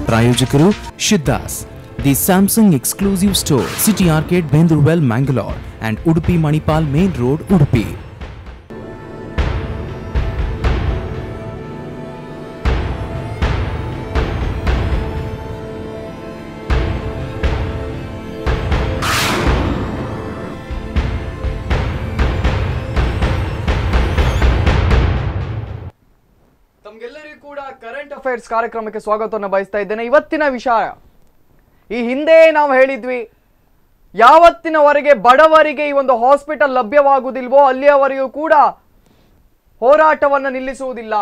ಪ್ರಾಯೋಜಕರು ಶಿದ್ದಾಸ್ the Samsung exclusive store city arcade ಬೆಂದೂರ್ವೆಲ್ Mangalore and Udupi Manipal main road Udupi ತಮ್ಗೆಲ್ಲರಿಗೂ ಕೂಡ ಕರೆಂಟ್ ಅಫೇರ್ಸ್ ಕಾರ್ಯಕ್ರಮಕ್ಕೆ ಸ್ವಾಗತವನ್ನು ಬಯಸ್ತಾ ಇದ್ದೇನೆ ಇವತ್ತಿನ ವಿಷಯ ಈ ಹಿಂದೆ ನಾವು ಹೇಳಿದ್ವಿ ಯಾವತ್ತಿನವರೆಗೆ ಬಡವರಿಗೆ ಈ ಒಂದು ಹಾಸ್ಪಿಟಲ್ ಲಭ್ಯವಾಗುವುದಿಲ್ವೋ ಅಲ್ಲಿಯವರೆಗೂ ಕೂಡ ಹೋರಾಟವನ್ನು ನಿಲ್ಲಿಸುವುದಿಲ್ಲ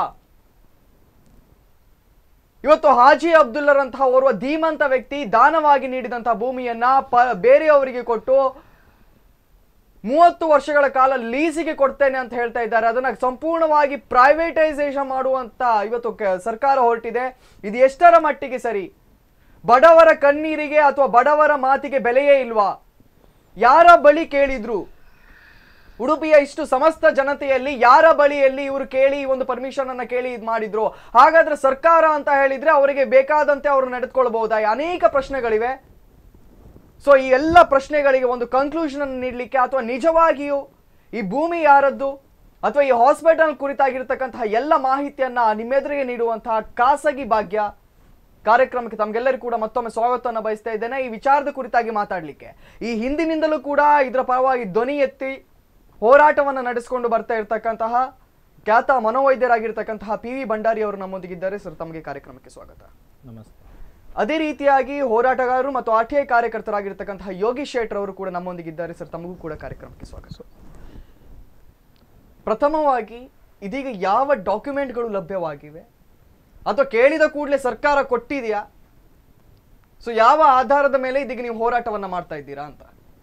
ಇವತ್ತು ಹಾಜಿ ಅಬ್ದುಲ್ಲರಂತಹ ಓರ್ವ ಧೀಮಂತ ವ್ಯಕ್ತಿ ದಾನವಾಗಿ ನೀಡಿದಂತಹ ಭೂಮಿಯನ್ನ ಪ ಬೇರೆಯವರಿಗೆ ಕೊಟ್ಟು ಮೂವತ್ತು ವರ್ಷಗಳ ಕಾಲ ಲೀಸಿಗೆ ಕೊಡ್ತೇನೆ ಅಂತ ಹೇಳ್ತಾ ಇದ್ದಾರೆ ಅದನ್ನ ಸಂಪೂರ್ಣವಾಗಿ ಪ್ರೈವೇಟೈಸೇಷನ್ ಮಾಡುವಂತ ಇವತ್ತು ಕ- ಸರ್ಕಾರ ಹೊರಟಿದೆ ಇದು ಎಷ್ಟರ ಮಟ್ಟಿಗೆ ಸರಿ ಬಡವರ ಕಣ್ಣೀರಿಗೆ ಅಥವಾ ಬಡವರ ಮಾತಿಗೆ ಬೆಲೆಯೇ ಇಲ್ವಾ ಯಾರ ಬಳಿ ಕೇಳಿದ್ರು ಉಡುಪಿಯ ಇಷ್ಟು ಸಮಸ್ತ ಜನತೆಯಲ್ಲಿ ಯಾರ ಬಳಿಯಲ್ಲಿ ಇವರು ಕೇಳಿ ಈ ಒಂದು ಪರ್ಮಿಷನ್ ಅನ್ನ ಕೇಳಿ ಇದು ಮಾಡಿದ್ರು ಹಾಗಾದ್ರೆ ಸರ್ಕಾರ ಅಂತ ಹೇಳಿದ್ರೆ ಅವರಿಗೆ ಬೇಕಾದಂತೆ ಅವರು ನಡೆದುಕೊಳ್ಬಹುದಾ ಅನೇಕ ಪ್ರಶ್ನೆಗಳಿವೆ ಸೊ ಈ ಎಲ್ಲ ಪ್ರಶ್ನೆಗಳಿಗೆ ಒಂದು ಕನ್ಕ್ಲೂಷನ್ ಅನ್ನು ನೀಡಲಿಕ್ಕೆ ಅಥವಾ ನಿಜವಾಗಿಯೂ ಈ ಭೂಮಿ ಯಾರದ್ದು ಅಥವಾ ಈ ಹಾಸ್ಪಿಟಲ್ ಕುರಿತಾಗಿರ್ತಕ್ಕಂತಹ ಎಲ್ಲ ಮಾಹಿತಿಯನ್ನ ನಿಮ್ಮೆದುರಿಗೆ ನೀಡುವಂತಹ ಖಾಸಗಿ ಭಾಗ್ಯ ಕಾರ್ಯಕ್ರಮಕ್ಕೆ ತಮಗೆಲ್ಲರಿಗೂ ಕೂಡ ಮತ್ತೊಮ್ಮೆ ಸ್ವಾಗತವನ್ನು ಬಯಸ್ತಾ ಇದ್ದೇನೆ ಈ ವಿಚಾರದ ಕುರಿತಾಗಿ ಮಾತಾಡಲಿಕ್ಕೆ ಈ ಹಿಂದಿನಿಂದಲೂ ಕೂಡ ಇದರ ಪರವಾಗಿ ಧ್ವನಿ ಎತ್ತಿ ಹೋರಾಟವನ್ನು ನಡೆಸಿಕೊಂಡು ಬರ್ತಾ ಇರತಕ್ಕಂತಹ ಖ್ಯಾತ ಮನೋವೈದ್ಯರಾಗಿರ್ತಕ್ಕಂತಹ ಪಿ ವಿ ಭಂಡಾರಿ ಅವರು ನಮ್ಮೊಂದಿಗಿದ್ದಾರೆ ಸರ್ ತಮಗೆ ಕಾರ್ಯಕ್ರಮಕ್ಕೆ ಸ್ವಾಗತ ನಮಸ್ತೆ ಅದೇ ರೀತಿಯಾಗಿ ಹೋರಾಟಗಾರರು ಮತ್ತು ಆರ್ ಟಿ ಐ ಕಾರ್ಯಕರ್ತರಾಗಿರ್ತಕ್ಕಂತಹ ಯೋಗೀಶ್ ಶೇಟ್ರ್ ಅವರು ಕೂಡ ನಮ್ಮೊಂದಿಗಿದ್ದಾರೆ ಸರ್ ತಮಗೂ ಕೂಡ ಕಾರ್ಯಕ್ರಮಕ್ಕೆ ಸ್ವಾಗತ ಪ್ರಥಮವಾಗಿ ಇದೀಗ ಯಾವ ಡಾಕ್ಯುಮೆಂಟ್ಗಳು ಲಭ್ಯವಾಗಿವೆ ಅಥವಾ ಕೇಳಿದ ಕೂಡಲೇ ಸರ್ಕಾರ ಕೊಟ್ಟಿದೆಯಾ ಸೊ ಯಾವ ಆಧಾರದ ಮೇಲೆ ಇದೀಗ ನೀವು ಹೋರಾಟವನ್ನ ಮಾಡ್ತಾ ಇದ್ದೀರಾ ಅಂತ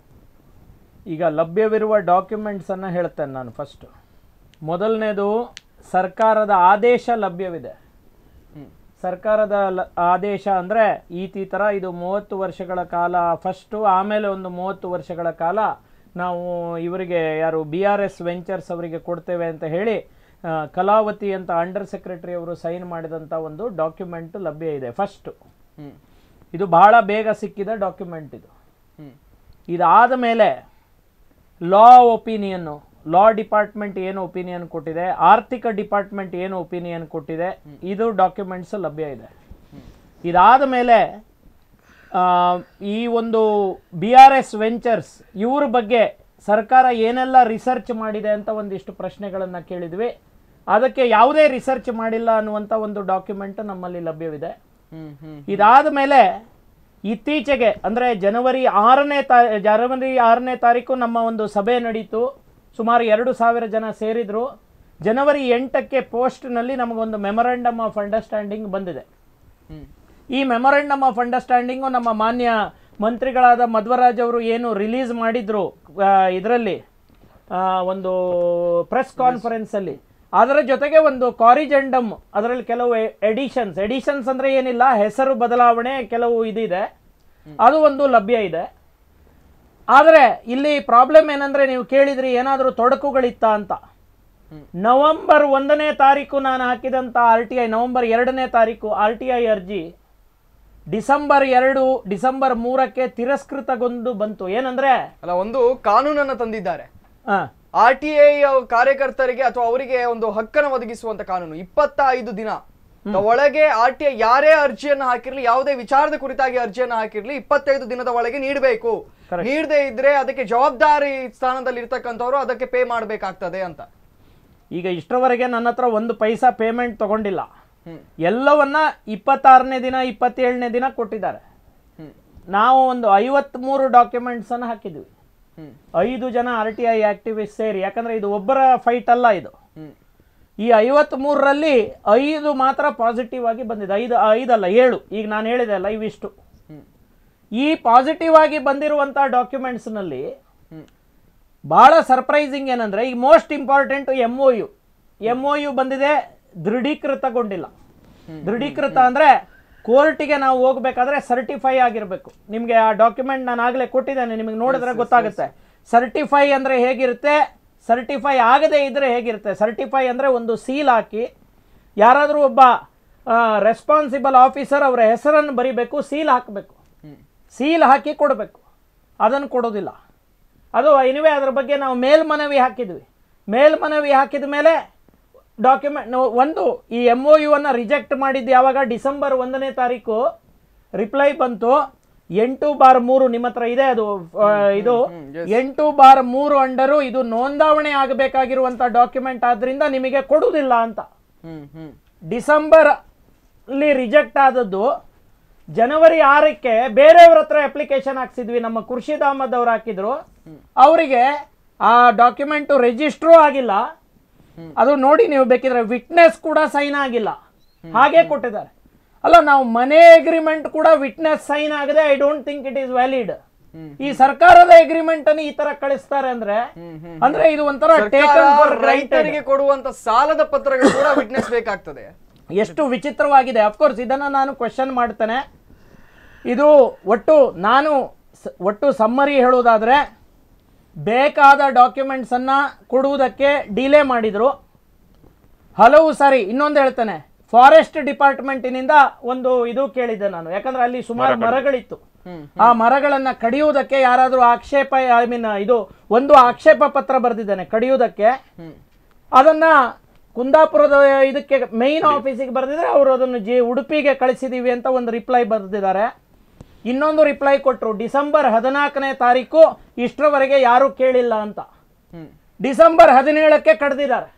ಈಗ ಲಭ್ಯವಿರುವ ಡಾಕ್ಯುಮೆಂಟ್ಸನ್ನು ಹೇಳ್ತೇನೆ ನಾನು ಫಸ್ಟು ಮೊದಲನೇದು ಸರ್ಕಾರದ ಆದೇಶ ಲಭ್ಯವಿದೆ ಹ್ಮ್. ಸರ್ಕಾರದ ಲ- ಆದೇಶ ಅಂದರೆ ಈ ಥರ ಇದು ಮೂವತ್ತು ವರ್ಷಗಳ ಕಾಲ ಫಸ್ಟು ಆಮೇಲೆ ಒಂದು ಮೂವತ್ತು ವರ್ಷಗಳ ಕಾಲ ನಾವು ಇವರಿಗೆ ಯಾರು ಬಿ ಆರ್ ಎಸ್ ವೆಂಚರ್ಸ್ ಅವರಿಗೆ ಕೊಡ್ತೇವೆ ಅಂತ ಹೇಳಿ ಆ, ಕಲಾವತಿ ಅಂತ ಅಂಡರ್ ಸೆಕ್ರೆಟರಿ ಅವರು ಸೈನ್ ಮಾಡಿದಂಥ ಒಂದು ಡಾಕ್ಯುಮೆಂಟ್ ಲಭ್ಯ ಇದೆ ಫಸ್ಟು ಹ್ಮ್ ಇದು ಬಹಳ ಬೇಗ ಸಿಕ್ಕಿದ ಡಾಕ್ಯುಮೆಂಟ್ ಇದು ಹ್ಮ್ ಇದಾದ ಮೇಲೆ ಲಾ ಒಪಿನಿಯನ್ನು ಲಾ ಡಿಪಾರ್ಟ್ಮೆಂಟ್ ಏನು ಒಪಿನಿಯನ್ ಕೊಟ್ಟಿದೆ ಆರ್ಥಿಕ ಡಿಪಾರ್ಟ್ಮೆಂಟ್ ಏನು ಒಪಿನಿಯನ್ ಕೊಟ್ಟಿದೆ ಇದು ಡಾಕ್ಯುಮೆಂಟ್ಸ್ ಲಭ್ಯ ಇದೆ ಇದಾದ ಮೇಲೆ ಆ, ಈ ಒಂದು ಬಿ ಆರ್ ಎಸ್ ವೆಂಚರ್ಸ್ ಇವ್ರ ಬಗ್ಗೆ ಸರ್ಕಾರ ಏನೆಲ್ಲ ರಿಸರ್ಚ್ ಮಾಡಿದೆ ಅಂತ ಒಂದಿಷ್ಟು ಪ್ರಶ್ನೆಗಳನ್ನು ಕೇಳಿದ್ವಿ ಅದಕ್ಕೆ ಯಾವುದೇ ರಿಸರ್ಚ್ ಮಾಡಿಲ್ಲ ಅನ್ನುವಂಥ ಒಂದು ಡಾಕ್ಯುಮೆಂಟ್ ನಮ್ಮಲ್ಲಿ ಲಭ್ಯವಿದೆ ಹ್ಮ್ ಹ್ಮ್ ಇದಾದ ಮೇಲೆ ಇತ್ತೀಚೆಗೆ ಅಂದರೆ ಜನವರಿ ಆರನೇ ತಾ ಜನವರಿ ಆರನೇ ತಾರೀಕು ನಮ್ಮ ಒಂದು ಸಭೆ ನಡೀತು ಸುಮಾರು ಎರಡು ಸಾವಿರ ಜನ ಸೇರಿದ್ರು ಜನವರಿ ಎಂಟಕ್ಕೆ ಪೋಸ್ಟ್ನಲ್ಲಿ ನಮಗೊಂದು ಮೆಮೊರಂಡಮ್ ಆಫ್ ಅಂಡರ್ಸ್ಟ್ಯಾಂಡಿಂಗ್ ಬಂದಿದೆ ಹ್ಮ್ ಈ ಮೆಮೊರಂಡಮ್ ಆಫ್ ಅಂಡರ್ಸ್ಟ್ಯಾಂಡಿಂಗು ನಮ್ಮ ಮಾನ್ಯ ಮಂತ್ರಿಗಳಾದ ಮಧ್ವರಾಜ್ ಅವರು ಏನು ರಿಲೀಸ್ ಮಾಡಿದ್ರು ಇದರಲ್ಲಿ ಒಂದು ಪ್ರೆಸ್ ಕಾನ್ಫರೆನ್ಸಲ್ಲಿ ಅದರ ಜೊತೆಗೆ ಒಂದು ಕಾರಿಜೆಂಡಮ್ ಅದರಲ್ಲಿ ಕೆಲವು ಎಡಿಷನ್ಸ್ ಎಡಿಷನ್ಸ್ ಅಂದರೆ ಏನಿಲ್ಲ ಹೆಸರು ಬದಲಾವಣೆ ಕೆಲವು ಇದಿದೆ ಅದು ಒಂದು ಲಭ್ಯ ಇದೆ ಆದರೆ ಇಲ್ಲಿ ಪ್ರಾಬ್ಲಮ್ ಏನಂದರೆ ನೀವು ಕೇಳಿದ್ರಿ ಏನಾದರೂ ತೊಡಕುಗಳಿತ್ತಾ ಅಂತ ನವೆಂಬರ್ ಒಂದನೇ ತಾರೀಕು ನಾನು ಹಾಕಿದಂಥ ಆರ್ ಟಿ ಐ ನವೆಂಬರ್ ಎರಡನೇ ತಾರೀಕು ಆರ್ ಟಿ ಐ ಅರ್ಜಿ ಡಿಸೆಂಬರ್ ಎರಡು ಡಿಸೆಂಬರ್ ಮೂರಕ್ಕೆ ತಿರಸ್ಕೃತಗೊಂಡು ಬಂತು ಏನಂದ್ರೆ ಅಲ್ಲ ಒಂದು ಕಾನೂನನ್ನ ತಂದಿದ್ದಾರೆ ಆ, ಆರ್ ಟಿ ಐ ಕಾರ್ಯಕರ್ತರಿಗೆ ಅಥವಾ ಅವರಿಗೆ ಒಂದು ಹಕ್ಕನ್ನು ಒದಗಿಸುವಂತ ಕಾನೂನು ಇಪ್ಪತ್ತೈದು ದಿನ ಒಳಗೆ ಆರ್ ಟಿ ಐ ಯಾರೇ ಅರ್ಜಿಯನ್ನ ಹಾಕಿರ್ಲಿ ಯಾವುದೇ ವಿಚಾರದ ಕುರಿತಾಗಿ ಅರ್ಜಿಯನ್ನ ಹಾಕಿರ್ಲಿ ಇಪ್ಪತ್ತೈದು ದಿನದ ಒಳಗೆ ನೀಡಬೇಕು Correct. ನೀಡದೇ ಇದ್ರೆ ಅದಕ್ಕೆ ಜವಾಬ್ದಾರಿ ಸ್ಥಾನದಲ್ಲಿ ಇರ್ತಕ್ಕಂಥವ್ರು ಅದಕ್ಕೆ ಪೇ ಮಾಡಬೇಕಾಗ್ತದೆ ಅಂತ ಈಗ ಇಷ್ಟರವರೆಗೆ ನನ್ನ ಹತ್ರ ಒಂದು ಪೈಸಾ ಪೇಮೆಂಟ್ ತಗೊಂಡಿಲ್ಲ ಹ್ಮ್ ಎಲ್ಲವನ್ನ ಇಪ್ಪತ್ತಾರನೇ ದಿನ ಇಪ್ಪತ್ತೇಳನೇ ದಿನ ಕೊಟ್ಟಿದ್ದಾರೆ ಹ್ಮ್ ನಾವು ಒಂದು ಐವತ್ಮೂರು ಡಾಕ್ಯುಮೆಂಟ್ಸ್ ಅನ್ನು ಹಾಕಿದ್ವಿ ಹ್ಮ್ ಐದು ಜನ ಆರ್ ಟಿ ಐ ಆಕ್ಟಿವಿಸ್ಟ್ ಸೇರಿ ಯಾಕಂದ್ರೆ ಇದು ಒಬ್ಬರ ಫೈಟ್ ಅಲ್ಲ ಇದು ಹ್ಮ್ ಈ ಐವತ್ಮೂರರಲ್ಲಿ ಐದು ಮಾತ್ರ ಪಾಸಿಟಿವ್ ಆಗಿ ಬಂದಿದೆ ಐದು ಐದಲ್ಲ ಏಳು ಈಗ ನಾನು ಹೇಳಿದೆ ಅಲ್ಲ ಇವಿಷ್ಟು ಹ್ಮ್ ಈ ಪಾಸಿಟಿವ್ ಆಗಿ ಬಂದಿರುವಂಥ ಡಾಕ್ಯುಮೆಂಟ್ಸ್ನಲ್ಲಿ ಹ್ಮ್ ಭಾಳ ಸರ್ಪ್ರೈಸಿಂಗ್ ಏನಂದರೆ ಈಗ most important M O U M O U ಬಂದಿದೆ ದೃಢೀಕೃತಗೊಂಡಿಲ್ಲ ದೃಢೀಕೃತ ಅಂದರೆ ಕೋರ್ಟಿಗೆ ನಾವು ಹೋಗ್ಬೇಕಾದ್ರೆ ಸರ್ಟಿಫೈ ಆಗಿರಬೇಕು ನಿಮಗೆ ಆ ಡಾಕ್ಯುಮೆಂಟ್ ನಾನು ಆಗಲೇ ಕೊಟ್ಟಿದ್ದೇನೆ ನಿಮಗೆ ನೋಡಿದ್ರೆ ಗೊತ್ತಾಗುತ್ತೆ ಸರ್ಟಿಫೈ ಅಂದರೆ ಹೇಗಿರುತ್ತೆ ಸರ್ಟಿಫೈ ಆಗದೇ ಇದ್ದರೆ ಹೇಗಿರುತ್ತೆ ಸರ್ಟಿಫೈ ಅಂದರೆ ಒಂದು ಸೀಲ್ ಹಾಕಿ ಯಾರಾದರೂ ಒಬ್ಬ ರೆಸ್ಪಾನ್ಸಿಬಲ್ ಆಫೀಸರ್ ಅವರ ಹೆಸರನ್ನು ಬರಿಬೇಕು ಸೀಲ್ ಹಾಕಬೇಕು ಸೀಲ್ ಹಾಕಿ ಕೊಡಬೇಕು ಅದನ್ನು ಕೊಡೋದಿಲ್ಲ ಅದು ಎನಿವೆ ಅದ್ರ ಬಗ್ಗೆ ನಾವು ಮೇಲ್ಮನವಿ ಹಾಕಿದ್ವಿ ಮೇಲ್ಮನವಿ ಹಾಕಿದ ಮೇಲೆ ಡಾಕ್ಯುಮೆಂಟ್ ಒಂದು ಈ ಎಮ್ ಒ ಯು ಅನ್ನು ರಿಜೆಕ್ಟ್ ಮಾಡಿದ್ದು ಯಾವಾಗ ಡಿಸೆಂಬರ್ ಒಂದನೇ ತಾರೀಕು ರಿಪ್ಲೈ ಬಂತು ಎಂಟು ಬಾರ್ ಮೂರು ನಿಮ್ಮ ಹತ್ರ ಇದೆ ಅದು ಆ, ಇದು ಎಂಟು ಬಾರ್ ಮೂರು ಅಂಡರು ಇದು ನೋಂದಾವಣೆ ಆಗಬೇಕಾಗಿರುವಂಥ ಡಾಕ್ಯುಮೆಂಟ್ ಆದ್ರಿಂದ ನಿಮಗೆ ಕೊಡುವುದಿಲ್ಲ ಅಂತ ಹ್ಮ್ ಹ್ಮ್ ಡಿಸೆಂಬರ್ ಅಲ್ಲಿ ರಿಜೆಕ್ಟ್ ಆದದ್ದು ಜನವರಿ ಆರಕ್ಕೆ ಬೇರೆಯವ್ರ ಹತ್ರ ಅಪ್ಲಿಕೇಶನ್ ಹಾಕ್ಸಿದ್ವಿ ನಮ್ಮ ಖುರ್ಷಿದ್ ಅಹಮದ್ ಅವ್ರು ಹಾಕಿದ್ರು ಅವರಿಗೆ ಆ ಡಾಕ್ಯುಮೆಂಟ್ ರಿಜಿಸ್ಟ್ರೂ ಆಗಿಲ್ಲ ಅದು ನೋಡಿ ನೀವು ಬೇಕಿದ್ರೆ ವಿಟ್ನೆಸ್ ಕೂಡ ಸೈನ್ ಆಗಿಲ್ಲ ಹಾಗೆ ಕೊಟ್ಟಿದ್ದಾರೆ ಅಲ್ಲ ನಾವು ಮನೆ ಅಗ್ರಿಮೆಂಟ್ ಕೂಡ ವಿಟ್ನೆಸ್ ಸೈನ್ ಆಗದೆ I don't think it is valid ಈ ಸರ್ಕಾರದ ಅಗ್ರಿಮೆಂಟ್ ಅನ್ನು ಈ ತರ ಕಳಿಸ್ತಾರೆ ಅಂದ್ರೆ ಅಂದ್ರೆ ಇದು ಒಂಥರ ಟೇಕನ್ ಫಾರ್ ರೈತರಿಗೆ ಕೊಡುವಂತ ಸಾಲದ ಪತ್ರಗಳು ಕೂಡ ವಿಟ್ನೆಸ್ ಬೇಕಾಗ್ತದೆ ಎಷ್ಟು ವಿಚಿತ್ರವಾಗಿದೆ ಅಫ್ಕೋರ್ಸ್ ಇದನ್ನು ನಾನು ಕ್ವೆಶನ್ ಮಾಡ್ತೇನೆ ಇದು ಒಟ್ಟು ನಾನು ಸ- ಒಟ್ಟು ಸಮ್ಮರಿ ಹೇಳುವುದಾದರೆ ಬೇಕಾದ ಡಾಕ್ಯುಮೆಂಟ್ಸನ್ನು ಕೊಡುವುದಕ್ಕೆ ಡಿಲೇ ಮಾಡಿದರು ಹಲವು ಸಾರಿ ಇನ್ನೊಂದು ಹೇಳ್ತೇನೆ ಫಾರೆಸ್ಟ್ ಡಿಪಾರ್ಟ್ಮೆಂಟಿನಿಂದ ಒಂದು ಇದು ಕೇಳಿದ್ದೆ ನಾನು ಯಾಕಂದ್ರೆ ಅಲ್ಲಿ ಸುಮಾರು ಮರಗಳಿತ್ತು ಆ ಮರಗಳನ್ನ ಕಡಿಯುವುದಕ್ಕೆ ಯಾರಾದರೂ ಆಕ್ಷೇಪ ಐ ಮೀನ್ ಇದು ಒಂದು ಆಕ್ಷೇಪ ಪತ್ರ ಬರೆದಿದ್ದೇನೆ ಕಡಿಯುವುದಕ್ಕೆ ಅದನ್ನ ಕುಂದಾಪುರದ ಇದಕ್ಕೆ ಮೈನ್ ಆಫೀಸಿಗೆ ಬರೆದಿದ್ರೆ ಅವರು ಅದನ್ನು ಜಿ ಉಡುಪಿಗೆ ಕಳಿಸಿದೀವಿ ಅಂತ ಒಂದು ರಿಪ್ಲೈ ಬರೆದಿದ್ದಾರೆ ಇನ್ನೊಂದು ರಿಪ್ಲೈ ಕೊಟ್ಟರು ಡಿಸೆಂಬರ್ ಹದಿನಾಲ್ಕನೇ ತಾರೀಕು ಇಷ್ಟರವರೆಗೆ ಯಾರೂ ಕೇಳಿಲ್ಲ ಅಂತ ಡಿಸೆಂಬರ್ ಹದಿನೇಳಕ್ಕೆ ಕಡ್ದಿದ್ದಾರೆ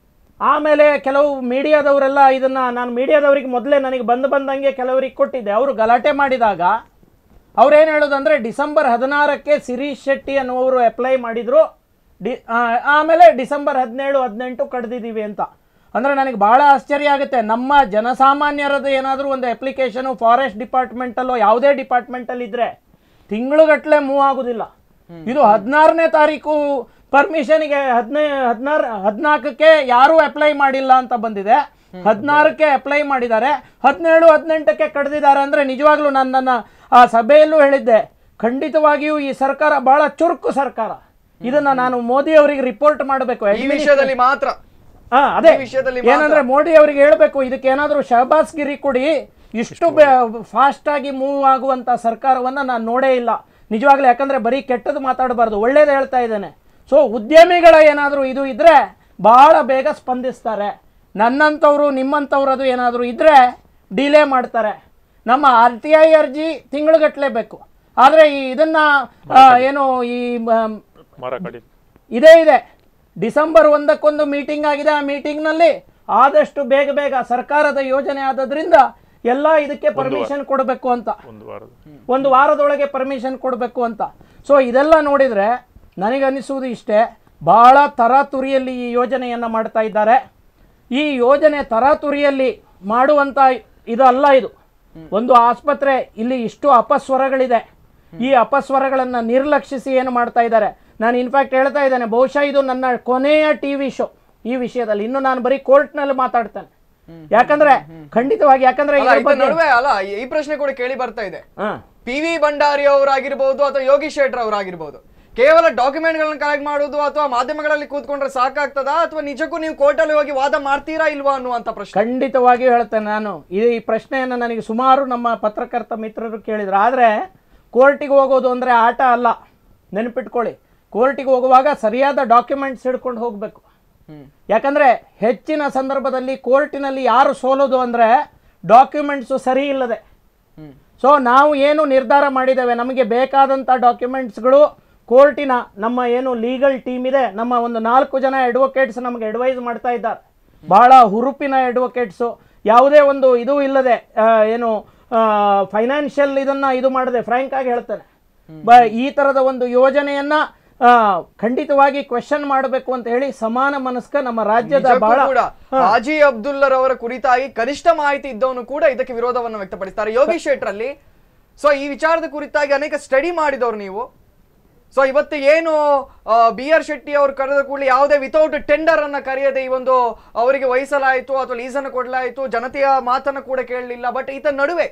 ಆಮೇಲೆ ಕೆಲವು ಮೀಡಿಯಾದವರೆಲ್ಲ ಇದನ್ನ ನಾನು ಮೀಡಿಯಾದವರಿಗೆ ಮೊದಲೇ ನನಗೆ ಬಂದು ಬಂದಂಗೆ ಕೆಲವರಿಗೆ ಕೊಟ್ಟಿದ್ದೆ ಅವರು ಗಲಾಟೆ ಮಾಡಿದಾಗ ಅವ್ರೇನು ಹೇಳೋದಂದ್ರೆ ಡಿಸೆಂಬರ್ ಹದಿನಾರಕ್ಕೆ ಶಿರೀಶ್ ಶೆಟ್ಟಿ ಅನ್ನುವರು ಅಪ್ಲೈ ಮಾಡಿದ್ರು ಡಿ ಆ, ಆಮೇಲೆ ಡಿಸೆಂಬರ್ ಹದಿನೇಳು ಹದಿನೆಂಟು ಕಡ್ದಿದ್ದೀವಿ ಅಂತ ಅಂದರೆ ನನಗೆ ಭಾಳ ಆಶ್ಚರ್ಯ ಆಗುತ್ತೆ ನಮ್ಮ ಜನಸಾಮಾನ್ಯರದ್ದು ಏನಾದರೂ ಒಂದು ಅಪ್ಲಿಕೇಶನು ಫಾರೆಸ್ಟ್ ಡಿಪಾರ್ಟ್ಮೆಂಟಲ್ಲೋ ಯಾವುದೇ ಡಿಪಾರ್ಟ್ಮೆಂಟಲ್ಲಿ ಇದ್ದರೆ ತಿಂಗಳುಗಟ್ಟಲೆ ಮೂವ್ ಆಗೋದಿಲ್ಲ ಇದು ಹದಿನಾರನೇ ತಾರೀಕು ಪರ್ಮಿಷನ್ಗೆ ಹದಿನೈ ಹದಿನಾರು ಹದಿನಾಲ್ಕಕ್ಕೆ ಯಾರೂ ಅಪ್ಲೈ ಮಾಡಿಲ್ಲ ಅಂತ ಬಂದಿದೆ ಹದಿನಾರಕ್ಕೆ ಅಪ್ಲೈ ಮಾಡಿದ್ದಾರೆ ಹದಿನೇಳು ಹದಿನೆಂಟಕ್ಕೆ ಕಡ್ದಿದ್ದಾರೆ ಅಂದರೆ ನಿಜವಾಗ್ಲೂ ನಾನು ನನ್ನ ಆ ಸಭೆಯಲ್ಲೂ ಹೇಳಿದ್ದೆ ಖಂಡಿತವಾಗಿಯೂ ಈ ಸರ್ಕಾರ ಬಹಳ ಚುರುಕು ಸರ್ಕಾರ ಇದನ್ನ ನಾನು ಮೋದಿ ಅವರಿಗೆ ರಿಪೋರ್ಟ್ ಮಾಡಬೇಕು ಈ ವಿಷಯದಲ್ಲಿ ಮಾತ್ರ ಹಾ ಅದೇ ಈ ವಿಷಯದಲ್ಲಿ ಏನಂದ್ರೆ ಮೋದಿ ಅವರಿಗೆ ಹೇಳ್ಬೇಕು ಇದಕ್ಕೆ ಏನಾದರೂ ಶಹಬಾಸ್ ಗಿರಿ ಕೊಡಿ ಇಷ್ಟು ಫಾಸ್ಟ್ ಆಗಿ ಮೂವ್ ಆಗುವಂತ ಸರ್ಕಾರವನ್ನ ನಾನು ನೋಡೇ ಇಲ್ಲ ನಿಜವಾಗ್ಲೂ ಯಾಕಂದ್ರೆ ಬರೀ ಕೆಟ್ಟದ್ದು ಮಾತಾಡಬಾರ್ದು ಒಳ್ಳೇದು ಹೇಳ್ತಾ ಇದ್ದೇನೆ ಸೊ ಉದ್ಯಮಿಗಳ ಏನಾದರೂ ಇದು ಇದ್ರೆ ಬಹಳ ಬೇಗ ಸ್ಪಂದಿಸ್ತಾರೆ ನನ್ನಂಥವ್ರು ನಿಮ್ಮಂಥವ್ರದು ಏನಾದರೂ ಇದ್ರೆ ಡಿಲೇ ಮಾಡ್ತಾರೆ ನಮ್ಮ ಆರ್ ಟಿ ಐ ಅರ್ಜಿ ತಿಂಗಳುಗಟ್ಟಲೆ ಬೇಕು ಆದರೆ ಈ ಇದನ್ನ ಆ, ಏನು ಈ ಮ- ಮರ ಕಡಿ ಇದೇ ಇದೆ ಡಿಸೆಂಬರ್ ಒಂದಕ್ಕೊಂದು ಮೀಟಿಂಗ್ ಆಗಿದೆ ಆ ಮೀಟಿಂಗ್ನಲ್ಲಿ ಆದಷ್ಟು ಬೇಗ ಬೇಗ ಸರ್ಕಾರದ ಯೋಜನೆ ಆದದ್ರಿಂದ ಎಲ್ಲ ಇದಕ್ಕೆ ಪರ್ಮಿಷನ್ ಕೊಡಬೇಕು ಅಂತ ಒಂದು ವಾರದ ಒಂದು ವಾರದೊಳಗೆ ಪರ್ಮಿಷನ್ ಕೊಡಬೇಕು ಅಂತ ಸೊ ಇದೆಲ್ಲ ನೋಡಿದರೆ ನನಗನ್ನಿಸುವುದು ಇಷ್ಟೇ ಬಹಳ ತರಾತುರಿಯಲ್ಲಿ ಈ ಯೋಜನೆಯನ್ನು ಮಾಡ್ತಾ ಇದ್ದಾರೆ ಈ ಯೋಜನೆ ತರಾತುರಿಯಲ್ಲಿ ಮಾಡುವಂಥ ಇದಲ್ಲ ಇದು ಒಂದು ಆಸ್ಪತ್ರೆ ಇಲ್ಲಿ ಇಷ್ಟು ಅಪಸ್ವರಗಳಿದೆ ಈ ಅಪಸ್ವರಗಳನ್ನು ನಿರ್ಲಕ್ಷಿಸಿ ಏನು ಮಾಡ್ತಾ ಇದ್ದಾರೆ ನಾನು ಇನ್ಫ್ಯಾಕ್ಟ್ ಹೇಳ್ತಾ ಇದ್ದೇನೆ ಬಹುಶಃ ಇದು ನನ್ನ ಕೊನೆಯ ಟಿ ವಿ ಶೋ ಈ ವಿಷಯದಲ್ಲಿ ಇನ್ನು ನಾನು ಬರೀ ಕೋರ್ಟ್ನಲ್ಲಿ ಮಾತಾಡ್ತೇನೆ ಯಾಕಂದ್ರೆ ಖಂಡಿತವಾಗಿ ಯಾಕಂದ್ರೆ ಅಲ್ಲ ಇದ್ರ ಇದ್ರ ಬಗ್ಗೆ ನಡುವೆ ಅಲ್ಲ ಈ ಪ್ರಶ್ನೆ ಕೂಡ ಕೇಳಿ ಬರ್ತಾ ಇದೆ ಹಾ ಪಿ ವಿ ಭಂಡಾರಿ ಅವರಾಗಿರ್ಬೋದು ಅಥವಾ ಯೋಗೀಶ್ ಶೆಟ್ಟರ್ ಅವರಾಗಿರ್ಬೋದು ಕೇವಲ ಡಾಕ್ಯುಮೆಂಟ್ ಗಳನ್ನ ಕಲೆಕ್ಟ್ ಮಾಡುವುದು ಅಥವಾ ಮಾಧ್ಯಮಗಳಲ್ಲಿ ಕೂತ್ಕೊಂಡ್ರೆ ಸಾಕಾಗ್ತದಾ ಅಥವಾ ನಿಜಕ್ಕೂ ನೀವು ಕೋರ್ಟಲ್ಲಿ ಹೋಗಿ ವಾದ ಮಾಡ್ತೀರಾ ಇಲ್ವಾ ಅನ್ನುವಂತ ಪ್ರಶ್ನೆ ಖಂಡಿತವಾಗಿಯೂ ಹೇಳ್ತೇನೆ ನಾನು ಈ ಈ ಪ್ರಶ್ನೆಯನ್ನು ನನಗೆ ಸುಮಾರು ನಮ್ಮ ಪತ್ರಕರ್ತ ಮಿತ್ರರು ಕೇಳಿದ್ರು ಆದರೆ ಕೋರ್ಟಿಗೆ ಹೋಗೋದು ಅಂದರೆ ಆಟ ಅಲ್ಲ ನೆನಪಿಟ್ಕೊಳ್ಳಿ ಕೋರ್ಟಿಗೆ ಹೋಗುವಾಗ ಸರಿಯಾದ ಡಾಕ್ಯುಮೆಂಟ್ಸ್ ಹಿಡ್ಕೊಂಡು ಹೋಗಬೇಕು ಯಾಕಂದರೆ ಹೆಚ್ಚಿನ ಸಂದರ್ಭದಲ್ಲಿ ಕೋರ್ಟಿನಲ್ಲಿ ಯಾರು ಸೋಲೋದು ಅಂದರೆ ಡಾಕ್ಯುಮೆಂಟ್ಸು ಸರಿ ಇಲ್ಲದೆ ಸೊ ನಾವು ಏನು ನಿರ್ಧಾರ ಮಾಡಿದ್ದೇವೆ ನಮಗೆ ಬೇಕಾದಂಥ ಡಾಕ್ಯುಮೆಂಟ್ಸ್ಗಳು ಕೋರ್ಟಿನ ನಮ್ಮ ಏನು ಲೀಗಲ್ ಟೀಮ್ ಇದೆ ನಮ್ಮ ಒಂದು ನಾಲ್ಕು ಜನ ಅಡ್ವೊಕೇಟ್ಸ್ ನಮಗೆ ಅಡ್ವೈಸ್ ಮಾಡ್ತಾ ಇದ್ದಾರೆ ಬಹಳ ಹುರುಪಿನ ಅಡ್ವೊಕೇಟ್ಸು ಯಾವುದೇ ಒಂದು ಇದು ಇಲ್ಲದೆ ಆ, ಏನು ಫೈನಾನ್ಷಿಯಲ್ ಇದನ್ನ ಇದು ಮಾಡದೆ ಫ್ರ್ಯಾಂಕ್ ಆಗಿ ಹೇಳ್ತೇನೆ ಬ ಈ ಥರದ ಒಂದು ಯೋಜನೆಯನ್ನ ಆ, ಖಂಡಿತವಾಗಿ ಕ್ವೆಶನ್ ಮಾಡಬೇಕು ಅಂತ ಹೇಳಿ ಸಮಾನ ಮನಸ್ಕ ನಮ್ಮ ರಾಜ್ಯದ ನಿಜಕ್ಕೂ ಬಹಳ ಕೂಡ ಹಾಜಿ ಅಬ್ದುಲ್ಲರ್ ಅವರ ಕುರಿತಾಗಿ ಕನಿಷ್ಠ ಮಾಹಿತಿ ಇದ್ದವನು ಕೂಡ ಇದಕ್ಕೆ ವಿರೋಧವನ್ನು ವ್ಯಕ್ತಪಡಿಸ್ತಾರೆ ಯೋಗೀಶ್ ಶೆಟ್ಟರ್ ಅಲ್ಲಿ ಸೊ ಈ ವಿಚಾರದ ಕುರಿತಾಗಿ ಅನೇಕ ಸ್ಟಡಿ ಮಾಡಿದವರು ನೀವು ಸೊ ಇವತ್ತು ಏನು ಬಿ ಆರ್ ಶೆಟ್ಟಿ ಅವರು ಕರೆದ ಕೂಡಲೇ ಯಾವುದೇ ವಿತೌಟ್ ಟೆಂಡರ್ ಅನ್ನ ಕರೆಯದೆ ಈ ಒಂದು ಅವರಿಗೆ ವಹಿಸಲಾಯಿತು ಅಥವಾ ಲೀಸನ್ನು ಕೊಡಲಾಯಿತು ಜನತೆಯ ಮಾತನ್ನು ಕೂಡ ಕೇಳಲಿಲ್ಲ ಬಟ್ ಈತ ನಡುವೆ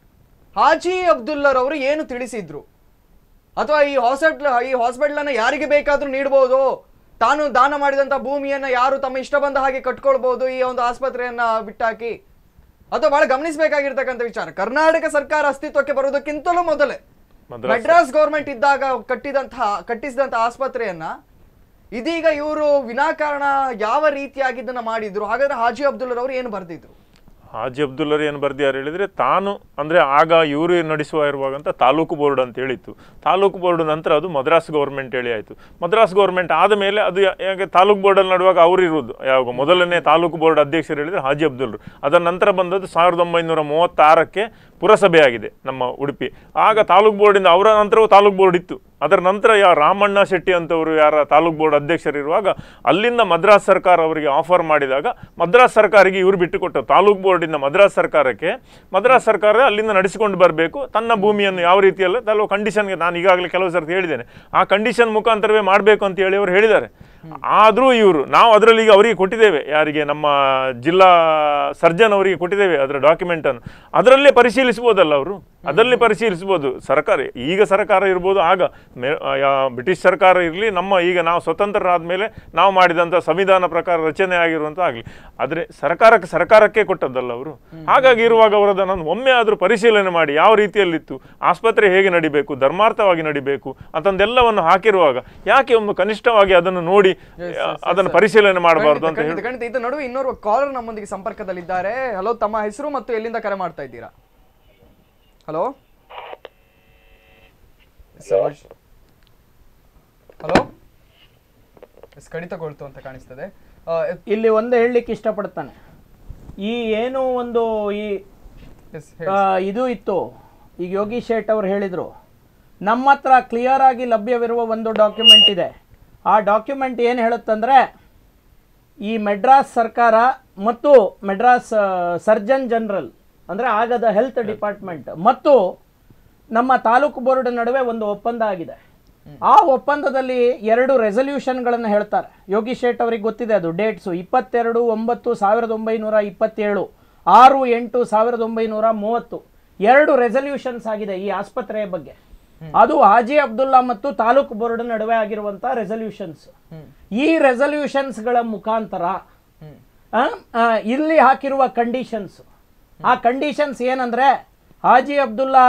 ಹಾಜಿ ಅಬ್ದುಲ್ಲರ್ ಅವರು ಏನು ತಿಳಿಸಿದ್ರು ಅಥವಾ ಈ ಹಾಸ್ಪಿಟ್ಲ್ ಈ ಹಾಸ್ಪಿಟಲ್ ಅನ್ನ ಯಾರಿಗೆ ಬೇಕಾದ್ರೂ ನೀಡಬಹುದು ತಾನು ದಾನ ಮಾಡಿದಂತ ಭೂಮಿಯನ್ನ ಯಾರು ತಮ್ಮ ಇಷ್ಟ ಬಂದ ಹಾಗೆ ಕಟ್ಕೊಳ್ಬಹುದು ಈ ಒಂದು ಆಸ್ಪತ್ರೆಯನ್ನ ಬಿಟ್ಟಾಕಿ ಅಥವಾ ಬಹಳ ಗಮನಿಸಬೇಕಾಗಿರ್ತಕ್ಕಂಥ ವಿಚಾರ ಕರ್ನಾಟಕ ಸರ್ಕಾರ ಅಸ್ತಿತ್ವಕ್ಕೆ ಬರುವುದಕ್ಕಿಂತಲೂ ಮೊದಲೇ ಮದ್ರಾಸ್ ಮೆಡ್ರಾಸ್ ಗೌರ್ಮೆಂಟ್ ಇದ್ದಾಗ ಕಟ್ಟಿದಂತಹ ಕಟ್ಟಿಸಿದಂತಹ ಆಸ್ಪತ್ರೆಯನ್ನ ಇದೀಗ ಇವರು ವಿನಾಕಾರಣ ಯಾವ ರೀತಿಯಾಗಿ ಇದನ್ನ ಮಾಡಿದ್ರು ಹಾಗಾದ್ರೆ ಹಾಜಿ ಅಬ್ದುಲ್ ಅವರು ಏನು ಬರ್ದಿದ್ರು ಹಾಜಿ ಅಬ್ದುಲ್ಲರ್ ಏನು ಬರ್ದಿದ್ದಾರೆ ಹೇಳಿದರೆ ತಾನು ಅಂದರೆ ಆಗ ಇವರು ನಡೆಸುವ ಇರುವಾಗಂತ ತಾಲೂಕು ಬೋರ್ಡ್ ಅಂತ ಹೇಳಿತ್ತು ತಾಲೂಕು ಬೋರ್ಡ್ ನಂತರ ಅದು ಮದ್ರಾಸ್ ಗೌರ್ಮೆಂಟ್ ಹೇಳಿ ಆಯಿತು ಮದ್ರಾಸ್ ಗೌರ್ಮೆಂಟ್ ಆದ ಮೇಲೆ ಅದು ಯಾ- ಯಾಕೆ ತಾಲೂಕು ಬೋರ್ಡಲ್ಲಿ ನಡುವಾಗ ಅವರು ಇರುವುದು ಯಾವಾಗ ಮೊದಲನೇ ತಾಲೂಕು ಬೋರ್ಡ್ ಅಧ್ಯಕ್ಷರು ಹೇಳಿದರೆ ಹಾಜಿ ಅಬ್ದುಲ್ರು ಅದರ ನಂತರ ಬಂದದ್ದು ಸಾವಿರದ ಒಂಬೈನೂರ ಮೂವತ್ತಾರಕ್ಕೆ ಪುರಸಭೆ ಆಗಿದೆ ನಮ್ಮ ಉಡುಪಿ ಆಗ ತಾಲೂಕು ಬೋರ್ಡಿಂದ ಅವರ ನಂತರವೂ ತಾಲೂಕು ಬೋರ್ಡ್ ಇತ್ತು ಅದರ ನಂತರ ಯಾ ರಾಮಣ್ಣ ಶೆಟ್ಟಿ ಅಂತವರು ಯಾರ ತಾಲೂಕು ಬೋರ್ಡ್ ಅಧ್ಯಕ್ಷರಿರುವಾಗ ಅಲ್ಲಿಂದ ಮದ್ರಾಸ್ ಸರ್ಕಾರ ಅವರಿಗೆ ಆಫರ್ ಮಾಡಿದಾಗ ಮದ್ರಾಸ್ ಸರ್ಕಾರಿಗೆ ಇವರು ಬಿಟ್ಟುಕೊಟ್ಟರು ತಾಲೂಕು ಬೋರ್ಡಿಂದ ಮದ್ರಾಸ್ ಸರ್ಕಾರಕ್ಕೆ ಮದ್ರಾಸ್ ಸರ್ಕಾರ ಅಲ್ಲಿಂದ ನಡೆಸಿಕೊಂಡು ಬರಬೇಕು ತನ್ನ ಭೂಮಿಯನ್ನು ಯಾವ ರೀತಿಯಲ್ಲ ಕೆಲವು ಕಂಡೀಷನ್ಗೆ ನಾನು ಈಗಾಗಲೇ ಕೆಲವು ಸರ್ತಿ ಹೇಳಿದ್ದೇನೆ ಆ ಕಂಡೀಷನ್ ಮುಖಾಂತರವೇ ಮಾಡಬೇಕು ಅಂತ ಹೇಳಿ ಅವರು ಹೇಳಿದ್ದಾರೆ ಆದರೂ ಇವರು ನಾವು ಅದರಲ್ಲಿ ಈಗ ಅವರಿಗೆ ಕೊಟ್ಟಿದ್ದೇವೆ ಯಾರಿಗೆ ನಮ್ಮ ಜಿಲ್ಲಾ ಸರ್ಜನ್ ಅವರಿಗೆ ಕೊಟ್ಟಿದ್ದೇವೆ ಅದರ ಡಾಕ್ಯುಮೆಂಟನ್ನು ಅದರಲ್ಲೇ ಪರಿಶೀಲಿಸ್ಬೋದಲ್ಲ ಅವರು ಅದರಲ್ಲಿ ಪರಿಶೀಲಿಸ್ಬೋದು ಸರ್ಕಾರ ಈಗ ಸರ್ಕಾರ ಇರ್ಬೋದು ಆಗ ಮೆ- ಆ, ಯಾ- ಬ್ರಿಟಿಷ್ ಸರ್ಕಾರ ಇರಲಿ ನಮ್ಮ ಈಗ ನಾವು ಸ್ವತಂತ್ರರಾದ ಮೇಲೆ ನಾವು ಮಾಡಿದಂಥ ಸಂವಿಧಾನ ಪ್ರಕಾರ ರಚನೆ ಆಗಿರುವಂಥ ಆಗಲಿ ಆದರೆ ಸರ್ಕಾರಕ್ಕೆ ಸರ್ಕಾರಕ್ಕೆ ಕೊಟ್ಟದ್ದಲ್ಲ ಅವರು ಹಾಗಾಗಿ ಇರುವಾಗ ಅವರದನ್ನು ಒಮ್ಮೆ ಆದರೂ ಪರಿಶೀಲನೆ ಮಾಡಿ ಯಾವ ರೀತಿಯಲ್ಲಿತ್ತು ಆಸ್ಪತ್ರೆ ಹೇಗೆ ನಡಿಬೇಕು ಧರ್ಮಾರ್ಥವಾಗಿ ನಡಿಬೇಕು ಅಂತಂದೆಲ್ಲವನ್ನು ಹಾಕಿರುವಾಗ ಯಾಕೆ ಒಂದು ಕನಿಷ್ಠವಾಗಿ ಅದನ್ನು ನೋಡಿ ಆ, ಅದನ್ನು ಪರಿಶೀಲನೆ ಮಾಡಬಾರ್ದು ಅಂತ ಖಂಡಿತ ಹೇಳಿ ಖಂಡಿತ ಇದರ ನಡುವೆ ಇನ್ನೋರ್ವ ಕಾಲರ್ ನಮ್ಮೊಂದಿಗೆ ಸಂಪರ್ಕದಲ್ಲಿದ್ದಾರೆ ಹಲೋ ತಮ್ಮ ಹೆಸರು ಮತ್ತು ಎಲ್ಲಿಂದ ಕರೆ ಮಾಡ್ತಾ ಇದ್ದೀರಾ ಹಲೋ ಹಲೋ ಎಸ್ ಕಡಿತಗೊಳ್ತು ಅಂತ ಕಾಣಿಸ್ತದೆ ಆ, ಎ- ಇಲ್ಲಿ ಒಂದು ಹೇಳಲಿಕ್ಕೆ ಇಷ್ಟಪಡ್ತಾನೆ ಈ ಏನು ಒಂದು ಈ ಎಸ್ ಆ, ಇದು ಇತ್ತು ಈಗ ಯೋಗಿ ಶೇಟ್ ಅವ್ರು ಹೇಳಿದರು ನಮ್ಮ ಹತ್ರ ಕ್ಲಿಯರ್ ಆಗಿ ಲಭ್ಯವಿರುವ ಒಂದು ಡಾಕ್ಯುಮೆಂಟ್ ಇದೆ ಆ ಡಾಕ್ಯುಮೆಂಟ್ ಏನು ಹೇಳುತ್ತಂದ್ರೆ ಈ ಮೆಡ್ರಾಸ್ ಸರ್ಕಾರ ಮತ್ತು ಮೆಡ್ರಾಸ್ ಸರ್ಜನ್ ಜನರಲ್ ಅಂದರೆ ಆಗದ ಹೆಲ್ತ್ ಡಿಪಾರ್ಟ್ಮೆಂಟ್ ಮತ್ತು ನಮ್ಮ ತಾಲೂಕು ಬೋರ್ಡ್ ನಡುವೆ ಒಂದು ಒಪ್ಪಂದ ಆಗಿದೆ ಆ ಒಪ್ಪಂದದಲ್ಲಿ ಎರಡು ರೆಸಲ್ಯೂಷನ್ಗಳನ್ನು ಹೇಳ್ತಾರೆ ಯೋಗಿ ಶೇಟ್ ಅವರಿಗೆ ಗೊತ್ತಿದೆ ಅದು ಡೇಟ್ಸು ಇಪ್ಪತ್ತೆರಡು ಒಂಬತ್ತು ಸಾವಿರದ ಒಂಬೈನೂರ ಇಪ್ಪತ್ತೇಳು ಆರು ಎಂಟು ಸಾವಿರದ ಒಂಬೈನೂರ ಮೂವತ್ತು ಎರಡು ರೆಸಲ್ಯೂಷನ್ಸ್ ಆಗಿದೆ ಈ ಆಸ್ಪತ್ರೆಯ ಬಗ್ಗೆ ಅದು ಹಾಜಿ ಅಬ್ದುಲ್ಲಾ ಮತ್ತು ತಾಲೂಕು ಬೋರ್ಡ್ ನಡುವೆ ಆಗಿರುವಂತಹ ರೆಸಲ್ಯೂಷನ್ಸ್ ಈ ರೆಸಲ್ಯೂಷನ್ಸ್ಗಳ ಮುಖಾಂತರ ಆ, ಆ, ಇಲ್ಲಿ ಹಾಕಿರುವ ಕಂಡೀಷನ್ಸ್ ಆ ಕಂಡೀಷನ್ಸ್ ಏನಂದ್ರೆ ಹಾಜಿ ಅಬ್ದುಲ್ಲಾ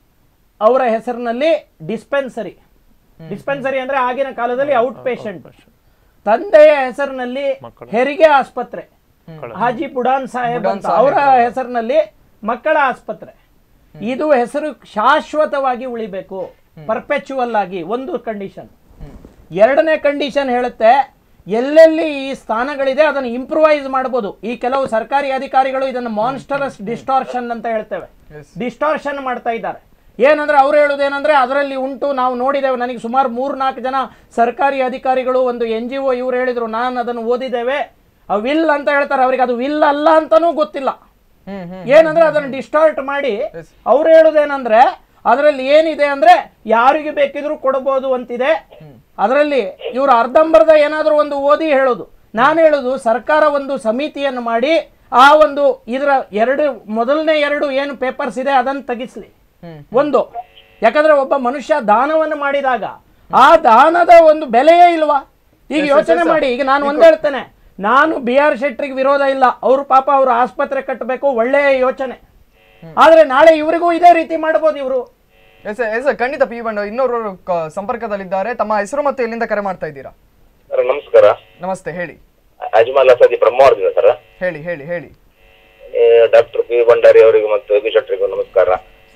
ಅವರ ಹೆಸರಿನಲ್ಲಿ ಡಿಸ್ಪೆನ್ಸರಿ ಡಿಸ್ಪೆನ್ಸರಿ ಅಂದ್ರೆ ಆಗಿನ ಕಾಲದಲ್ಲಿ ಔಟ್ ಪೇಷಂಟ್ ತಂದೆಯ ಹೆಸರಿನಲ್ಲಿ ಹೆರಿಗೆ ಆಸ್ಪತ್ರೆ ಹಾಜಿ ಬುಡಾನ್ ಸಾಹೇಬ್ ಅಂತ ಅವರ ಹೆಸರಿನಲ್ಲಿ ಮಕ್ಕಳ ಆಸ್ಪತ್ರೆ ಇದು ಹೆಸರು ಶಾಶ್ವತವಾಗಿ ಉಳಿಬೇಕು ಪರ್ಪೆಚುವಲ್ ಆಗಿ ಒಂದು ಕಂಡೀಷನ್ ಎರಡನೇ ಕಂಡೀಷನ್ ಹೇಳುತ್ತೆ ಎಲ್ಲೆಲ್ಲಿ ಈ ಸ್ಥಾನಗಳಿದೆ ಅದನ್ನು ಇಂಪ್ರೂವೈಸ್ ಮಾಡ್ಬೋದು ಈ ಕೆಲವು ಸರ್ಕಾರಿ ಅಧಿಕಾರಿಗಳು ಇದನ್ನು ಮಾನ್ಸ್ಟರಸ್ ಡಿಸ್ಟಾರ್ಷನ್ ಅಂತ ಹೇಳ್ತೇವೆ ಡಿಸ್ಟಾರ್ಷನ್ ಮಾಡ್ತಾ ಇದ್ದಾರೆ ಏನಂದ್ರೆ ಅವ್ರು ಹೇಳೋದೇನಂದ್ರೆ ಅದರಲ್ಲಿ ಉಂಟು ನಾವು ನೋಡಿದ್ದೇವೆ ನನಗೆ ಸುಮಾರು ಮೂರು ನಾಲ್ಕು ಜನ ಸರ್ಕಾರಿ ಅಧಿಕಾರಿಗಳು ಒಂದು ಎನ್ ಜಿ ಒ ಇವ್ರು ಹೇಳಿದ್ರು ನಾನು ಅದನ್ನು ಓದಿದ್ದೇವೆ ಆ ವಿಲ್ ಅಂತ ಹೇಳ್ತಾರೆ ಅವ್ರಿಗೆ ಅದು ವಿಲ್ ಅಲ್ಲ ಅಂತಾನೂ ಗೊತ್ತಿಲ್ಲ ಹ್ಮ್ ಹ್ಮ್ ಏನಂದ್ರೆ ಅದನ್ನು ಡಿಸ್ಟಾರ್ಟ್ ಮಾಡಿ ಅವ್ರು ಹೇಳೋದೇನಂದ್ರೆ ಅದರಲ್ಲಿ ಏನಿದೆ ಅಂದ್ರೆ ಯಾರಿಗೆ ಬೇಕಿದ್ರು ಕೊಡಬಹುದು ಅಂತಿದೆ ಅದರಲ್ಲಿ ಇವರು ಅರ್ಧಂಬರ್ಧ ಏನಾದರೂ ಒಂದು ಓದಿ ಹೇಳೋದು ನಾನು ಹೇಳೋದು ಸರ್ಕಾರ ಒಂದು ಸಮಿತಿಯನ್ನು ಮಾಡಿ ಆ ಒಂದು ಇದರ ಎರಡು ಮೊದಲನೇ ಎರಡು ಏನು ಪೇಪರ್ಸ್ ಇದೆ ಅದನ್ನು ತೆಗಿಸ್ಲಿ ಒಂದು ಯಾಕಂದ್ರೆ ಒಬ್ಬ ಮನುಷ್ಯ ದಾನವನ್ನು ಮಾಡಿದಾಗ ಆ ದಾನದ ಒಂದು ಬೆಲೆಯೇ ಇಲ್ವಾ ಈಗ ಯೋಚನೆ ಮಾಡಿ ಈಗ ನಾನು ಒಂದ್ ಹೇಳ್ತೇನೆ ನಾನು ಬಿ ಆರ್ ಶೆಟ್ರಿಗೆ ವಿರೋಧ ಇಲ್ಲ ಅವರು ಪಾಪ ಅವರು ಆಸ್ಪತ್ರೆ ಕಟ್ಟಬೇಕು ಒಳ್ಳೆಯ ಯೋಚನೆ ಆದ್ರೆ ನಾಳೆ ಇವರಿಗೂ ಇದೇ ರೀತಿ ಮಾಡ್ಬೋದು ಇವರು ಎಸ್ ಎಸ್ ಖಂಡಿತ ಪಿ ಬಂಡ ಇನ್ನೋರು ಕ- ಸಂಪರ್ಕದಲ್ಲಿದ್ದಾರೆ ತಮ್ಮ ಹೆಸರು ಮತ್ತು ಎಲ್ಲಿಂದ ಕರೆ ಮಾಡ್ತಾ ಇದ್ದೀರಾ ಸರ್ ನಮಸ್ಕಾರ ನಮಸ್ತೆ ಹೇಳಿ ಅಜ್ಮಲ್ ಅಸದಿ ಬ್ರಹ್ಮಾವರದಿಂದ ಸರ್ ಹೇಳಿ ಹೇಳಿ ಹೇಳಿ ಡಾಕ್ಟರ್ ಪಿ ಭಂಡಾರಿ ಅವರಿಗೂ ಮತ್ತು ಯೋಗಿ ಶೆಟ್ಟರಿಗೂ ನಮಸ್ಕಾರ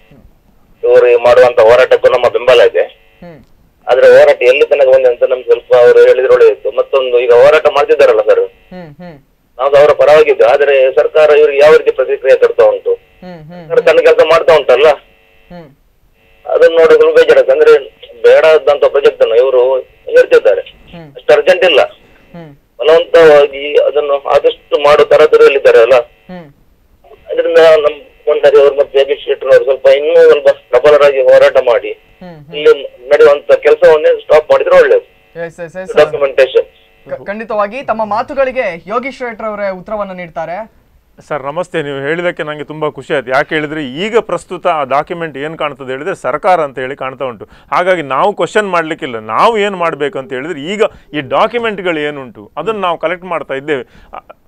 ಇವರು ಮಾಡುವಂತ ಹೋರಾಟಕ್ಕೂ ನಮ್ಮ ಬೆಂಬಲ ಇದೆ ಹ್ಮ್ ಆದ್ರೆ ಹೋರಾಟ ಎಲ್ಲಿ ತನಕ ಬಂದಿದೆ ಅಂತ ನಮ್ಗೆ ಸ್ವಲ್ಪ ಅವರು ಹೇಳಿದ್ರೆ ಒಳ್ಳೆಯಿತ್ತು ಮತ್ತೊಂದು ಈಗ ಹೋರಾಟ ಮಾಡ್ತಿದ್ದಾರಲ್ಲ ಸರ್ ಹ್ಮ್ ಹ್ಮ್ ನಾವು ಅವರ ಪರವಾಗಿದ್ದು ಆದ್ರೆ ಸರ್ಕಾರ ಇವರಿಗೆ ಯಾವ ರೀತಿ ಪ್ರತಿಕ್ರಿಯೆ ಕೊಡ್ತಾ ಉಂಟು ಹ್ಮ್ ಹ್ಮ್ ಸರ್ಕಾರ ತನ್ನ ಕೆಲಸ ಮಾಡ್ತಾ ಉಂಟಲ್ಲ ಹ್ಮ್ ಅದನ್ನ ನೋಡಿ ಸ್ವಲ್ಪ ಬೇಜಾರಾಗ್ತದೆ ಅಂದ್ರೆ ಬೇಡದಂತ ಪ್ರಾಜೆಕ್ಟ್ ಅನ್ನು ಇವರು ಹೇಳ್ತಿದ್ದಾರೆ ಹ್ಮ್. ಅಷ್ಟು ಅರ್ಜೆಂಟ್ ಇಲ್ಲ ಹ್ಮ್ ಬಲವಂತವಾಗಿ ಅದನ್ನು ಆದಷ್ಟು ಮಾಡೋ ತರತರಿಯಲ್ಲಿದ್ದಾರೆ ಅಲ್ಲ ಹ್ಮ್ ಅದರಿಂದ ನಮ್ಮ ಭಂಡಾರಿ ಅವರು ಮತ್ತು ಯೋಗೇಶ್ ಶೆಟ್ಟರ್ ಅವರು ಸ್ವಲ್ಪ ಇನ್ನೂ ಸ್ವಲ್ಪ ಪ್ರಬಲರಾಗಿ ಹೋರಾಟ ಮಾಡಿ ಹ್ಮ್ ಇಲ್ಲಿ ನಡೆಯುವಂತ ಕೆಲಸವನ್ನೇ ಸ್ಟಾಪ್ ಮಾಡಿದ್ರೆ ಒಳ್ಳೇದು ಎಸ್ ಎಸ್ ಎಸ್ ಡಾಕ್ಯುಮೆಂಟೇಶನ್ ಖಂಡಿತವಾಗಿ ತಮ್ಮ ಮಾತುಗಳಿಗೆ ಯೋಗೀಶ್ ಶೆಟ್ಟರ್ ಅವರೇ ಉತ್ತರವನ್ನು ನೀಡ್ತಾರೆ ಸರ್ ನಮಸ್ತೆ ನೀವು ಹೇಳಿದ್ದಕ್ಕೆ ನನಗೆ ತುಂಬ ಖುಷಿ ಆಯ್ತು ಯಾಕೆ ಹೇಳಿದರೆ ಈಗ ಪ್ರಸ್ತುತ ಆ ಡಾಕ್ಯುಮೆಂಟ್ ಏನು ಕಾಣ್ತದೆ ಹೇಳಿದರೆ ಸರ್ಕಾರ ಅಂತ ಹೇಳಿ ಕಾಣ್ತಾ ಉಂಟು ಹಾಗಾಗಿ ನಾವು ಕ್ವಶನ್ ಮಾಡಲಿಕ್ಕಿಲ್ಲ ನಾವು ಏನು ಮಾಡಬೇಕು ಅಂತ ಹೇಳಿದರೆ ಈಗ ಈ ಡಾಕ್ಯುಮೆಂಟ್ಗಳು ಏನುಂಟು ಅದನ್ನು ನಾವು ಕಲೆಕ್ಟ್ ಮಾಡ್ತಾ ಇದ್ದೇವೆ ಆ-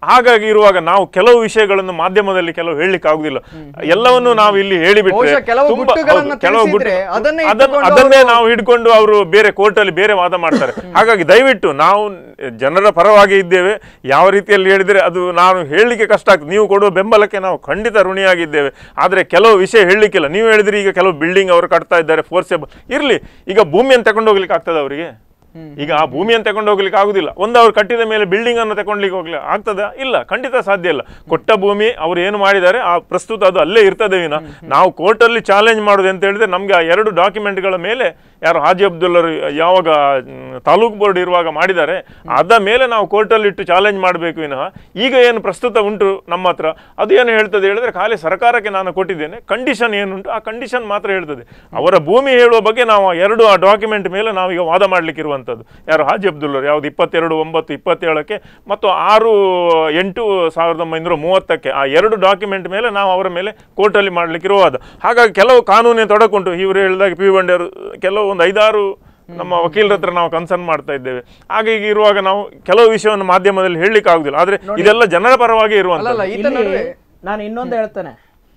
ಹಾಗಾಗಿ ಇರುವಾಗ ನಾವು ಕೆಲವು ವಿಷಯಗಳನ್ನು ಮಾಧ್ಯಮದಲ್ಲಿ ಕೆಲವು ಹೇಳಲಿಕ್ಕೆ ಆಗುದಿಲ್ಲ ಎಲ್ಲವನ್ನು ನಾವು ಇಲ್ಲಿ ಹೇಳಿಬಿಟ್ರೆ ಬಹುಶಃ ಕೆಲವು ತುಂಬಾ- ಗುಟ್ಟುಗಳನ್ನ ಹೌದು, ಕೆಲವು ಗುಟ್ಟು- ತಿಳಿಸಿದ್ರೆ ಅದನ್ನೇ ಅದನ್ನ- ಇಟ್ಟುಕೊಂಡು ಅದನ್ನೇ ಅವರು- ನಾವು ಹಿಡ್ಕೊಂಡು ಅವರು ಬೇರೆ ಕೋರ್ಟಲ್ಲಿ ಬೇರೆ ವಾದ ಮಾಡ್ತಾರೆ ಹಾಗಾಗಿ ದಯವಿಟ್ಟು ನಾವು ಜನರ ಪರವಾಗಿ ಇದ್ದೇವೆ ಯಾವ ರೀತಿಯಲ್ಲಿ ಹೇಳಿದ್ರೆ ಅದು ನಾನು ಹೇಳಲಿಕ್ಕೆ ಕಷ್ಟ ಆಗ್ತದೆ ನೀವು ಕೊಡುವ ಬೆಂಬಲಕ್ಕೆ ನಾವು ಖಂಡಿತ ಋಣಿಯಾಗಿದ್ದೇವೆ ಆದರೆ ಕೆಲವು ವಿಷಯ ಹೇಳಲಿಕ್ಕಿಲ್ಲ ನೀವು ಹೇಳಿದ್ರೆ ಈಗ ಕೆಲವು ಬಿಲ್ಡಿಂಗ್ ಅವರು ಕಟ್ತಾ ಇದ್ದಾರೆ ಫೋರ್ಸೆಬಲ್ ಇರಲಿ ಈಗ ಭೂಮಿಯನ್ನು ತಗೊಂಡು ಹೋಗ್ಲಿಕ್ಕೆ ಆಗ್ತದೆ ಅವರಿಗೆ ಈಗ ಆ ಭೂಮಿಯನ್ನು ತಗೊಂಡು ಹೋಗ್ಲಿಕ್ಕೆ ಆಗುದಿಲ್ಲ ಒಂದು ಅವ್ರು ಕಟ್ಟಿದ ಮೇಲೆ ಬಿಲ್ಡಿಂಗ್ ಅನ್ನು ತಗೊಂಡ್ಲಿಕ್ಕೆ ಹೋಗ್ಲಿ ಆಗ್ತದ ಇಲ್ಲ ಖಂಡಿತ ಸಾಧ್ಯ ಇಲ್ಲ ಕೊಟ್ಟ ಭೂಮಿ ಅವ್ರು ಏನು ಮಾಡಿದ್ದಾರೆ ಆ ಪ್ರಸ್ತುತ ಅದು ಅಲ್ಲೇ ಇರ್ತದೆ ವಿನ ನಾವು ಕೋರ್ಟಲ್ಲಿ ಚಾಲೆಂಜ್ ಮಾಡುದು ಅಂತ ಹೇಳಿದ್ರೆ ನಮ್ಗೆ ಆ ಎರಡು ಡಾಕ್ಯುಮೆಂಟ್ಗಳ ಮೇಲೆ ಯಾರು ಹಾಜಿ ಅಬ್ದುಲ್ಲರು ಯಾವಾಗ ಮ್, ತಾಲೂಕು ಬೋರ್ಡ್ ಇರುವಾಗ ಮಾಡಿದ್ದಾರೆ ಅದ ಮೇಲೆ ನಾವು ಕೋರ್ಟಲ್ಲಿ ಇಟ್ಟು ಚಾಲೆಂಜ್ ಮಾಡಬೇಕು ವಿನಃ ಈಗ ಏನು ಪ್ರಸ್ತುತ ಉಂಟು ನಮ್ಮ ಹತ್ರ ಅದು ಏನು ಹೇಳ್ತದೆ ಹೇಳಿದ್ರೆ ಖಾಲಿ ಸರ್ಕಾರಕ್ಕೆ ನಾನು ಕೊಟ್ಟಿದ್ದೇನೆ ಕಂಡೀಷನ್ ಏನುಂಟು ಆ ಕಂಡೀಷನ್ ಮಾತ್ರ ಹೇಳ್ತದೆ ಅವರ ಭೂಮಿ ಹೇಳುವ ಬಗ್ಗೆ ನಾವು ಆ ಎರಡು ಆ ಡಾಕ್ಯುಮೆಂಟ್ ಮೇಲೆ ನಾವೀಗ ವಾದ ಮಾಡ್ಲಿಕ್ಕೆ ಇರುವಂಥದ್ದು ಯಾರು ಹಾಜಿ ಅಬ್ದುಲ್ಲರು ಯಾವ್ದು ಇಪ್ಪತ್ತೆರಡು ಒಂಬತ್ತು ಇಪ್ಪತ್ತೇಳಕ್ಕೆ ಮತ್ತು ಆರು ಎಂಟು ಸಾವಿರದ ಒಂಬೈನೂರ ಮೂವತ್ತಕ್ಕೆ ಆ ಎರಡು ಡಾಕ್ಯುಮೆಂಟ್ ಮೇಲೆ ನಾವು ಅವರ ಮೇಲೆ ಕೋರ್ಟಲ್ಲಿ ಮಾಡ್ಲಿಕ್ಕೆ ಇರುವ ವಾದ ಹಾಗಾಗಿ ಕೆಲವು ಕಾನೂನಿನ ತೊಡಕುಂಟು ಇವರು ಹೇಳಿದಾಗ ಪಿ ಬಂಡೆಯವರು ಕೆಲವು ಒಂದು ಐದಾರು ನಮ್ಮ ವಕೀಲರ ಹತ್ರ ನಾವು ಕನ್ಸರ್ನ್ ಮಾಡ್ತಾ ಇದ್ದೇವೆ ಹಾಗೆ ಈಗ ಇರುವಾಗ ನಾವು ಕೆಲವು ವಿಷಯವನ್ನು ಮಾಧ್ಯಮದಲ್ಲಿ ಹೇಳಲಿಕ್ಕೆ ಆಗುದಿಲ್ಲ ಆದ್ರೆ ಇದೆಲ್ಲ ಜನರ ಪರವಾಗಿ ಅಲ್ಲಲ್ಲ ಇರುವಂತ ಈತ ಇಲ್ಲಿ ನಡುವೆ ನಾನು ಇನ್ನೊಂದು ಹೇಳ್ತೇನೆ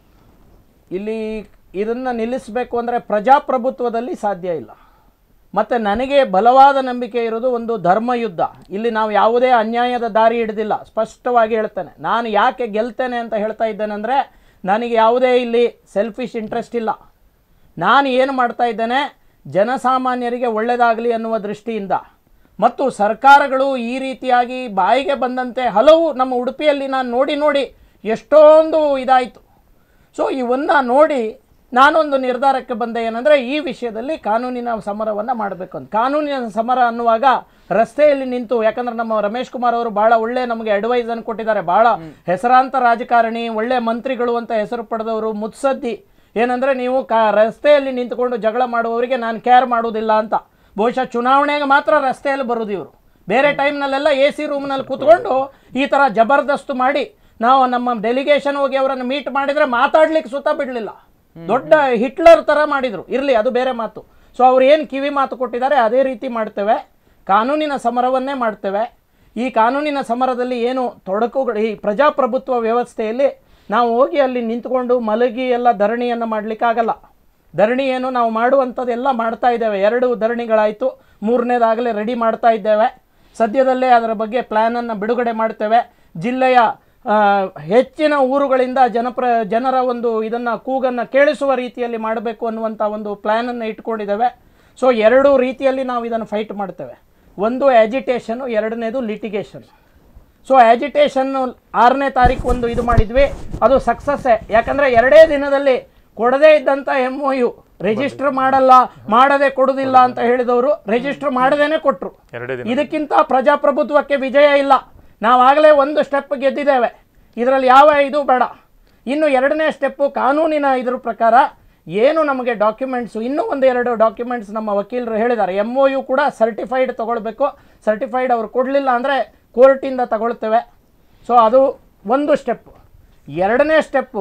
ಇಲ್ಲಿ ಇದನ್ನ ನಿಲ್ಲಿಸಬೇಕು ಅಂದರೆ ಪ್ರಜಾಪ್ರಭುತ್ವದಲ್ಲಿ ಸಾಧ್ಯ ಇಲ್ಲ ಮತ್ತು ನನಗೆ ಬಲವಾದ ನಂಬಿಕೆ ಇರೋದು ಒಂದು ಧರ್ಮಯುದ್ಧ ಇಲ್ಲಿ ನಾವು ಯಾವುದೇ ಅನ್ಯಾಯದ ದಾರಿ ಹಿಡಿದಿಲ್ಲ ಸ್ಪಷ್ಟವಾಗಿ ಹೇಳ್ತೇನೆ ನಾನು ಯಾಕೆ ಗೆಲ್ತೇನೆ ಅಂತ ಹೇಳ್ತಾ ಇದ್ದೇನೆ ಅಂದರೆ ನನಗೆ ಯಾವುದೇ ಇಲ್ಲಿ ಸೆಲ್ಫಿಶ್ ಇಂಟ್ರೆಸ್ಟ್ ಇಲ್ಲ ನಾನು ಏನು ಮಾಡ್ತಾ ಇದ್ದೇನೆ ಜನಸಾಮಾನ್ಯರಿಗೆ ಒಳ್ಳೆಯದಾಗಲಿ ಅನ್ನುವ ದೃಷ್ಟಿಯಿಂದ ಮತ್ತು ಸರ್ಕಾರಗಳು ಈ ರೀತಿಯಾಗಿ ಬಾಯಿಗೆ ಬಂದಂತೆ ಹಲವು ನಮ್ಮ ಉಡುಪಿಯಲ್ಲಿ ನಾನು ನೋಡಿ ನೋಡಿ ಎಷ್ಟೊಂದು ಇದಾಯಿತು ಸೊ ಇವನ್ನ ನೋಡಿ ನಾನೊಂದು ನಿರ್ಧಾರಕ್ಕೆ ಬಂದೆ ಏನಂದರೆ ಈ ವಿಷಯದಲ್ಲಿ ಕಾನೂನಿನ ಸಮರವನ್ನು ಮಾಡಬೇಕು ಅಂತ ಕಾನೂನಿನ ಸಮರ ಅನ್ನುವಾಗ ರಸ್ತೆಯಲ್ಲಿ ನಿಂತು ಯಾಕಂದ್ರೆ ನಮ್ಮ ರಮೇಶ್ ಕುಮಾರ್ ಅವರು ಬಹಳ ಒಳ್ಳೆ ನಮಗೆ ಅಡ್ವೈಸ್ ಅನ್ನು ಕೊಟ್ಟಿದ್ದಾರೆ ಬಹಳ ಹೆಸರಾಂತ ರಾಜಕಾರಣಿ ಒಳ್ಳೆ ಮಂತ್ರಿಗಳು ಅಂತ ಹೆಸರು ಪಡೆದವರು ಮುತ್ಸದ್ದಿ ಏನಂದ್ರೆ ನೀವು ಕಾ ರಸ್ತೆಯಲ್ಲಿ ನಿಂತುಕೊಂಡು ಜಗಳ ಮಾಡುವವರಿಗೆ ನಾನು ಕೇರ್ ಮಾಡುವುದಿಲ್ಲ ಅಂತ ಬಹುಶಃ ಚುನಾವಣೆಗೆ ಮಾತ್ರ ರಸ್ತೆಯಲ್ಲಿ ಬರೋದು ಇವರು ಬೇರೆ ಟೈಮ್ನಲ್ಲೆಲ್ಲ ಎ ಸಿ ರೂಮ್ನಲ್ಲಿ ಕೂತ್ಕೊಂಡು ಈ ಥರ ಜಬರ್ದಸ್ತು ಮಾಡಿ ನಾವು ನಮ್ಮ ಡೆಲಿಗೇಷನ್ ಹೋಗಿ ಅವರನ್ನು ಮೀಟ್ ಮಾಡಿದರೆ ಮಾತಾಡ್ಲಿಕ್ಕೆ ಸುತ್ತ ಬಿಡಲಿಲ್ಲ ದೊಡ್ಡ ಹಿಟ್ಲರ್ ಥರ ಮಾಡಿದರು ಇರಲಿ ಅದು ಬೇರೆ ಮಾತು ಸೊ ಅವ್ರು ಏನು ಕಿವಿ ಮಾತು ಕೊಟ್ಟಿದ್ದಾರೆ ಅದೇ ರೀತಿ ಮಾಡ್ತೇವೆ ಕಾನೂನಿನ ಸಮರವನ್ನೇ ಮಾಡ್ತೇವೆ ಈ ಕಾನೂನಿನ ಸಮರದಲ್ಲಿ ಏನು ತೊಡಕುಗಳು ಈ ಪ್ರಜಾಪ್ರಭುತ್ವ ವ್ಯವಸ್ಥೆಯಲ್ಲಿ ನಾವು ಹೋಗಿ ಅಲ್ಲಿ ನಿಂತ್ಕೊಂಡು ಮಲಗಿ ಎಲ್ಲ ಧರಣಿಯನ್ನು ಮಾಡಲಿಕ್ಕಾಗಲ್ಲ ಧರಣಿ ಏನು ನಾವು ಮಾಡುವಂಥದ್ದೆಲ್ಲ ಮಾಡ್ತಾ ಇದ್ದೇವೆ ಎರಡು ಧರಣಿಗಳಾಯಿತು ಮೂರನೇದಾಗಲೇ ರೆಡಿ ಮಾಡ್ತಾ ಇದ್ದೇವೆ ಸದ್ಯದಲ್ಲೇ ಅದರ ಬಗ್ಗೆ ಪ್ಲ್ಯಾನನ್ನು ಬಿಡುಗಡೆ ಮಾಡ್ತೇವೆ ಜಿಲ್ಲೆಯ ಆ, ಹೆಚ್ಚಿನ ಊರುಗಳಿಂದ ಜನಪ್ರ ಜನರ ಒಂದು ಇದನ್ನು ಕೂಗನ್ನು ಕೇಳಿಸುವ ರೀತಿಯಲ್ಲಿ ಮಾಡಬೇಕು ಅನ್ನುವಂಥ ಒಂದು ಪ್ಲ್ಯಾನನ್ನು ಇಟ್ಕೊಂಡಿದ್ದೇವೆ ಸೊ ಎರಡು ರೀತಿಯಲ್ಲಿ ನಾವು ಇದನ್ನು ಫೈಟ್ ಮಾಡ್ತೇವೆ ಒಂದು ಆ್ಯಜಿಟೇಷನು ಎರಡನೇದು ಲಿಟಿಗೇಷನ್ ಸೊ ಆ್ಯಜಿಟೇಷನ್ನು ಆರನೇ ತಾರೀಕು ಒಂದು ಇದು ಮಾಡಿದ್ವಿ ಅದು ಸಕ್ಸಸ್ಸೇ ಯಾಕಂದರೆ ಎರಡೇ ದಿನದಲ್ಲಿ ಕೊಡದೇ ಇದ್ದಂಥ ಎಮ್ ಒ ಯು ರಿಜಿಸ್ಟರ್ ಮಾಡಲ್ಲ ಮಾಡದೆ ಕೊಡುವುದಿಲ್ಲ ಅಂತ ಹೇಳಿದವರು ರಿಜಿಸ್ಟರ್ ಮಾಡದೇನೆ ಕೊಟ್ಟರು ಎರಡೇ ದಿನ ಇದಕ್ಕಿಂತ ಪ್ರಜಾಪ್ರಭುತ್ವಕ್ಕೆ ವಿಜಯ ಇಲ್ಲ ನಾವಾಗಲೇ ಒಂದು ಸ್ಟೆಪ್ ಗೆದ್ದಿದ್ದೇವೆ ಇದರಲ್ಲಿ ಯಾವ ಇದು ಬೇಡ ಇನ್ನು ಎರಡನೇ ಸ್ಟೆಪ್ಪು ಕಾನೂನಿನ ಇದ್ರ ಪ್ರಕಾರ ಏನು ನಮಗೆ ಡಾಕ್ಯುಮೆಂಟ್ಸು ಇನ್ನೂ ಒಂದು ಎರಡು ಡಾಕ್ಯುಮೆಂಟ್ಸ್ ನಮ್ಮ ವಕೀಲರು ಹೇಳಿದ್ದಾರೆ ಎಮ್ ಒ ಯು ಕೂಡ ಸರ್ಟಿಫೈಡ್ ತೊಗೊಳ್ಬೇಕು ಸರ್ಟಿಫೈಡ್ ಅವ್ರು ಕೊಡಲಿಲ್ಲ ಅಂದರೆ ಕೋರ್ಟಿಂದ ತಗೊಳ್ತೇವೆ ಸೊ ಅದು ಒಂದು ಸ್ಟೆಪ್ಪು ಎರಡನೇ ಸ್ಟೆಪ್ಪು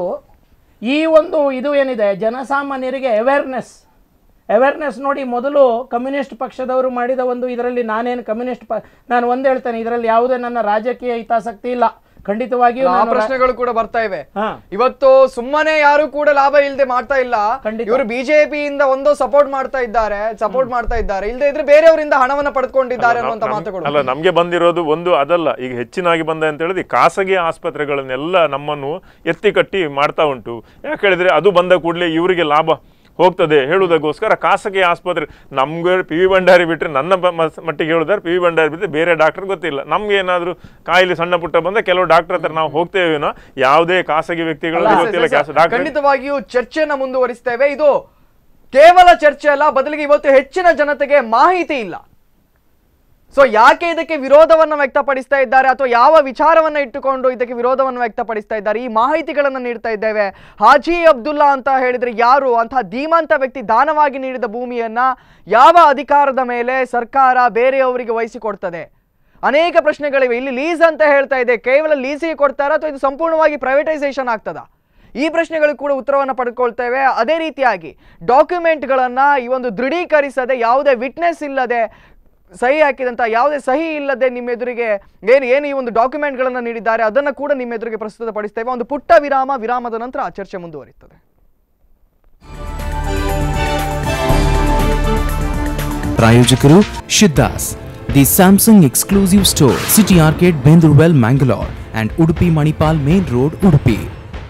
ಈ ಒಂದು ಇದು ಏನಿದೆ ಜನಸಾಮಾನ್ಯರಿಗೆ ಅವೇರ್ನೆಸ್ ಅವೇರ್ನೆಸ್ ನೋಡಿ ಮೊದಲು ಕಮ್ಯುನಿಸ್ಟ್ ಪಕ್ಷದವರು ಮಾಡಿದ ಒಂದು ಇದರಲ್ಲಿ ನಾನೇನು ಕಮ್ಯುನಿಸ್ಟ್ ಪ ನಾನು ಒಂದು ಹೇಳ್ತೇನೆ ಇದರಲ್ಲಿ ಯಾವುದೇ ನನ್ನ ರಾಜಕೀಯ ಹಿತಾಸಕ್ತಿ ಇಲ್ಲ ಖಂಡಿತವಾಗಿಯೂ ಆ ನಾನು ರಾ- ಪ್ರಶ್ನೆಗಳು ಕೂಡ ಬರ್ತಾ ಇವೆ ಹಾ. ಇವತ್ತು ಸುಮ್ಮನೆ ಯಾರು ಕೂಡ ಲಾಭ ಇಲ್ಲದೆ ಮಾಡ್ತಾ ಇಲ್ಲ ಖಂಡಿತ. ಇವರು ಬಿಜೆಪಿಯಿಂದ ಒಂದು ಸಪೋರ್ಟ್ ಮಾಡ್ತಾ ಇದ್ದಾರೆ ಸಪೋರ್ಟ್ ಮಾಡ್ತಾ ಇದ್ದಾರೆ ಇಲ್ಲದೆ ಇದ್ರೆ ಬೇರೆಯವರಿಂದ ಹಣವನ್ನ ಪಡ್ಕೊಂಡಿದ್ದಾರೆ ಅನ್ನುವಂತ ನಮ್- ಮಾತುಗಳು ಅಲ್ಲ ನಮ್ಗೆ ಬಂದಿರೋದು ಒಂದು ಅದಲ್ಲ ಈಗ ಹೆಚ್ಚಿನಾಗಿ ಬಂದ ಅಂತ ಹೇಳಿದ್ರೆ ಖಾಸಗಿ ಆಸ್ಪತ್ರೆಗಳನ್ನೆಲ್ಲ ನಮ್ಮನ್ನು ಎತ್ತಿ ಕಟ್ಟಿ ಮಾಡ್ತಾ ಉಂಟು ಯಾಕೆ ಹೇಳಿದ್ರೆ ಅದು ಬಂದ ಕೂಡಲೇ ಇವರಿಗೆ ಲಾಭ ಹೋಗ್ತದೆ ಹೇಳುವುದಕ್ಕೋಸ್ಕರ ಖಾಸಗಿ ಆಸ್ಪತ್ರೆ ನಮ್ಗೆ ಪಿ ವಿ ಭಂಡಾರಿ ಬಿಟ್ಟರೆ ನನ್ನ ಬ- ಮಸ್- ಮಟ್ಟಿಗೆ ಹೇಳಿದ್ರೆ ಪಿ ವಿ ಭಂಡಾರಿ ಬಿಟ್ಟರೆ ಬೇರೆ ಡಾಕ್ಟರ್ ಗೊತ್ತಿಲ್ಲ ನಮ್ಗೆ ಏನಾದರೂ ಕಾಯಿಲೆ ಸಣ್ಣ ಪುಟ್ಟ ಬಂದ ಕೆಲವು ಡಾಕ್ಟರ್ ಹತ್ರ ನಾವು ಹೋಗ್ತೇವೇನೋ ಯಾವುದೇ ಖಾಸಗಿ ವ್ಯಕ್ತಿಗಳಿಗೆ ಗೊತ್ತಿಲ್ಲ ಡಾಕ್ಟರ್ ಖಂಡಿತವಾಗಿಯೂ ಚರ್ಚೆಯನ್ನ ಮುಂದುವರಿಸ್ತೇವೆ ಇದು ಕೇವಲ ಚರ್ಚೆ ಅಲ್ಲ ಬದಲಿಗೆ ಇವತ್ತು ಹೆಚ್ಚಿನ ಜನತೆಗೆ ಮಾಹಿತಿ ಇಲ್ಲ ಸೊ ಯಾಕೆ ಇದಕ್ಕೆ ವಿರೋಧವನ್ನ ವ್ಯಕ್ತಪಡಿಸ್ತಾ ಇದ್ದಾರೆ ಅಥವಾ ಯಾವ ವಿಚಾರವನ್ನ ಇಟ್ಟುಕೊಂಡು ಇದಕ್ಕೆ ವಿರೋಧವನ್ನು ವ್ಯಕ್ತಪಡಿಸ್ತಾ ಇದ್ದಾರೆ ಈ ಮಾಹಿತಿಗಳನ್ನು ನೀಡ್ತಾ ಇದ್ದೇವೆ ಹಾಜಿ ಅಬ್ದುಲ್ಲಾ ಅಂತ ಹೇಳಿದ್ರೆ ಯಾರು ಅಂತಹ ಧೀಮಂತ ವ್ಯಕ್ತಿ ದಾನವಾಗಿ ನೀಡಿದ ಭೂಮಿಯನ್ನ ಯಾವ ಅಧಿಕಾರದ ಮೇಲೆ ಸರ್ಕಾರ ಬೇರೆಯವರಿಗೆ ವಹಿಸಿಕೊಡ್ತದೆ ಅನೇಕ ಪ್ರಶ್ನೆಗಳಿವೆ ಇಲ್ಲಿ ಲೀಸ್ ಅಂತ ಹೇಳ್ತಾ ಇದೆ ಕೇವಲ ಲೀಸಿಗೆ ಕೊಡ್ತಾರಾ ಅಥವಾ ಇದು ಸಂಪೂರ್ಣವಾಗಿ ಪ್ರೈವೇಟೈಸೇಷನ್ ಆಗ್ತದಾ ಈ ಪ್ರಶ್ನೆಗಳಿಗೆ ಕೂಡ ಉತ್ತರವನ್ನು ಪಡ್ಕೊಳ್ತೇವೆ ಅದೇ ರೀತಿಯಾಗಿ ಡಾಕ್ಯುಮೆಂಟ್ಗಳನ್ನು ಈ ಒಂದು ದೃಢೀಕರಿಸದೆ ಯಾವುದೇ ವಿಟ್ನೆಸ್ ಇಲ್ಲದೆ ಸಹಿ ಹಾಕಿದಂತ ಯಾವುದೇ ಸಹಿ ಇಲ್ಲದೆ ನಿಮ್ಮ ಎದುರಿಗೆ ಏನು ಏನು ಈ ಒಂದು ಡಾಕ್ಯುಮೆಂಟ್ಗಳನ್ನು ನೀಡಿದ್ದಾರೆ ಅದನ್ನು ಕೂಡ ನಿಮ್ಮ ಎದುರಿಗೆ ಪ್ರಸ್ತುತಪಡಿಸ್ತೇವೆ ಒಂದು ಪುಟ್ಟ ವಿರಾಮ ವಿರಾಮದ ನಂತರ ಆ ಚರ್ಚೆ ಮುಂದುವರಿಯುತ್ತದೆ ಪ್ರಾಯೋಜಕರು ಶಿದ್ದಾಸ್ the Samsung exclusive store city arcade ಬೆಂದೂರ್ವೆಲ್ Mangalore and Udupi Manipal main road Udupi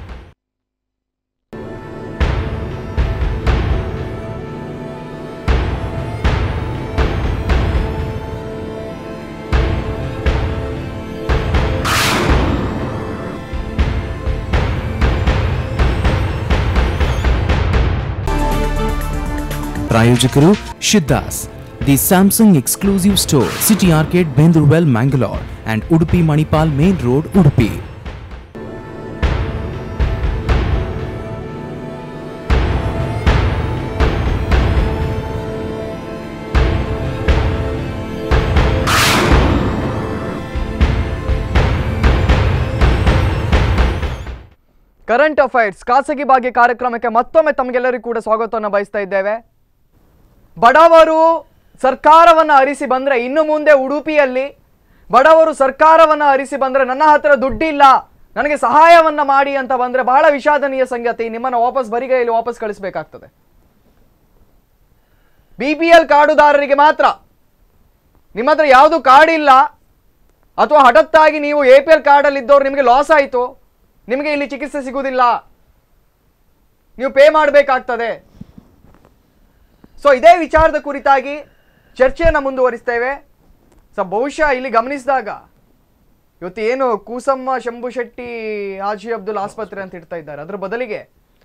ಪ್ರಾಯೋಜಕರು ಶಿದ್ದಾಸ್ the Samsung exclusive store city arcade ಬೆಂದೂರ್ವೆಲ್ Mangalore and Udupi Manipal main road Udupi current affairs ಖಾಸಗಿ ಭಾಗ್ಯ ಕಾರ್ಯಕ್ರಮಕ್ಕೆ ಮತ್ತೊಮ್ಮೆ ತಮಗೆಲ್ಲರಿಗೂ ಕೂಡ ಸ್ವಾಗತವನ್ನು ಬಯಸ್ತಾ ಇದ್ದೇವೆ ಬಡವರು ಸರ್ಕಾರವನ್ನು ಅರಿಸಿ ಬಂದ್ರೆ ಇನ್ನು ಮುಂದೆ ಉಡುಪಿಯಲ್ಲಿ ಬಡವರು ಸರ್ಕಾರವನ್ನು ಅರಿಸಿ ಬಂದ್ರೆ ನನ್ನ ಹತ್ರ ದುಡ್ಡಿಲ್ಲ ನನಗೆ ಸಹಾಯವನ್ನ ಮಾಡಿ ಅಂತ ಬಂದ್ರೆ ಬಹಳ ವಿಷಾದನೀಯ ಸಂಗತಿ ನಿಮ್ಮನ್ನ ವಾಪಸ್ ಬರಿಗೈಯಲ್ಲಿ ವಾಪಸ್ ಕಳಿಸ್ಬೇಕಾಗ್ತದೆ ಬಿ ಪಿ ಎಲ್ ಕಾರ್ಡುದಾರರಿಗೆ ಮಾತ್ರ ನಿಮ್ಮ ಹತ್ರ ಯಾವುದು ಕಾರ್ಡ್ ಇಲ್ಲ ಅಥವಾ ಹಠತ್ತಾಗಿ ನೀವು ಎ ಪಿ ಎಲ್ ಕಾರ್ಡಲ್ಲಿ ಇದ್ದವ್ರು ನಿಮಗೆ ಲಾಸ್ ಆಯಿತು ನಿಮಗೆ ಇಲ್ಲಿ ಚಿಕಿತ್ಸೆ ಸಿಗುವುದಿಲ್ಲ ನೀವು ಪೇ ಮಾಡಬೇಕಾಗ್ತದೆ ಸೊ ಇದೇ ವಿಚಾರದ ಕುರಿತಾಗಿ ಚರ್ಚೆಯನ್ನು ಮುಂದುವರಿಸ್ತೇವೆ ಸೊ ಬಹುಶಃ ಇಲ್ಲಿ ಗಮನಿಸಿದಾಗ ಇವತ್ತು ಏನು ಕೂಸಮ್ಮ ಶಂಭು ಶೆಟ್ಟಿ ಹಾಜಿ ಅಬ್ದುಲ್ ಆಸ್ಪತ್ರೆ ಅಂತ ಇಡ್ತಾ ಇದ್ದಾರೆ ಅದ್ರ ಬದಲಿಗೆ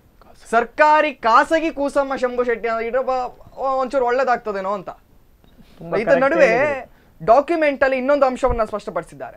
ಸರ್ಕಾರಿ ಖಾಸಗಿ ಕೂಸಮ್ಮ ಶಂಭು ಶೆಟ್ಟಿ ಅಂತ ಇಟ್ರೆ ಬ- ಒಂಚೂರು ಒಳ್ಳೇದಾಗ್ತದೇನೋ ಅಂತ ತುಂಬಾ ಇದರ correct ನಡುವೆ ಹೇಳಿದ್ರಿ. ಡಾಕ್ಯುಮೆಂಟ್ ಅಲ್ಲಿ ಇನ್ನೊಂದು ಅಂಶವನ್ನ ಸ್ಪಷ್ಟಪಡಿಸಿದ್ದಾರೆ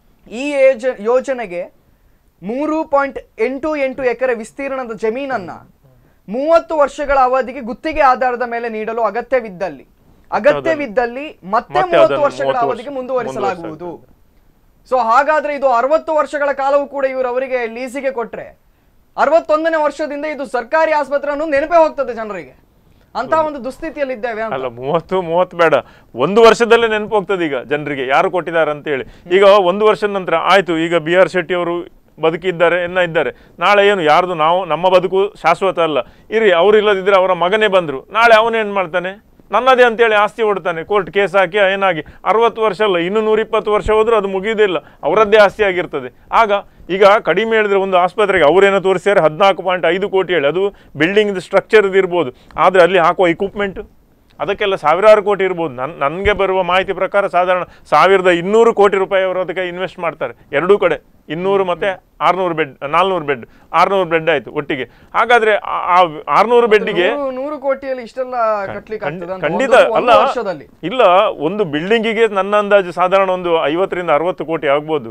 ಈ ಯೋಜ ಯೋಜನೆಗೆ ಮೂರು ಪಾಯಿಂಟ್ ಎಂಟು ಎಂಟು ಎಕರೆ ವಿಸ್ತೀರ್ಣದ ಜಮೀನನ್ನ ಮೂವತ್ತು ವರ್ಷಗಳ ಅವಧಿಗೆ ಗುತ್ತಿಗೆ ಆಧಾರದ ಮೇಲೆ ನೀಡಲು ಅಗತ್ಯವಿದ್ದಲ್ಲಿ ಅಗತ್ಯವಿದ್ದಲ್ಲಿ ಮತ್ತೆ ಮತ್ತೆ ಮೂವತ್ತು ಅದನ್ನು ವರ್ಷಗಳ 30 ವರ್ಷ ಅವಧಿಗೆ ಮುಂದುವರಿಸಲಾಗುವುದು ಮುಂದುವರಿಸಲಾಗುವುದು. ಸೊ ಹಾಗಾದ್ರೆ ಇದು ಅರವತ್ತು ವರ್ಷಗಳ ಕಾಲವೂ ಕೂಡ ಇವರು ಅವರಿಗೆ ಲೀಸಿಗೆ ಕೊಟ್ರೆ ಅರವತ್ತೊಂದನೇ ವರ್ಷದಿಂದ ಇದು ಸರ್ಕಾರಿ ಆಸ್ಪತ್ರೆ ಅನ್ನೋದು ನೆನಪೇ ಹೋಗ್ತದೆ ಜನರಿಗೆ ಅಂತ ಒಂದು ದುಸ್ಥಿತಿಯಲ್ಲಿದ್ದೇವೆ ಅಂತ ಅಲ್ಲ ಮೂವತ್ತು ಮೂವತ್ತು ಬೇಡ ಒಂದು ವರ್ಷದಲ್ಲೇ ನೆನಪು ಹೋಗ್ತದೆ ಈಗ ಜನರಿಗೆ ಯಾರು ಕೊಟ್ಟಿದ್ದಾರೆ ಅಂತ ಹೇಳಿ ಈಗ ಒಂದು ವರ್ಷದ ನಂತರ ಆಯ್ತು ಈಗ ಬಿ ಆರ್ ಶೆಟ್ಟಿ ಅವರು ಬದುಕಿದ್ದಾರೆ ಎನ್ನ ಇದ್ದಾರೆ ನಾಳೆ ಏನು ಯಾರ್ದು ನಾವು ನಮ್ಮ ಬದುಕು ಶಾಶ್ವತ ಅಲ್ಲ ಇರಿ ಅವ್ರು ಇಲ್ಲದಿದ್ರೆ ಅವರ ಮಗನೇ ಬಂದ್ರು ನಾಳೆ ಅವನೇನ್ ಮಾಡ್ತಾನೆ ನನ್ನದೇ ಅಂತೇಳಿ ಆಸ್ತಿ ಹೊಡ್ತಾನೆ ಕೋರ್ಟ್ ಕೇಸ್ ಹಾಕಿ ಏನಾಗಿ ಅರವತ್ತು ವರ್ಷ ಅಲ್ಲ ಇನ್ನು ನೂರಿಪ್ಪತ್ತು ವರ್ಷ ಹೋದ್ರೂ ಅದು ಮುಗಿಯೋದಿಲ್ಲ ಅವರದ್ದೇ ಆಸ್ತಿ ಆಗಿರ್ತದೆ ಆಗ ಈಗ ಕಡಿಮೆ ಹೇಳಿದ್ರೆ ಒಂದು ಆಸ್ಪತ್ರೆಗೆ ಅವರೇನೋ ತೋರಿಸ್ಯಾರೆ ಹದಿನಾಲ್ಕು ಪಾಯಿಂಟ್ ಐದು ಕೋಟಿ ಹೇಳಿ ಅದು ಬಿಲ್ಡಿಂಗ್ ಸ್ಟ್ರಕ್ಚರ್ ಇರ್ಬೋದು ಆದರೆ ಅಲ್ಲಿ ಹಾಕುವ ಇಕ್ವಿಪ್ಮೆಂಟ್ ಅದಕ್ಕೆಲ್ಲ ಸಾವಿರಾರು ಕೋಟಿ ಇರ್ಬೋದು ನನ್ ನನಗೆ ಬರುವ ಮಾಹಿತಿ ಪ್ರಕಾರ ಸಾಧಾರಣ ಸಾವಿರದ ಇನ್ನೂರು ಕೋಟಿ ರೂಪಾಯಿ ಅವರು ಅದಕ್ಕೆ ಇನ್ವೆಸ್ಟ್ ಮಾಡ್ತಾರೆ ಎರಡೂ ಕಡೆ ಇನ್ನೂರು ಮತ್ತೆ ಆರ್ನೂರು ಬೆಡ್ ನಾಲ್ನೂರು ಬೆಡ್ ಆರ್ನೂರು ಬೆಡ್ ಆಯ್ತು ಒಟ್ಟಿಗೆ ಹಾಗಾದ್ರೆ ಆ- ಆ ಆರ್ನೂರು ಬೆಡ್ಡಿಗೆ ನೂರು- ನೂರು ಕೋಟಿಯಲ್ಲಿ ಇಷ್ಟೆಲ್ಲ ಕಟ್ಲಿಕ್ಕೆ ಖಂಡಿ- ಆಗ್ತದೆ ಅಂತ ಖಂಡಿತ ಒಂದು- ಒಂದು ಅಲ್ಲ ವರ್ಷದಲ್ಲಿ ಇಲ್ಲ ಒಂದು ಬಿಲ್ಡಿಂಗಿಗೆ ನನ್ನ ಅಂದಾಜು ಸಾಧಾರಣ ಒಂದು ಐವತ್ತರಿಂದ ಅರವತ್ತು ಕೋಟಿ ಆಗ್ಬೋದು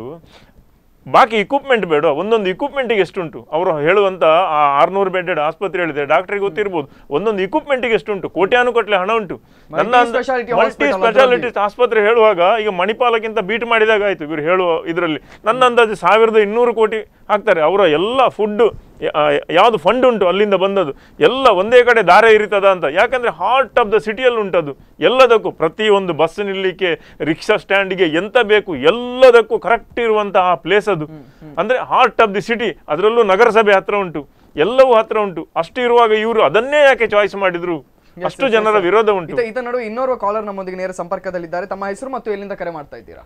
ಬಾಕಿ ಇಕ್ವಿಪ್ಮೆಂಟ್ ಬೇಡ ಒಂದೊಂದು ಇಕ್ವಿಪ್ಮೆಂಟಿಗೆ ಎಷ್ಟುಂಟು ಅವರು ಹೇಳುವಂತ ಆ ಆರ್ನೂರು ಬೆಡ್ ಆಸ್ಪತ್ರೆ ಹೇಳಿದೆ ಡಾಕ್ಟರ್ಗೆ ಗೊತ್ತಿರ್ಬೋದು ಒಂದೊಂದು ಇಕ್ವಿಪ್ಮೆಂಟಿಗೆ ಎಷ್ಟುಂಟು ಕೋಟ್ಯಾನುಗಟ್ಲೆ ಹಣ ಉಂಟು ನನ್ನ Multi-speciality ಮಲ್ಟಿ hospital ಸ್ಪೆಷಾಲಿಟಿ ಆಸ್ಪತ್ರೆ ಹೇಳುವಾಗ ಈಗ ಮಣಿಪಾಲಕ್ಕಿಂತ ಬೀಟ್ ಮಾಡಿದಾಗ ಆಯ್ತು ಇವರು ಹೇಳುವ ಇದರಲ್ಲಿ ನನ್ನ ಅಂದಾಜು ಸಾವಿರದ ಇನ್ನೂರು ಕೋಟಿ ಹಾಕ್ತಾರೆ ಅವರ ಎಲ್ಲ ಫುಡ್ ಯಾವುದು ಫಂಡ್ ಉಂಟು ಅಲ್ಲಿಂದ ಬಂದದ್ದು ಎಲ್ಲ ಒಂದೇ ಕಡೆ ದಾರೆ ಇರ್ತದ ಅಂತ ಯಾಕಂದ್ರೆ ಹಾರ್ಟ್ ಆಫ್ ದ ಸಿಟಿಯಲ್ಲಿ ಉಂಟದು ಎಲ್ಲದಕ್ಕೂ ಪ್ರತಿಯೊಂದು ಬಸ್ ನಿಲ್ಲಿಕ್ಕೆ ರಿಕ್ಷಾ ಸ್ಟ್ಯಾಂಡ್ಗೆ ಎಂತ ಬೇಕು ಎಲ್ಲದಕ್ಕೂ ಕರೆಕ್ಟ್ ಇರುವಂತಹ ಆ ಪ್ಲೇಸ್ ಅದು ಅಂದ್ರೆ ಹಾರ್ಟ್ ಆಫ್ ದಿ ಸಿಟಿ ಅದರಲ್ಲೂ ನಗರಸಭೆ ಹತ್ರ ಉಂಟು ಎಲ್ಲವೂ ಹತ್ರ ಉಂಟು ಅಷ್ಟು ಇರುವಾಗ ಇವರು ಅದನ್ನೇ ಯಾಕೆ ಚಾಯ್ಸ್ ಮಾಡಿದ್ರು ಅಷ್ಟು ಜನರ ವಿರೋಧ ಉಂಟು ಇತ ಇತ ನಡುವೆ ಇನ್ನೋರ್ವ ಕಾಲರ್ ನಮ್ಮೊಂದಿಗೆ ನೇರ ಸಂಪರ್ಕದಲ್ಲಿದ್ದಾರೆ ತಮ್ಮ ಹೆಸರು ಮತ್ತು ಎಲ್ಲಿಂದ ಕರೆ ಮಾಡ್ತಾ ಇದ್ದೀರಾ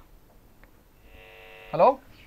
ಹಲೋ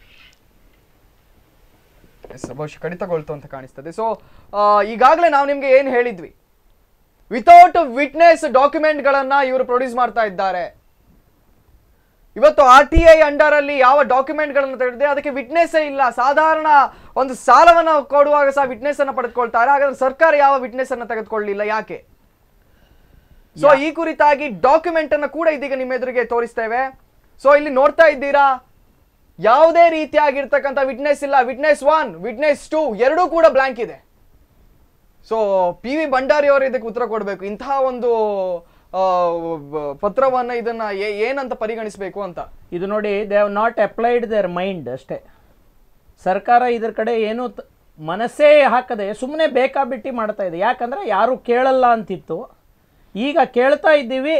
ಎಸ್ ಬಹುಶಃ ಕಡಿತಗೊಳ್ತು ಅಂತ ಕಾಣಿಸ್ತದೆ ಸೊ ಈಗಾಗಲೇ ನಾವು ನಿಮ್ಗೆ ಏನು ಹೇಳಿದ್ವಿ ವಿತೌಟ್ ವಿಟ್ನೆಸ್ ಡಾಕ್ಯುಮೆಂಟ್ಗಳನ್ನ ಇವರು ಪ್ರೊಡ್ಯೂಸ್ ಮಾಡ್ತಾ ಇದ್ದಾರೆ ಇವತ್ತು ಆರ್ ಟಿ ಐ ಅಂಡರ್ ಅಲ್ಲಿ ಯಾವ ಡಾಕ್ಯುಮೆಂಟ್ಗಳನ್ನು ತೆಗೆದಿದೆ ಅದಕ್ಕೆ ವಿಟ್ನೆಸ್ ಇಲ್ಲ ಸಾಧಾರಣ ಒಂದು ಸಾಲವನ್ನು ಕೊಡುವಾಗ ಸಹ ವಿಟ್ನೆಸ್ ಅನ್ನು ಪಡೆದುಕೊಳ್ತಾರೆ ಹಾಗಾದ್ರೆ ಸರ್ಕಾರ ಯಾವ ವಿಟ್ನೆಸ್ ಅನ್ನು ತೆಗೆದುಕೊಳ್ಳಲಿಲ್ಲ ಯಾಕೆ ಸೊ ಈ ಕುರಿತಾಗಿ ಡಾಕ್ಯುಮೆಂಟ್ ಅನ್ನು ಕೂಡ ಇದೀಗ ನಿಮ್ಮ ಎದುರಿಗೆ ತೋರಿಸ್ತೇವೆ ಸೊ ಇಲ್ಲಿ ನೋಡ್ತಾ ಇದ್ದೀರಾ ಯಾವುದೇ ರೀತಿಯಾಗಿರ್ತಕ್ಕಂಥ ವಿಟ್ನೆಸ್ ಇಲ್ಲ ವಿಟ್ನೆಸ್ ಒನ್ ವಿಟ್ನೆಸ್ ಟೂ ಎರಡೂ ಕೂಡ ಬ್ಲಾಂಕ್ ಇದೆ ಸೊ ಪಿ ವಿ ಭಂಡಾರಿ ಅವರು ಇದಕ್ಕೆ ಉತ್ತರ ಕೊಡಬೇಕು ಇಂತಹ ಒಂದು ಆ, ಬ- ಪತ್ರವನ್ನ ಇದನ್ನ ಏ- ಏನಂತ ಪರಿಗಣಿಸಬೇಕು ಅಂತ ಇದು ನೋಡಿ they have not applied their mind ಅಷ್ಟೇ ಸರ್ಕಾರ ಇದ್ರ ಕಡೆ ಏನು ತ- ಮನಸ್ಸೇ ಹಾಕದೆ ಸುಮ್ಮನೆ ಬೇಕಾಬಿಟ್ಟಿ ಮಾಡ್ತಾ ಇದೆ ಯಾಕಂದರೆ ಯಾರು ಕೇಳಲ್ಲ ಅಂತಿತ್ತು ಈಗ ಕೇಳ್ತಾ ಇದ್ದೀವಿ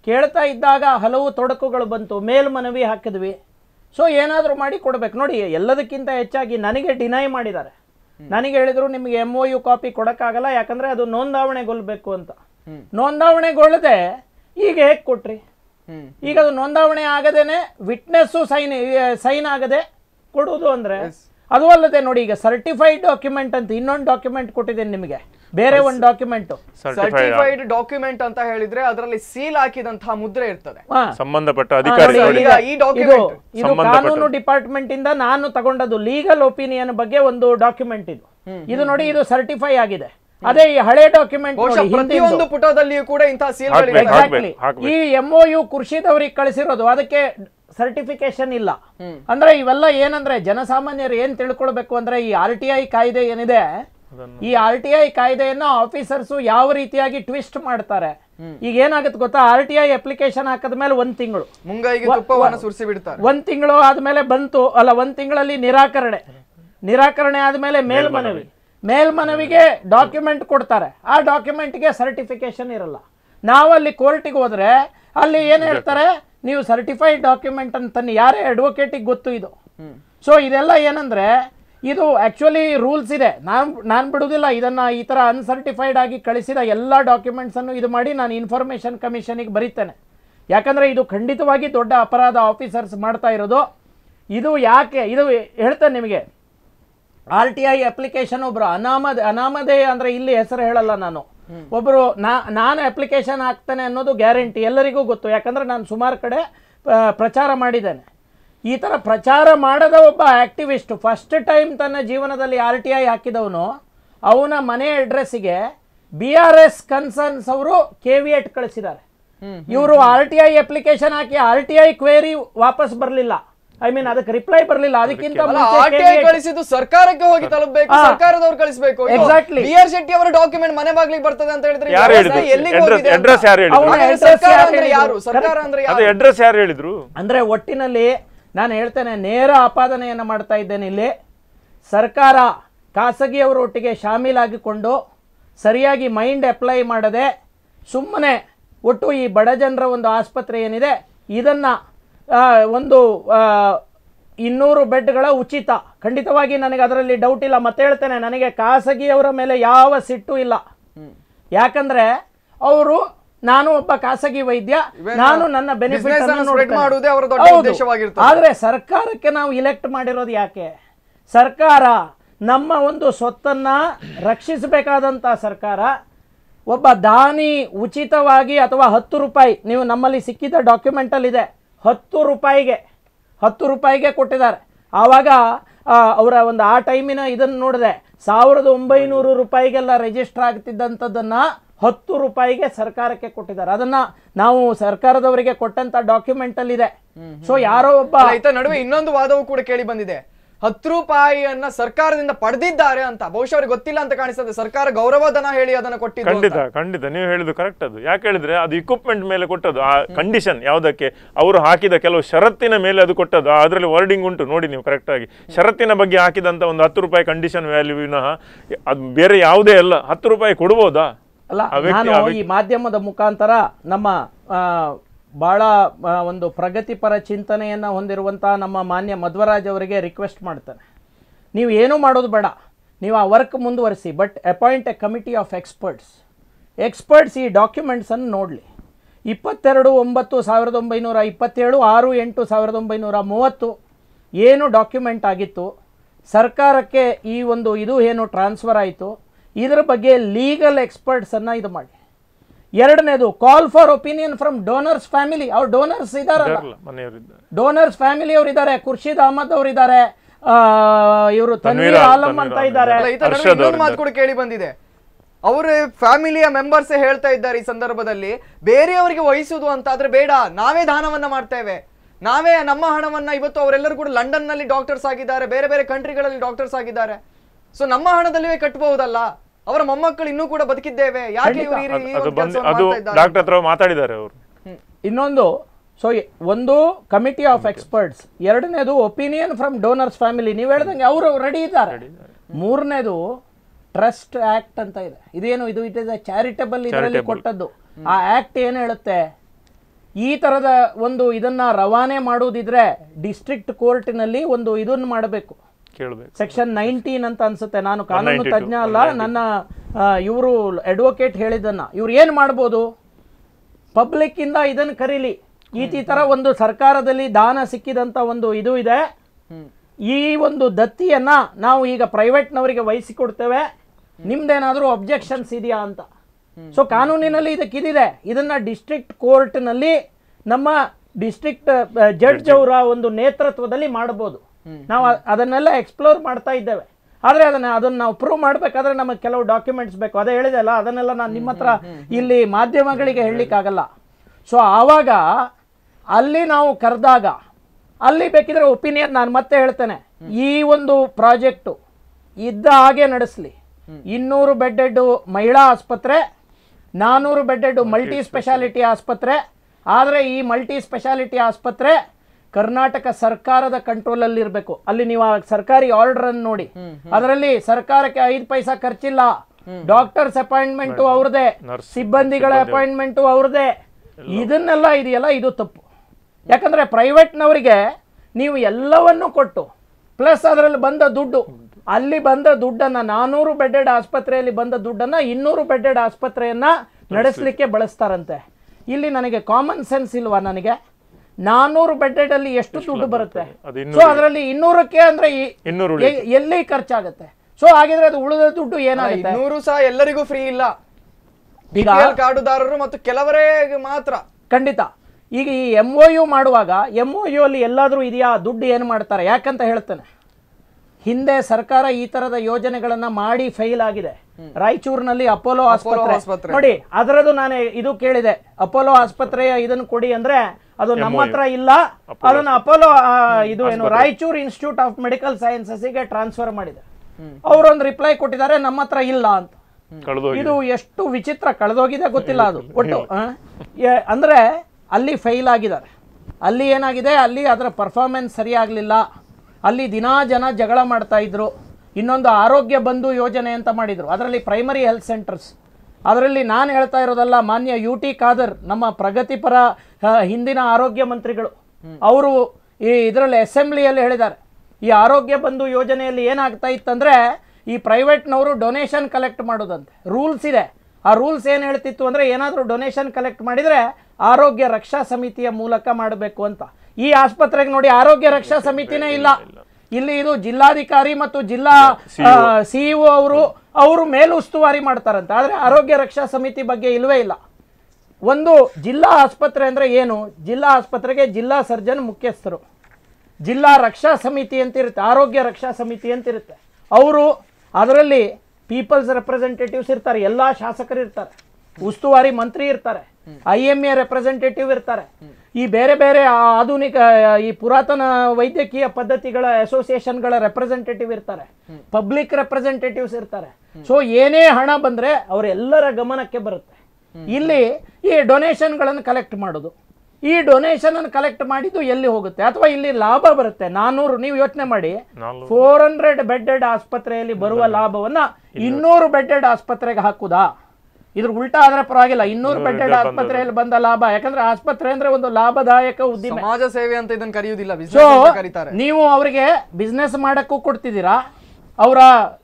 ಕೇಳ್ತಾ ಇದ್ದಾಗ ಹಲವು ತೊಡಕುಗಳು ಬಂತು ಮೇಲ್ಮನವಿ ಹಾಕಿದ್ವಿ ಸೊ ಏನಾದರೂ ಮಾಡಿ ಕೊಡ್ಬೇಕು ನೋಡಿ ಎಲ್ಲದಕ್ಕಿಂತ ಹೆಚ್ಚಾಗಿ ನನಗೆ ಡಿನೈ ಮಾಡಿದ್ದಾರೆ ನನಗೆ ಹೇಳಿದ್ರು ನಿಮಗೆ ಎಮ್ ಒ ಯು ಕಾಪಿ ಕೊಡೋಕ್ಕಾಗಲ್ಲ ಯಾಕಂದ್ರೆ ಅದು ನೋಂದಾವಣೆಗೊಳ್ಬೇಕು ಅಂತ ನೋಂದಾವಣೆಗೊಳ್ಳದೆ ಈಗ ಹೇಗೆ ಕೊಟ್ರಿ ಹ್ಮ್ ಈಗ ಅದು ನೋಂದಾವಣೆ ಆಗದೇನೆ ವಿಟ್ನೆಸ್ಸು ಸೈನ್ ಸೈನ್ ಆಗದೆ ಕೊಡುವುದು ಅಂದ್ರೆ ಅದು ಅಲ್ಲದೆ ನೋಡಿ ಈಗ ಸರ್ಟಿಫೈಡ್ ಡಾಕ್ಯುಮೆಂಟ್ ಅಂತ ಇನ್ನೊಂದು ಡಾಕ್ಯುಮೆಂಟ್ ಕೊಟ್ಟಿದ್ದೇನೆ ನಿಮಗೆ ಬೇರೆ ಒಂದು ಡಾಕ್ಯುಮೆಂಟ್ ಸರ್ಟಿಫೈಡ್ ಸರ್ಟಿಫೈಡ್ ಡಾಕ್ಯುಮೆಂಟ್ ಅಂತ ಹೇಳಿದ್ರೆ ಅದರಲ್ಲಿ ಸೀಲ್ ಹಾಕಿದಂತಹ ಮುದ್ರೆ ಇರ್ತದೆ ಸಂಬಂಧಪಟ್ಟ ನೋಡಿ, ಅಧಿಕಾರಿಗಳಿಗೆ ಈಗ ಈ ಇದು document ಇದು ಸಂಬಂಧಪಟ್ಟ- ಕಾನೂನು ಡಿಪಾರ್ಟ್ಮೆಂಟ್ ಇಂದ ನಾನು ತಗೊಂಡದ್ದು ಲೀಗಲ್ ಒಪಿನಿಯನ್ ಬಗ್ಗೆ ಒಂದು ಡಾಕ್ಯುಮೆಂಟ್ ಇದು ಇದು ನೋಡಿ ಇದು ಸರ್ಟಿಫೈ ಆಗಿದೆ ಅದೇ ಈ ಹಳೆ ಡಾಕ್ಯುಮೆಂಟ್ ಬಹುಶಃ ಪ್ರತಿಯೊಂದು ಪುಟದಲ್ಲಿಯೂ ಕೂಡ ಇಂತಹ ಸೀಲ್ಗಳು ಹಾಕ್ಬೇಕು, ಇರ್ತವೆ ಎಕ್ಸಾಕ್ಟ್ಲಿ ಹಾಕ್ಬೇಕು. ಈ ಎಂ ಒ ಯು ಕೃಷಿದವ್ರಿಗೆ ಕಳಿಸಿರೋದು ಅದಕ್ಕೆ ಸರ್ಟಿಫಿಕೇಶನ್ ಇಲ್ಲ ಅಂದ್ರೆ ಇವೆಲ್ಲ ಏನಂದ್ರೆ ಜನಸಾಮಾನ್ಯರು ಏನ್ ತಿಳ್ಕೊಳ್ಬೇಕು ಅಂದ್ರೆ ಈ ಆರ್ ಟಿ ಐ ಕಾಯ್ದೆ ಏನಿದೆ ಈ ಆರ್ ಟಿ ಐ ಕಾಯ್ದೆಯನ್ನ ಆಫೀಸರ್ಸ್ ಯಾವ ರೀತಿಯಾಗಿ ಟ್ವಿಸ್ಟ್ ಮಾಡ್ತಾರೆ ಈಗ ಏನಾಗುತ್ತೆ ಗೊತ್ತಾ ಆರ್ ಟಿ ಐ ಅಪ್ಲಿಕೇಶನ್ ಹಾಕದ ಮೇಲೆ ಒಂದ್ ತಿಂಗಳು ಮುಂಗೈಗೆ ತುಪ್ಪವನ್ನು ಸುರಿಸಿ ಬಿಡ್ತಾರೆ ಒಂದ್ ತಿಂಗಳು ಆದ್ಮೇಲೆ ಬಂತು ಅಲ್ಲ ಒಂದ್ ತಿಂಗಳಲ್ಲಿ ನಿರಾಕರಣೆ ನಿರಾಕರಣೆ ಆದ್ಮೇಲೆ ಮೇಲ್ಮನವಿ ಮೇಲ್ಮನವಿಗೆ ಡಾಕ್ಯುಮೆಂಟ್ ಕೊಡ್ತಾರೆ ಆ ಡಾಕ್ಯುಮೆಂಟ್ಗೆ ಸರ್ಟಿಫಿಕೇಶನ್ ಇರಲ್ಲ ನಾವಲ್ಲಿ ಕೋರ್ಟಿಗೆ ಹೋದ್ರೆ ಅಲ್ಲಿ ಏನ್ ಹೇಳ್ತಾರೆ ನೀವು ಸರ್ಟಿಫೈಡ್ ಡಾಕ್ಯುಮೆಂಟ್ ಅಂತ ತನ್ನಿ ಯಾರೇ ಅಡ್ವೊಕೇಟಿಗೆ ಗೊತ್ತು ಇದು ಸೊ ಇದೆಲ್ಲ ಏನಂದ್ರೆ ಇದು ಆಕ್ಚುಲಿ ರೂಲ್ಸ್ ಇದೆ ನಾನು ನಾನು ಬಿಡುವುದಿಲ್ಲ ಇದನ್ನ ಈ ತರ ಅನ್ಸರ್ಟಿಫೈಡ್ ಆಗಿ ಕಳಿಸಿದ ಎಲ್ಲ ಡಾಕ್ಯುಮೆಂಟ್ಸ್ ಅನ್ನು ಇದು ಮಾಡಿ ನಾನು ಇನ್ಫಾರ್ಮೇಶನ್ ಕಮಿಷನಿಗೆ ಬರೀತೇನೆ ಯಾಕಂದ್ರೆ ಇದು ಖಂಡಿತವಾಗಿ ದೊಡ್ಡ ಅಪರಾಧ ಆಫೀಸರ್ಸ್ ಮಾಡ್ತಾ ಇರೋದು ಇದು ಯಾಕೆ ಇದು ಹೇಳ್ತೇನೆ ನಿಮಗೆ ಆರ್ ಟಿ ಐ ಅಪ್ಲಿಕೇಶನ್ ಒಬ್ರು ಅನಾಮದ ಅನಾಮಧೇಯ ಅಂದ್ರೆ ಇಲ್ಲಿ ಹೆಸರು ಹೇಳಲ್ಲ ನಾನು ಒಬ್ಬರು ನಾ ನಾನು ಅಪ್ಲಿಕೇಶನ್ ಹಾಕ್ತೇನೆ ಅನ್ನೋದು ಗ್ಯಾರಂಟಿ ಎಲ್ಲರಿಗೂ ಗೊತ್ತು ಯಾಕಂದ್ರೆ ನಾನು ಸುಮಾರು ಕಡೆ ಆ, ಪ್ರಚಾರ ಮಾಡಿದ್ದೇನೆ ಈ ಥರ ಪ್ರಚಾರ ಮಾಡದ ಒಬ್ಬ ಆಕ್ಟಿವಿಸ್ಟ್ ಫಸ್ಟ್ ಟೈಮ್ ತನ್ನ ಜೀವನದಲ್ಲಿ ಆರ್ ಟಿ ಐ ಹಾಕಿದವನು ಅವನ ಮನೆ ಅಡ್ರೆಸ್ಸಿಗೆ ಬಿ ಆರ್ ಎಸ್ ಕನ್ಸರ್ನ್ಸ್ ಅವರು ಕೆ ವಿ ಎಟ್ ಕಳಿಸಿದ್ದಾರೆ ಇವರು ಆರ್ ಟಿ ಐ ಅಪ್ಲಿಕೇಶನ್ ಹಾಕಿ ಆರ್ ಟಿ ಐ ಕ್ವೇರಿ ವಾಪಸ್ ಬರಲಿಲ್ಲ ಐ ಮೀನ್ ಅದಕ್ಕೆ ರಿಪ್ಲೈ ಬರಲಿಲ್ಲ ಅದಕ್ಕಿಂತ ಅಲ್ಲ ಮುಂಚೆ ಆರ್ ಟಿ ಐ KVH ಕಳಿಸಿದ್ದು ಸರ್ಕಾರಕ್ಕೆ ಹೋಗಿ ತಲುಪಬೇಕು ಹಾ. ಸರ್ಕಾರದವ್ರು ಕಳಿಸಬೇಕು Exactly. ಬಿ ಆರ್ ಶೆಟ್ಟಿ ಅವರ ಡಾಕ್ಯುಮೆಂಟ್ ಮನೆ ಬಾಗ್ಲಿಗೆ ಬರ್ತದೆ ಅಂತ ಹೇಳಿದ್ರೆ ಈ ಯಾರು ವ್ಯವಸ್ಥೆ ಹೇಳಿದ್ರು? ಎಲ್ಲಿಗೆ Address- ಹೋಗಿದೆ ಅಂತ? address ಯಾರು ಹೇಳಿದ್ರು? ಅವ್ನ ಹಾಗಾದ್ರೆ address ಸರ್ಕಾರ ಯಾರು ಅಂದ್ರೆ ಯಾರು ಹೇಳಿದ್ರು? ಸರ್ಕಾರ ಅಂದ್ರೆ ಅದು ಯಾರು ಅಡ್ರೆಸ್ ಯಾರು ಹೇಳಿದ್ರು ಅಂದ್ರೆ ಒಟ್ಟಿನಲ್ಲಿ ನಾನು ಹೇಳ್ತೇನೆ ನೇರ ಆಪಾದನೆಯನ್ನು ಮಾಡ್ತಾ ಇದ್ದೇನೆ ಇಲ್ಲಿ ಸರ್ಕಾರ ಖಾಸಗಿಯವರ ಒಟ್ಟಿಗೆ ಶಾಮೀಲಾಗಿಕೊಂಡು ಸರಿಯಾಗಿ ಮೈಂಡ್ ಅಪ್ಲೈ ಮಾಡದೆ ಸುಮ್ಮನೆ ಒಟ್ಟು ಈ ಬಡ ಜನರ ಒಂದು ಆಸ್ಪತ್ರೆ ಏನಿದೆ ಇದನ್ನು ಒಂದು ಆ, ಇನ್ನೂರು ಬೆಡ್ಗಳ ಉಚಿತ ಖಂಡಿತವಾಗಿ ನನಗೆ ಅದರಲ್ಲಿ ಡೌಟ್ ಇಲ್ಲ ಮತ್ತೆ ಹೇಳ್ತೇನೆ ನನಗೆ ಖಾಸಗಿಯವರ ಮೇಲೆ ಯಾವ ಸಿಟ್ಟು ಇಲ್ಲ ಯಾಕಂದ್ರೆ ಅವರು ನಾನು ಒಬ್ಬ ಖಾಸಗಿ ವೈದ್ಯ Even ನಾನು ನನ್ನ business ಬೆನಿಫಿಟ್ ಅನ್ನು spread ಮಾಡುವುದೇ ಅವರ ದೊಡ್ಡ ಉದ್ದೇಶವಾಗಿರ್ತದೆ. ಆದ್ರೆ ಸರ್ಕಾರಕ್ಕೆ ನಾವು ಇಲೆಕ್ಟ್ ಮಾಡಿರೋದು ಯಾಕೆ ಸರ್ಕಾರ ನಮ್ಮ ಒಂದು ಸ್ವತ್ತನ್ನ ರಕ್ಷಿಸಬೇಕಾದಂತ ಸರ್ಕಾರ ಒಬ್ಬ ದಾನಿ ಉಚಿತವಾಗಿ ಅಥವಾ ಹತ್ತು ರೂಪಾಯಿ ನೀವು ನಮ್ಮಲ್ಲಿ ಸಿಕ್ಕಿದ ಡಾಕ್ಯುಮೆಂಟ್ ಅಲ್ಲಿ ಇದೆ ಹತ್ತು ರೂಪಾಯಿಗೆ ಹತ್ತು ರೂಪಾಯಿಗೆ ಕೊಟ್ಟಿದ್ದಾರೆ ಆವಾಗ ಆ, ಅವರ ಒಂದು ಆ ಟೈಮಿನ ಇದನ್ನು ನೋಡಿದೆ ಸಾವಿರದ ಒಂಬೈನೂರು ರೂಪಾಯಿಗೆಲ್ಲ ರಿಜಿಸ್ಟರ್ ಆಗ್ತಿದ್ದಂಥದ್ದನ್ನ ಹತ್ತು ರೂಪಾಯಿಗೆ ಸರ್ಕಾರಕ್ಕೆ ಕೊಟ್ಟಿದ್ದಾರೆ ಅದನ್ನ ನಾವು ಸರ್ಕಾರದವರಿಗೆ ಕೊಟ್ಟಂತ ಡಾಕ್ಯುಮೆಂಟ್ ಅಲ್ಲಿ ಇದೆ ಸೊ ಯಾರೋ ಒಬ್ಬ ಅಲ್ಲ, ಈತ ನಡುವೆ ಇನ್ನೊಂದು ವಾದವು ಕೂಡ ಕೇಳಿ ಬಂದಿದೆ ಹತ್ತು ರೂಪಾಯಿಯನ್ನ ಸರ್ಕಾರದಿಂದ ಪಡೆದಿದ್ದಾರೆ ಅಂತ ಬಹುಶಃ ಅವ್ರಿಗೆ ಗೊತ್ತಿಲ್ಲ ಅಂತ ಕಾಣಿಸ್ತದೆ ಸರ್ಕಾರ ಗೌರವಧನ ಹೇಳಿ ಅದನ್ನ ಕೊಟ್ಟಿದ್ದು ಅಂತ. ಖಂಡಿತ ಖಂಡಿತ ನೀವು ಹೇಳಿದ್ದು ಕರೆಕ್ಟ್ ಅದು ಯಾಕೆ ಹೇಳಿದ್ರೆ ಅದು ಇಕ್ವಿಪ್ಮೆಂಟ್ ಮೇಲೆ ಕೊಟ್ಟದ್ದು ಆ ಕಂಡೀಷನ್ ಯಾವುದಕ್ಕೆ ಅವರು ಹಾಕಿದ ಕೆಲವು ಷರತ್ತಿನ ಮೇಲೆ ಅದು ಕೊಟ್ಟದ್ದು ಅದರಲ್ಲಿ ವರ್ಡಿಂಗ್ ಉಂಟು ನೋಡಿ ನೀವು ಕರೆಕ್ಟ್ ಆಗಿ ಷರತ್ತಿನ ಬಗ್ಗೆ ಹಾಕಿದಂತ ಒಂದು ಹತ್ತು ರೂಪಾಯಿ ಕಂಡೀಷನ್ ವ್ಯಾಲ್ಯೂ ವಿನಃ ಅದು ಬೇರೆ ಯಾವುದೇ ಅಲ್ಲ ಹತ್ತು ರೂಪಾಯಿ ಕೊಡ್ಬೋದಾ ಅಲ್ಲ ಆ ವ್ಯಕ್ತಿ- ನಾನು ಆ ವ್ಯಕ್ತಿ- ಈ ಮಾಧ್ಯಮದ ಮುಖಾಂತರ ನಮ್ಮ ಆ, ಬಹಳ ಆ, ಒಂದು ಪ್ರಗತಿಪರ ಚಿಂತನೆಯನ್ನು ಹೊಂದಿರುವಂತಹ ನಮ್ಮ ಮಾನ್ಯ ಮಧ್ವರಾಜ್ ಅವರಿಗೆ ರಿಕ್ವೆಸ್ಟ್ ಮಾಡ್ತೇನೆ ನೀವು ಏನೂ ಮಾಡೋದು ಬೇಡ ನೀವು ಆ ವರ್ಕ್ ಮುಂದುವರಿಸಿ but appoint a committee of experts experts ಈ ಡಾಕ್ಯುಮೆಂಟ್ಸನ್ನು ನೋಡಲಿ ಇಪ್ಪತ್ತೆರಡು ಒಂಬತ್ತು ಸಾವಿರದ ಒಂಬೈನೂರ ಇಪ್ಪತ್ತೇಳು ಆರು ಎಂಟು ಸಾವಿರದ ಒಂಬೈನೂರ ಮೂವತ್ತು ಏನು ಡಾಕ್ಯುಮೆಂಟ್ ಆಗಿತ್ತು ಸರ್ಕಾರಕ್ಕೆ ಈ ಒಂದು ಇದು ಏನು ಟ್ರಾನ್ಸ್ಫರ್ ಆಯಿತು ಇದರ ಬಗ್ಗೆ ಲೀಗಲ್ ಎಕ್ಸ್ಪರ್ಟ್ಸನ್ನು ಇದು ಮಾಡಿ ಎರಡನೇದು call for opinion from donors family ಅವ್ರು ಡೋನರ್ಸ್ ಇದಾರಲ್ಲ ಇದಾರಲ್ಲ, ಮನೆಯವರಿದ್ದಾರೆ ಡೋನರ್ಸ್ ಫ್ಯಾಮಿಲಿ ಅವರು ಇದ್ದಾರೆ ಖುರ್ಷಿದ್ ಅಹಮದ್ ಅವರು ಇದ್ದಾರೆ ಇವರು ತನ್ವೀರ್ ತನ್ವೀರ್ ಆಲಂ ಅಂತ ಆಲಂ ಇದ್ದಾರೆ ಅಲ್ಲ, ಈತ ನಡುವೆ ಹರ್ಷದ್ ಇನ್ನೊಂದು ಮಾತು ಅವರಿಂದ. ಕೂಡ ಕೇಳಿ ಬಂದಿದೆ ಅವರ ಫ್ಯಾಮಿಲಿಯ ಮೆಂಬರ್ಸ್ ಹೇಳ್ತಾ ಇದ್ದಾರೆ ಈ ಸಂದರ್ಭದಲ್ಲಿ ಬೇರೆಯವರಿಗೆ ವಹಿಸುವುದು ಅಂತ ಆದ್ರೆ ಬೇಡ ನಾವೇ ದಾನವನ್ನ ಮಾಡ್ತೇವೆ ನಾವೇ ನಮ್ಮ ಹಣವನ್ನ ಇವತ್ತು ಅವರೆಲ್ಲರೂ ಕೂಡ ಲಂಡನ್ ನಲ್ಲಿ ಡಾಕ್ಟರ್ಸ್ ಆಗಿದ್ದಾರೆ ಬೇರೆ ಬೇರೆ ಕಂಟ್ರಿಗಳಲ್ಲಿ ಡಾಕ್ಟರ್ಸ್ ಆಗಿದ್ದಾರೆ ಸೊ ನಮ್ಮ ಹಣದಲ್ಲಿಯೇ ಕಟ್ಟಬಹುದಲ್ಲ ಅವರ ಮೊಮ್ಮಕ್ಕಳು ಇನ್ನೂ ಕೂಡ ಬದುಕಿದ್ದೇವೆ ಯಾಕೆ ಇವರು ಈ ರೀ- ಈ ಅದು ಒಂದು ಬಂದು ಕೆಲಸವನ್ನು ಅದು ಮಾಡ್ತಾ ಇದ್ದಾರೆ ಡಾಕ್ಟರ್ ಹತ್ರ ಮಾತಾಡಿದ್ದಾರೆ ಅವರು ಇನ್ನೊಂದು ಸೊ ಒಂದು ಕಮಿಟಿ ಆಫ್ ಎಕ್ಸ್ಪರ್ಟ್ಸ್ ಎರಡನೇದು ಒಪಿನಿಯನ್ ಫ್ರಮ್ ಡೋನರ್ಸ್ ಫ್ಯಾಮಿಲಿ ನೀವು ಹೇಳ್ದಂಗೆ ಅವರು ರೆಡಿ ಇದ್ದಾರೆ ಮೂರನೇದು ಟ್ರಸ್ಟ್ ಆಕ್ಟ್ ಅಂತ ಇದೆ ಇದೇನು ಇದು ಇಟ್ ಇಸ್ ಅ ಚಾರಿಟಬಲ್ ಇದರಲ್ಲಿ Charitable. ಕೊಟ್ಟದ್ದು ಆ ಆಕ್ಟ್ ಏನು ಹೇಳುತ್ತೆ ಈ ಥರದ ಒಂದು ಇದನ್ನ ರವಾನೆ ಮಾಡುವುದಿದ್ರೆ ಡಿಸ್ಟ್ರಿಕ್ಟ್ ಕೋರ್ಟಿನಲ್ಲಿ ಒಂದು ಇದನ್ನು ಮಾಡಬೇಕು ಕೇಳಬೇಕು ಸೆಕ್ಷನ್ ನೈನ್ಟೀನ್ ಅಂತ ಅನ್ಸುತ್ತೆ ನಾನು ಕಾನೂನು 192, ತಜ್ಞ ಅಲ್ಲ ನನ್ನ ಇವರು ಅಡ್ವೊಕೇಟ್ ಹೇಳಿದ್ದನ್ನ ಇವ್ರು ಏನು ಮಾಡ್ಬೋದು ಪಬ್ಲಿಕ್ ಇಂದ ಇದನ್ನು ಕರೀಲಿ ಈ ಈ ಥರ ಒಂದು ಸರ್ಕಾರದಲ್ಲಿ ದಾನ ಸಿಕ್ಕಿದಂತ ಒಂದು ಇದು ಇದೆ ಈ ಒಂದು ದತ್ತಿಯನ್ನ ನಾವು ಈಗ ಪ್ರೈವೇಟ್ನವರಿಗೆ ವಹಿಸಿಕೊಡ್ತೇವೆ ನಿಮ್ದೇನಾದರೂ ಅಬ್ಜೆಕ್ಷನ್ಸ್ ಇದೆಯಾ ಅಂತ ಸೊ ಕಾನೂನಿನಲ್ಲಿ ಇದಕ್ಕಿದೆ ಇದನ್ನ ಡಿಸ್ಟ್ರಿಕ್ಟ್ ಕೋರ್ಟ್ನಲ್ಲಿ ನಮ್ಮ ಡಿಸ್ಟ್ರಿಕ್ಟ್ ಜಡ್ಜ್ ಅವರ ಒಂದು ನೇತೃತ್ವದಲ್ಲಿ ಮಾಡಬಹುದು ನಾವು ಅ- ಅದನ್ನೆಲ್ಲ ಎಕ್ಸ್ಪ್ಲೋರ್ ಮಾಡ್ತಾ ಇದ್ದೇವೆ ಆದ್ರೆ ಅದನ್ನ ಅದನ್ನ ನಾವು ಪ್ರೂವ್ ಮಾಡ್ಬೇಕಾದ್ರೆ ನಮಗೆ ಕೆಲವು ಡಾಕ್ಯುಮೆಂಟ್ಸ್ ಬೇಕು ಅದೇ ಹೇಳಿದೆ ಅಲ್ಲ ಅದನ್ನೆಲ್ಲ ನಾನು ನಿಮ್ಮ ಹತ್ರ ಇಲ್ಲಿ ಮಾಧ್ಯಮಗಳಿಗೆ ಹೇಳಲಿಕ್ಕಾಗಲ್ಲ ಸೊ ಆವಾಗ ಅಲ್ಲಿ ನಾವು ಕರೆದಾಗ ಅಲ್ಲಿ ಬೇಕಿದ್ರೆ ಒಪಿನಿಯನ್ ನಾನು ಮತ್ತೆ ಹೇಳ್ತೇನೆ ಈ ಒಂದು ಪ್ರಾಜೆಕ್ಟು ಇದ್ದ ಹಾಗೆ ನಡೆಸಲಿ ಇನ್ನೂರು ಬೆಡ್ಡೆಡ್ ಮಹಿಳಾ ಆಸ್ಪತ್ರೆ ನಾನೂರು ಬೆಡ್ಡೆಡ್ ಮಲ್ಟಿ ಸ್ಪೆಷಾಲಿಟಿ ಆಸ್ಪತ್ರೆ ಆದರೆ ಈ ಮಲ್ಟಿ ಸ್ಪೆಷಾಲಿಟಿ ಆಸ್ಪತ್ರೆ ಕರ್ನಾಟಕ ಸರ್ಕಾರದ ಕಂಟ್ರೋಲಲ್ಲಿ ಇರಬೇಕು ಅಲ್ಲಿ ನೀವು ಆ ಸರ್ಕಾರಿ ಆರ್ಡರ್ ಅನ್ನು ನೋಡಿ ಅದರಲ್ಲಿ ಸರ್ಕಾರಕ್ಕೆ ಐದು ಪೈಸಾ ಖರ್ಚಿಲ್ಲ ಡಾಕ್ಟರ್ಸ್ ಅಪಾಯಿಂಟ್ಮೆಂಟು ಅವ್ರದೇ Nurse, ಸಿಬ್ಬಂದಿಗಳ ಅಪಾಯಿಂಟ್ಮೆಂಟು ಅವ್ರದೇ ಇದನ್ನೆಲ್ಲ ಇದೆಯಲ್ಲ ಇದು ತಪ್ಪು ಯಾಕಂದ್ರೆ ಪ್ರೈವೇಟ್ನವರಿಗೆ ನೀವು ಎಲ್ಲವನ್ನು ಕೊಟ್ಟು ಪ್ಲಸ್ ಅದರಲ್ಲಿ ಬಂದ ದುಡ್ಡು ಅಲ್ಲಿ ಬಂದ ದುಡ್ಡನ್ನ ನಾನೂರು ಬೆಡ್ಡೆಡ್ ಆಸ್ಪತ್ರೆಯಲ್ಲಿ ಬಂದ ದುಡ್ಡನ್ನ ಇನ್ನೂರು ಬೆಡ್ಡೆಡ್ ಆಸ್ಪತ್ರೆಯನ್ನ ನಡೆಸಲಿಕ್ಕೆ ಬಳಸ್ತಾರಂತೆ ಇಲ್ಲಿ ನನಗೆ ಕಾಮನ್ ಸೆನ್ಸ್ ಇಲ್ವಾ ನನಗೆ ನಾನೂರು ಬೆಡ್ಡೆಡ್ ಅಲ್ಲಿ ಎಷ್ಟು ದುಡ್ಡು ಬರುತ್ತೆ ಅದು ಸೊ ಇನ್ನೂರು ಅದರಲ್ಲಿ ಇನ್ನೂರಕ್ಕೆ ಅಂದ್ರೆ ಈ- ಇನ್ನೂರು ಎ- ಎಲ್ಲಿ ಖರ್ಚಾಗತ್ತೆ ಸೊ ಹಾಗಿದ್ರೆ ಅದು ಉಳಿದ ದುಡ್ಡು ಏನಾಗುತ್ತೆ ಇನ್ನೂರು ಸಹ ಎಲ್ಲರಿಗೂ ಫ್ರೀ ಇಲ್ಲ ಈಗ BPL ಕಾರ್ಡುದಾರರು ಮತ್ತು ಕೆಲವರೇ ಮಾತ್ರ ಖಂಡಿತ ಈಗ ಈ ಎಂ ಒ ಯು ಮಾಡುವಾಗ ಎಂ ಒ ಯು ಅಲ್ಲಿ ಎಲ್ಲಾದರೂ ಇದೆಯಾ ದುಡ್ಡು ಏನು ಮಾಡ್ತಾರೆ ಯಾಕಂತ ಹೇಳ್ತೇನೆ ಹಿಂದೆ ಸರ್ಕಾರ ಈ ತರದ ಯೋಜನೆಗಳನ್ನ ಮಾಡಿ ಫೈಲ್ ಆಗಿದೆ ರಾಯಚೂರಿನಲ್ಲಿ ಅಪೋಲೋ ಆಸ್ಪತ್ರೆ ಆಸ್ಪತ್ರೆ. ನೋಡಿ ಅದರದ್ದು ನಾನು ಇದು ಕೇಳಿದೆ ಅಪೋಲೋ ಆಸ್ಪತ್ರೆಯ ಇದನ್ನು ಕೊಡಿ ಅಂದ್ರೆ ಅದು ನಮ್ಮ ಹತ್ರ ಇಲ್ಲ ಅದನ್ನ ಅಪೋಲೋ ಆ, ಇದು ಏನು ರಾಯಚೂರು ಇನ್ಸ್ಟಿಟ್ಯೂಟ್ ಆಫ್ ಮೆಡಿಕಲ್ ಸೈನ್ಸಸ್ಗೆ ಟ್ರಾನ್ಸ್ಫರ್ ಮಾಡಿದೆ ಅವರೊಂದು ರಿಪ್ಲೈ ಕೊಟ್ಟಿದ್ದಾರೆ ನಮ್ಮ ಹತ್ರ ಇಲ್ಲ ಅಂತ ಕಳೆದೋಗಿ ಇದು ಎಷ್ಟು ವಿಚಿತ್ರ ಕಳೆದೋಗಿದೆ ಗೊತ್ತಿಲ್ಲ ಅದು ಒಟ್ಟು ಆ? ಎ- ಅಂದ್ರೆ ಅಲ್ಲಿ ಫೈಲ್ ಆಗಿದ್ದಾರೆ ಅಲ್ಲಿ ಏನಾಗಿದೆ ಅಲ್ಲಿ ಅದರ ಪರ್ಫಾರ್ಮೆನ್ಸ್ ಸರಿಯಾಗಲಿಲ್ಲ ಅಲ್ಲಿ ದಿನಾ ಜನ ಜಗಳ ಮಾಡ್ತಾ ಇದ್ರು ಇನ್ನೊಂದು ಆರೋಗ್ಯ ಬಂಧು ಯೋಜನೆ ಅಂತ ಮಾಡಿದ್ರು ಅದರಲ್ಲಿ ಪ್ರೈಮರಿ ಹೆಲ್ತ್ ಸೆಂಟರ್ಸ್ ಅದರಲ್ಲಿ ನಾನು ಹೇಳ್ತಾ ಇರೋದಲ್ಲ ಮಾನ್ಯ ಯು ಟಿ ಖಾದರ್ ನಮ್ಮ ಪ್ರಗತಿಪರ ಆ, ಹಿಂದಿನ ಆರೋಗ್ಯ ಮಂತ್ರಿಗಳು ಅವರು ಈ ಇದರಲ್ಲಿ ಅಸೆಂಬ್ಲಿಯಲ್ಲಿ ಹೇಳಿದ್ದಾರೆ ಈ ಆರೋಗ್ಯ ಬಂಧು ಯೋಜನೆಯಲ್ಲಿ ಏನಾಗ್ತಾ ಇತ್ತಂದ್ರೆ ಈ ಪ್ರೈವೇಟ್ನವರು ಡೊನೇಷನ್ ಕಲೆಕ್ಟ್ ಮಾಡೋದಂತೆ ರೂಲ್ಸ್ ಇದೆ ಆ ರೂಲ್ಸ್ ಏನು ಹೇಳ್ತಿತ್ತು ಅಂದ್ರೆ ಏನಾದರೂ ಡೊನೇಷನ್ ಕಲೆಕ್ಟ್ ಮಾಡಿದ್ರೆ ಆರೋಗ್ಯ ರಕ್ಷಾ ಸಮಿತಿಯ ಮೂಲಕ ಮಾಡಬೇಕು ಅಂತ ಈ ಆಸ್ಪತ್ರೆಗೆ ನೋಡಿ ಆರೋಗ್ಯ ರಕ್ಷಾ ಸಮಿತಿನೇ ಇಲ್ಲ ಇಲ್ಲಿ ಇದು ಜಿಲ್ಲಾಧಿಕಾರಿ ಮತ್ತು ಜಿಲ್ಲಾ ಸಿಇಒ ಅವರು ಅವರು ಮೇಲುಸ್ತುವಾರಿ ಮಾಡ್ತಾರಂತೆ ಆದ್ರೆ ಆರೋಗ್ಯ ರಕ್ಷಾ ಸಮಿತಿ ಬಗ್ಗೆ ಇಲ್ವೇ ಇಲ್ಲ ಒಂದು ಜಿಲ್ಲಾ ಆಸ್ಪತ್ರೆ ಅಂದ್ರೆ ಏನು ಜಿಲ್ಲಾ ಆಸ್ಪತ್ರೆಗೆ ಜಿಲ್ಲಾ ಸರ್ಜನ್ ಮುಖ್ಯಸ್ಥರು ಜಿಲ್ಲಾ ರಕ್ಷಾ ಸಮಿತಿ ಅಂತ ಇರುತ್ತೆ ಆರೋಗ್ಯ ರಕ್ಷಾ ಸಮಿತಿ ಅಂತ ಇರುತ್ತೆ ಅವರು ಅದರಲ್ಲಿ ಪೀಪಲ್ಸ್ ರೆಪ್ರೆಸೆಂಟೇಟಿವ್ಸ್ ಇರ್ತಾರೆ ಎಲ್ಲ ಶಾಸಕರು ಇರ್ತಾರೆ ಉಸ್ತುವಾರಿ ಮಂತ್ರಿ ಇರ್ತಾರೆ ಐ ಎಮ್ ಎ ರೆಪ್ರೆಸೆಂಟೇಟಿವ್ ಇರ್ತಾರೆ ಈ ಬೇರೆ ಬೇರೆ ಆ- ಆಧುನಿಕ ಆ, ಈ ಪುರಾತನ ವೈದ್ಯಕೀಯ ಪದ್ಧತಿಗಳ ಅಸೋಸಿಯೇಷನ್ಗಳ ರೆಪ್ರೆಸೆಂಟೇಟಿವ್ ಇರ್ತಾರೆ ಪಬ್ಲಿಕ್ ರೆಪ್ರೆಸೆಂಟೇಟಿವ್ಸ್ ಇರ್ತಾರೆ ಸೊ ಏನೇ ಹಣ ಬಂದ್ರೆ ಅವರೆಲ್ಲರ ಗಮನಕ್ಕೆ ಬರುತ್ತೆ ಇಲ್ಲಿ ಈ ಡೊನೇಷನ್ಗಳನ್ನು ಕಲೆಕ್ಟ್ ಮಾಡೋದು ಈ ಡೊನೇಷನ್ ಅನ್ನು ಕಲೆಕ್ಟ್ ಮಾಡಿದ್ದು ಎಲ್ಲಿ ಹೋಗುತ್ತೆ ಅಥವಾ ಇಲ್ಲಿ ಲಾಭ ಬರುತ್ತೆ ನಾನೂರು ನೀವು ಯೋಚನೆ ಮಾಡಿ ನಾಲ್ನೂರು. ಫೋರ್ ಹಂಡ್ರೆಡ್ ಬೆಡ್ಡೆಡ್ ಆಸ್ಪತ್ರೆಯಲ್ಲಿ ಬರುವ ಲಾಭವನ್ನ ಇನ್ನೂರು ಬೆಡ್ಡೆಡ್ ಆಸ್ಪತ್ರೆಗೆ ಹಾಕುದಾ ಇದ್ರ ಉಲ್ಟಾ ಆದ್ರೆ ಪರವಾಗಿಲ್ಲ ಇನ್ನೂರು ಬೆಡ್ಡೆಡ್ ಆಸ್ಪತ್ರೆಯಲ್ಲಿ ಬಂದ ಲಾಭ ಯಾಕಂದ್ರೆ ಆಸ್ಪತ್ರೆ ಅಂದ್ರೆ ಒಂದು ಲಾಭದಾಯಕ ಉದ್ದಿಮೆ ಸಮಾಜ ಸೇವೆ ಅಂತ ಇದನ್ನ ಕರೆಯುವುದಿಲ್ಲ ಸೊ ಬಿಸ್ನೆಸ್ ಅಂತ ಕರೀತಾರೆ ನೀವು ಅವರಿಗೆ ಬಿಸ್ನೆಸ್ ಮಾಡಕ್ಕೂ ಕೊಡ್ತಿದ್ದೀರಾ ಅವರ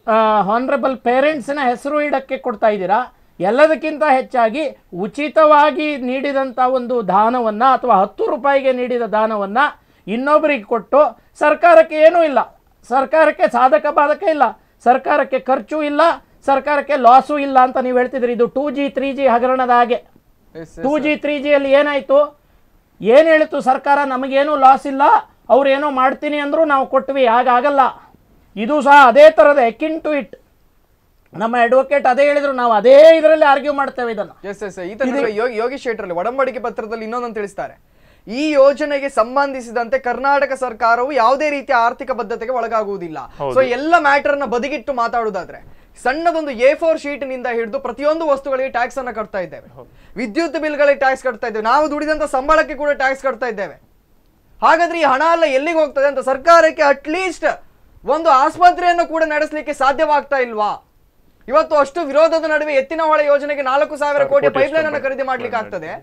ಹಾನರಬಲ್ ಪೇರೆಂಟ್ಸ್ನ ಹೆಸರು ಇಡಕ್ಕೆ ಕೊಡ್ತಾ ಇದ್ದೀರಾ ಎಲ್ಲದಕ್ಕಿಂತ ಹೆಚ್ಚಾಗಿ ಉಚಿತವಾಗಿ ನೀಡಿದಂಥ ಒಂದು ದಾನವನ್ನ ಅಥವಾ ಹತ್ತು ರೂಪಾಯಿಗೆ ನೀಡಿದ ದಾನವನ್ನ ಇನ್ನೊಬ್ಬರಿಗೆ ಕೊಟ್ಟು ಸರ್ಕಾರಕ್ಕೆ ಏನೂ ಇಲ್ಲ ಸರ್ಕಾರಕ್ಕೆ ಸಾಧಕ ಬಾಧಕ ಇಲ್ಲ ಸರ್ಕಾರಕ್ಕೆ ಖರ್ಚು ಇಲ್ಲ ಸರ್ಕಾರಕ್ಕೆ ಲಾಸು ಇಲ್ಲ ಅಂತ ನೀವು ಹೇಳ್ತಿದ್ರಿ ಇದು ಟೂ ಜಿ ತ್ರೀ ಜಿ ಹಗರಣದ ಹಾಗೆ Yes, yes. Two G three ಜಿಯಲ್ಲಿ ಏನಾಯ್ತು ಏನು ಹೇಳಿತು ಸರ್ಕಾರ ನಮಗೇನು ಲಾಸ್ ಇಲ್ಲ ಅವ್ರು ಏನೋ ಮಾಡ್ತೀನಿ ಅಂದ್ರು ನಾವು ಕೊಟ್ವಿ ಹಾಗಾಗಲ್ಲ ಇದು ಸಹ ಅದೇ ಥರದ ಎಕಿನ್ ಟು ಇಟ್ ನಮ್ಮ ಅಡ್ವೊಕೇಟ್ ಅದೇ ಹೇಳಿದ್ರು ನಾವು ಅದೇ ಇದರಲ್ಲಿ ಆರ್ಗ್ಯೂ ಮಾಡ್ತೇವೆ ಇದನ್ನು ಎಸ್ ಎಸ್ ಈತ ನಡುವೆ ಯೋಗಿ ಯೋಗೀಶ್ ಶೆಟ್ಟರಲ್ಲಿ ಒಡಂಬಡಿಕೆ ಪತ್ರದಲ್ಲಿ ಇನ್ನೊಂದನ್ನು ತಿಳಿಸ್ತಾರೆ ಈ ಯೋಜನೆಗೆ ಸಂಬಂಧಿಸಿದಂತೆ ಕರ್ನಾಟಕ ಸರ್ಕಾರವು ಯಾವುದೇ ರೀತಿಯ ಆರ್ಥಿಕ ಬದ್ಧತೆಗೆ ಒಳಗಾಗುವುದಿಲ್ಲ ಸೊ ಎಲ್ಲ ಮ್ಯಾಟರ್ ನ ಬದಿಗಿಟ್ಟು ಮಾತಾಡುವುದಾದ್ರೆ ಸಣ್ಣದೊಂದು ಎ ಫೋರ್ ಶೀಟ್ ನಿಂದ ಹಿಡಿದು ಪ್ರತಿಯೊಂದು ವಸ್ತುಗಳಿಗೆ ಟ್ಯಾಕ್ಸ್ ಅನ್ನ ಕಟ್ತಾ ಇದ್ದೇವೆ ವಿದ್ಯುತ್ ಬಿಲ್ಗಳಿಗೆ ಟ್ಯಾಕ್ಸ್ ಕಟ್ತಾ ಇದ್ದೇವೆ ನಾವು ದುಡಿದಂತ ಸಂಬಳಕ್ಕೆ ಕೂಡ ಟ್ಯಾಕ್ಸ್ ಕಟ್ತಾ ಇದ್ದೇವೆ ಹಾಗಾದ್ರೆ ಈ ಹಣ ಎಲ್ಲ ಎಲ್ಲಿಗೆ ಹೋಗ್ತದೆ ಅಂತ ಸರ್ಕಾರಕ್ಕೆ ಅಟ್ಲೀಸ್ಟ್ ಒಂದು ಆಸ್ಪತ್ರೆಯನ್ನು ಕೂಡ ನಡೆಸಲಿಕ್ಕೆ ಸಾಧ್ಯವಾಗ್ತಾ ಇಲ್ವಾ ಇವತ್ತು ಅಷ್ಟು ವಿರೋಧದ ನಡುವೆ ಎತ್ತಿನ ಹೊಳೆ ಯೋಜನೆಗೆ ನಾಲ್ಕು ಸಾವಿರ ಕೋಟಿ ಕೋಟಿ ಪೈಪ್ಲೈನ್ ಅನ್ನು ಅಷ್ಟು ಖರೀದಿ ಮಾಡ್ಲಿಕ್ಕೆ ಆಗ್ತದೆ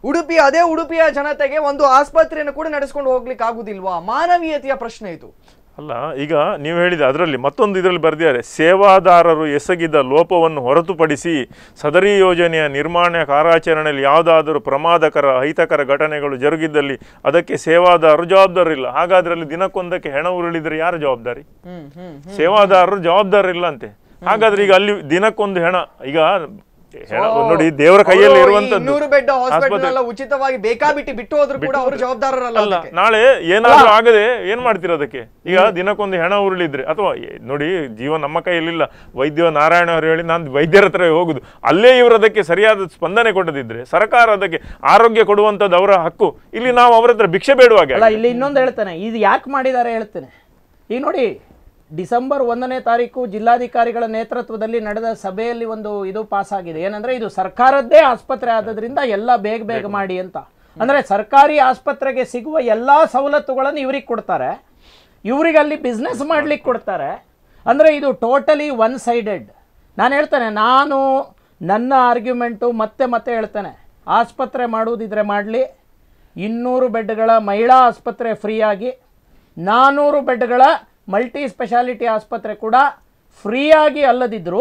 ಉಡುಪಿ ಅದೇ ಉಡುಪಿಯ ಜನತೆಗೆ ಒಂದು ಆಸ್ಪತ್ರೆಯನ್ನು ಕೂಡ ನಡೆಸ್ಕೊಂಡು ಹೋಗ್ಲಿಕ್ಕೆ ಆಗುದಿಲ್ವಾ ಮಾನವೀಯತೆಯ ಪ್ರಶ್ನೆ ಇದು ಅಲ್ಲ ಈಗ ನೀವು ಹೇಳಿದ ಅದರಲ್ಲಿ ಮತ್ತೊಂದು ಇದರಲ್ಲಿ ಬರೆದಿದ್ದಾರೆ ಸೇವಾದಾರರು ಎಸಗಿದ ಲೋಪವನ್ನು ಹೊರತುಪಡಿಸಿ ಸದರಿ ಯೋಜನೆಯ ನಿರ್ಮಾಣ ಕಾರ್ಯಾಚರಣೆಯಲ್ಲಿ ಯಾವುದಾದರೂ ಪ್ರಮಾದಕರ ಅಹಿತಕರ ಘಟನೆಗಳು ಜರುಗಿದ್ದಲ್ಲಿ ಅದಕ್ಕೆ ಸೇವಾದಾರರು ಜವಾಬ್ದಾರಿಲ್ಲ ಹಾಗಾದ್ರೆ ಅಲ್ಲಿ ದಿನಕ್ಕೊಂದಕ್ಕೆ ಹೆಣ ಉರುಳಿದ್ರೆ ಯಾರು ಜವಾಬ್ದಾರಿ ಹ್ಮ್ ಹ್ಮ್ ಸೇವಾದಾರರು ಜವಾಬ್ದಾರಿ ಅಂತೆ ಹಾಗಾದ್ರೆ ಈಗ ಅಲ್ಲಿ ದಿನಕ್ಕೊಂದು ಹೆಣ ಈಗ ಹೆಣ ನೋಡಿ ದೇವರ ಕೈಯಲ್ಲಿ ಇರುವಂತದ್ದು ಇನ್ನೂರು ಬೆಡ್ ಹಾಸ್ಪಿಟಲ್ ಆಸ್ಪತ್ರೆ- ಎಲ್ಲ ಉಚಿತವಾಗಿ ಬೇಕಾಬಿಟ್ಟು ಬಿಟ್ಟು ಹೋದ್ರು ಕೂಡ ಅವರು ಜವಾಬ್ದಾರರಲ್ಲ ಅಲ್ಲ ಅದಕ್ಕೆ. ನಾಳೆ ಏನಾದ್ರೂ ಆಗದೆ ಏನ್ ಮಾಡ್ತೀರ ಅದಕ್ಕೆ ಈಗ ದಿನಕ್ಕೊಂದು ಹೆಣ ಉರುಳಿದ್ರೆ ಅಥವಾ ಏ- ನೋಡಿ ಜೀವ ನಮ್ಮ ಕೈಯಲ್ಲಿಲ್ಲ ವೈದ್ಯ ನಾರಾಯಣ ಅವರು ಹೇಳಿ ನಾನು ವೈದ್ಯರ ಹತ್ರ ಹೋಗುದು ಅಲ್ಲೇ ಇವರು ಅದಕ್ಕೆ ಸರಿಯಾದ ಸ್ಪಂದನೆ ಕೊಡದಿದ್ರೆ ಸರ್ಕಾರ ಅದಕ್ಕೆ ಆರೋಗ್ಯ ಕೊಡುವಂತದ್ದು ಅವರ ಹಕ್ಕು ಇಲ್ಲಿ ನಾವು ಅವರ ಹತ್ರ ಭಿಕ್ಷೆ ಬೇಡುವಾಗೆ ಅಲ್ಲ ಇಲ್ಲಿ ಇನ್ನೊಂದು ಹೇಳ್ತೇನೆ ಇದು ಯಾಕೆ ಮಾಡಿದ್ದಾರೆ ಹೇಳ್ತೇನೆ ಈಗ ನೋಡಿ ಡಿಸೆಂಬರ್ ಒಂದನೇ ತಾರೀಕು ಜಿಲ್ಲಾಧಿಕಾರಿಗಳ ನೇತೃತ್ವದಲ್ಲಿ ನಡೆದ ಸಭೆಯಲ್ಲಿ ಒಂದು ಇದು ಪಾಸ್ ಆಗಿದೆ ಏನಂದ್ರೆ ಇದು ಸರ್ಕಾರದ್ದೇ ಆಸ್ಪತ್ರೆ ಆದ್ರಿಂದ ಎಲ್ಲ ಬೇಗ ಬೇಗ ಮಾಡಿ ಅಂತ ಅಂದ್ರೆ ಸರ್ಕಾರಿ ಆಸ್ಪತ್ರೆಗೆ ಸಿಗುವ ಎಲ್ಲಾ ಸವಲತ್ತುಗಳನ್ನು ಇವ್ರಿಗೆ ಕೊಡ್ತಾರೆ ಇವ್ರಿಗೆ ಅಲ್ಲಿ ಬಿಸ್ನೆಸ್ ಮಾಡ್ಲಿಕ್ಕೆ ಕೊಡ್ತಾರೆ ಅಂದ್ರೆ ಇದು ಟೋಟಲಿ ಒನ್ ಸೈಡೆಡ್ ನಾನು ಹೇಳ್ತೇನೆ ನಾನು ನನ್ನ ಆರ್ಗ್ಯುಮೆಂಟು ಮತ್ತೆ ಮತ್ತೆ ಹೇಳ್ತೇನೆ ಆಸ್ಪತ್ರೆ ಮಾಡುವುದಿದ್ರೆ ಮಾಡಲಿ ಇನ್ನೂರು ಬೆಡ್ಗಳ ಮಹಿಳಾ ಆಸ್ಪತ್ರೆ ಫ್ರೀಯಾಗಿ ನಾನ್ನೂರು ಬೆಡ್ಗಳ ಮಲ್ಟಿ ಸ್ಪೆಷಾಲಿಟಿ ಆಸ್ಪತ್ರೆ ಕೂಡ ಫ್ರೀಯಾಗಿ ಅಲ್ಲದಿದ್ದರೂ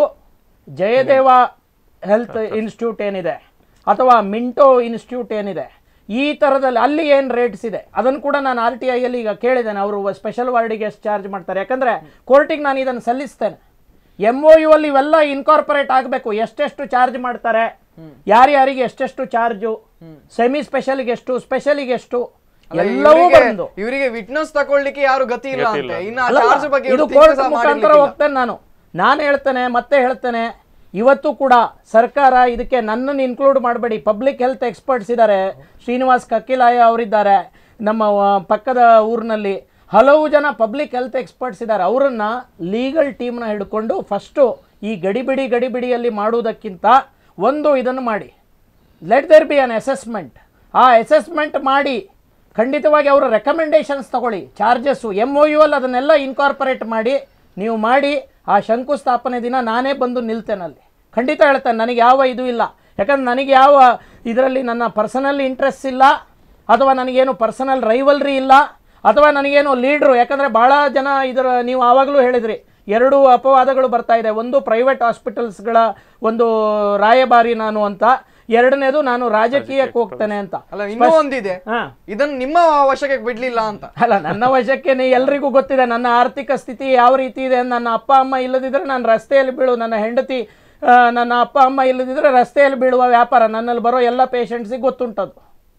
ಜಯದೇವ ಹೆಲ್ತ್ ಇನ್ಸ್ಟಿಟ್ಯೂಟ್ ಏನಿದೆ ಅಥವಾ ಮಿಂಟೋ ಇನ್ಸ್ಟಿಟ್ಯೂಟ್ ಏನಿದೆ ಈ ಥರದಲ್ಲಿ ಅಲ್ಲಿ ಏನು ರೇಟ್ಸ್ ಇದೆ ಅದನ್ನು ಕೂಡ ನಾನು ಆರ್ ಟಿ ಐಯಲ್ಲಿ ಈಗ ಕೇಳಿದ್ದೇನೆ ಅವರು ಸ್ಪೆಷಲ್ ವಾರ್ಡಿಗೆ ಎಷ್ಟು ಚಾರ್ಜ್ ಮಾಡ್ತಾರೆ ಯಾಕಂದರೆ ಕೋರ್ಟಿಗೆ ನಾನು ಇದನ್ನು ಸಲ್ಲಿಸ್ತೇನೆ ಎಮ್ ಒ ಯು ಅಲ್ಲಿ ಇವೆಲ್ಲ ಇನ್ಕಾರ್ಪೊರೇಟ್ ಆಗಬೇಕು ಎಷ್ಟೆಷ್ಟು ಚಾರ್ಜ್ ಮಾಡ್ತಾರೆ ಯಾರ್ಯಾರಿಗೆ ಎಷ್ಟೆಷ್ಟು ಚಾರ್ಜು ಸೆಮಿ ಸ್ಪೆಷಲ್ಗೆ ಎಷ್ಟು ಸ್ಪೆಷಲಿಗೆ ಎಷ್ಟು ಅಲ್ಲ, ಎಲ್ಲವೂ ಇವ್ರಿಗೆ- ಬಂದು ಇವರಿಗೆ ವಿಟ್ನೆಸ್ ತಗೊಳ್ಳಿಕ್ಕೆ ಯಾರು ಗತಿ ಇಲ್ಲ ಗತಿ ಅಂತೆ ಇಲ್ಲ. ಇನ್ನು ಅಲ್ಲ, ಚಾರ್ಜ್ ಬಗ್ಗೆ ಇದು ಇವ್ರು think ಕೋರ್ಟ್ ಸಹ ಮುಖಾಂತರ ಮಾಡಿರ್ಲಿಕ್ಕಿಲ್ಲ. ಹೋಗ್ತೇನೆ ನಾನು ನಾನು ಹೇಳ್ತೇನೆ ಮತ್ತೆ ಹೇಳ್ತೇನೆ ಇವತ್ತು ಕೂಡ ಸರ್ಕಾರ ಇದಕ್ಕೆ ನನ್ನನ್ನು ಇನ್ಕ್ಲೂಡ್ ಮಾಡಬೇಡಿ ಪಬ್ಲಿಕ್ ಹೆಲ್ತ್ ಎಕ್ಸ್ಪರ್ಟ್ಸ್ ಇದ್ದಾರೆ ಶ್ರೀನಿವಾಸ್ ಕಕ್ಕಿಲಾಯ ಅವರಿದ್ದಾರೆ ನಮ್ಮ ಆ, ಪಕ್ಕದ ಊರಿನಲ್ಲಿ ಹಲವು ಜನ ಪಬ್ಲಿಕ್ ಹೆಲ್ತ್ ಎಕ್ಸ್ಪರ್ಟ್ಸ್ ಇದ್ದಾರೆ ಅವರನ್ನ ಲೀಗಲ್ ಟೀಮ್ನ ಹಿಡ್ಕೊಂಡು ಫಸ್ಟು ಈ ಗಡಿಬಿಡಿ ಗಡಿಬಿಡಿಯಲ್ಲಿ ಮಾಡುವುದಕ್ಕಿಂತ ಒಂದು ಇದನ್ನು ಮಾಡಿ let there be an assessment ಆ ಅಸೆಸ್ಮೆಂಟ್ ಮಾಡಿ ಖಂಡಿತವಾಗಿ ಅವರ ರೆಕಮೆಂಡೇಶನ್ಸ್ ತಗೊಳ್ಳಿ ಚಾರ್ಜಸ್ಸು ಎಮ್ ಒ ಯು ಅಲ್ಲಿ ಅದನ್ನೆಲ್ಲ ಇನ್ಕಾರ್ಪೊರೇಟ್ ಮಾಡಿ ನೀವು ಮಾಡಿ ಆ ಶಂಕುಸ್ಥಾಪನೆ ದಿನ ನಾನೇ ಬಂದು ನಿಲ್ತೇನೆ ಅಲ್ಲಿ ಖಂಡಿತ ಹೇಳ್ತೇನೆ ನನಗೆ ಯಾವ ಇದು ಇಲ್ಲ ಯಾಕಂದ್ರೆ ನನಗೆ ಯಾವ ಇದರಲ್ಲಿ ನನ್ನ ಪರ್ಸನಲ್ ಇಂಟ್ರೆಸ್ಟ್ ಇಲ್ಲ ಅಥವಾ ನನಗೇನು ಪರ್ಸನಲ್ ರೈವಲ್ರಿ ಇಲ್ಲ ಅಥವಾ ನನಗೇನು ಲೀಡ್ರು ಯಾಕಂದರೆ ಭಾಳ ಜನ ಇದರ ನೀವು ಆವಾಗಲೂ ಹೇಳಿದ್ರಿ ಎರಡು ಅಪವಾದಗಳು ಬರ್ತಾ ಇದೆ ಒಂದು ಪ್ರೈವೇಟ್ ಹಾಸ್ಪಿಟಲ್ಸ್ಗಳ ಒಂದು ರಾಯಭಾರಿ ನಾನು ಅಂತ ಎರಡನೇದು ನಾನು ರಾಜಕೀಯಕ್ಕೆ ಹೋಗ್ತೇನೆ ಅಂತ ಅಲ್ಲ ಇನ್ನೂ ಒಂದಿದೆ ಹಾ ಇದನ್ನ ನಿಮ್ಮ ವಶಕ್ಕೆ ಬಿಡ್ಲಿಲ್ಲ ಅಂತ ಅಲ್ಲ ನನ್ನ ವಶಕ್ಕೆ ನೀ ಎಲ್ರಿಗೂ ಗೊತ್ತಿದೆ ನನ್ನ ಆರ್ಥಿಕ ಸ್ಥಿತಿ ಯಾವ ರೀತಿ ಇದೆ ನನ್ನ ಅಪ್ಪ ಅಮ್ಮ ಇಲ್ಲದಿದ್ರೆ ನಾನು ರಸ್ತೆಯಲ್ಲಿ ಬೀಳು ನನ್ನ ಹೆಂಡತಿ ಆ, ನನ್ನ ಅಪ್ಪ ಅಮ್ಮ ಇಲ್ಲದಿದ್ರೆ ರಸ್ತೆಯಲ್ಲಿ ಬೀಳುವ ವ್ಯಾಪಾರ ನನ್ನಲ್ಲಿ ಬರೋ ಎಲ್ಲ ಪೇಷಂಟ್ಸಿಗೆ ಗೊತ್ತುಂಟದು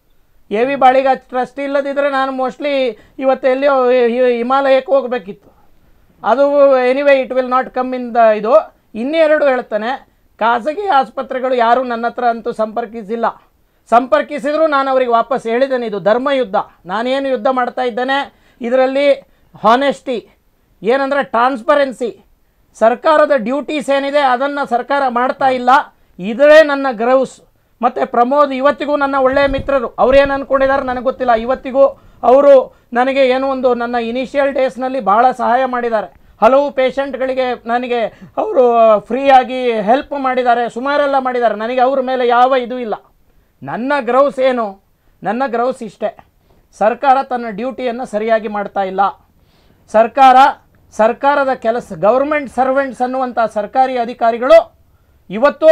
ಎ ವಿ ಬಾಳಿಗ ಟ್ರಸ್ಟ್ ಇಲ್ಲದಿದ್ದರೆ ನಾನು ಮೋಸ್ಟ್ಲಿ ಇವತ್ತು ಎಲ್ಲಿಯೋ ಹಿ- ಹಿಮಾಲಯಕ್ಕೆ ಹೋಗಬೇಕಿತ್ತು ಅದು anyway it will not come in the ಇದು ಇನ್ನೆರಡು ಹೇಳ್ತಾನೆ ಖಾಸಗಿ ಆಸ್ಪತ್ರೆಗಳು ಯಾರೂ ನನ್ನ ಹತ್ರ ಅಂತೂ ಸಂಪರ್ಕಿಸಿಲ್ಲ ಸಂಪರ್ಕಿಸಿದ್ರು ನಾನು ಅವರಿಗೆ ವಾಪಸ್ ಹೇಳಿದ್ದೇನೆ ಇದು ಧರ್ಮ ಯುದ್ಧ ನಾನೇನು ಯುದ್ಧ ಮಾಡ್ತಾ ಇದ್ದೇನೆ ಇದರಲ್ಲಿ ಹಾನೆಸ್ಟಿ ಏನಂದರೆ ಟ್ರಾನ್ಸ್ಪರೆನ್ಸಿ ಸರ್ಕಾರದ ಡ್ಯೂಟೀಸ್ ಏನಿದೆ ಅದನ್ನು ಸರ್ಕಾರ ಮಾಡ್ತಾ ಇಲ್ಲ ಇದೇ ನನ್ನ ಗ್ರೌಸ್ ಮತ್ತು ಪ್ರಮೋದ್ ಇವತ್ತಿಗೂ ನನ್ನ ಒಳ್ಳೆಯ ಮಿತ್ರರು ಅವ್ರೇನು ಅಂದ್ಕೊಂಡಿದ್ದಾರೆ ನನಗೆ ಗೊತ್ತಿಲ್ಲ ಇವತ್ತಿಗೂ ಅವರು ನನಗೆ ಏನೋ ಒಂದು ನನ್ನ ಇನಿಷಿಯಲ್ ಡೇಸ್ನಲ್ಲಿ ಭಾಳ ಸಹಾಯ ಮಾಡಿದ್ದಾರೆ ಹಲವು ಪೇಷಂಟ್ಗಳಿಗೆ ನನಗೆ ಅವರು ಫ್ರೀಯಾಗಿ ಹೆಲ್ಪ್ ಮಾಡಿದ್ದಾರೆ ಸುಮಾರೆಲ್ಲ ಮಾಡಿದ್ದಾರೆ ನನಗೆ ಅವ್ರ ಮೇಲೆ ಯಾವ ಇದು ಇಲ್ಲ ನನ್ನ ಗ್ರೌಸ್ ಏನು ನನ್ನ ಗ್ರೌಸ್ ಇಷ್ಟೇ ಸರ್ಕಾರ ತನ್ನ ಡ್ಯೂಟಿಯನ್ನು ಸರಿಯಾಗಿ ಮಾಡ್ತಾ ಇಲ್ಲ ಸರ್ಕಾರ ಸರ್ಕಾರದ ಕೆಲಸ ಗೌರ್ಮೆಂಟ್ ಸರ್ವೆಂಟ್ಸ್ ಅನ್ನುವಂಥ ಸರ್ಕಾರಿ ಅಧಿಕಾರಿಗಳು ಇವತ್ತು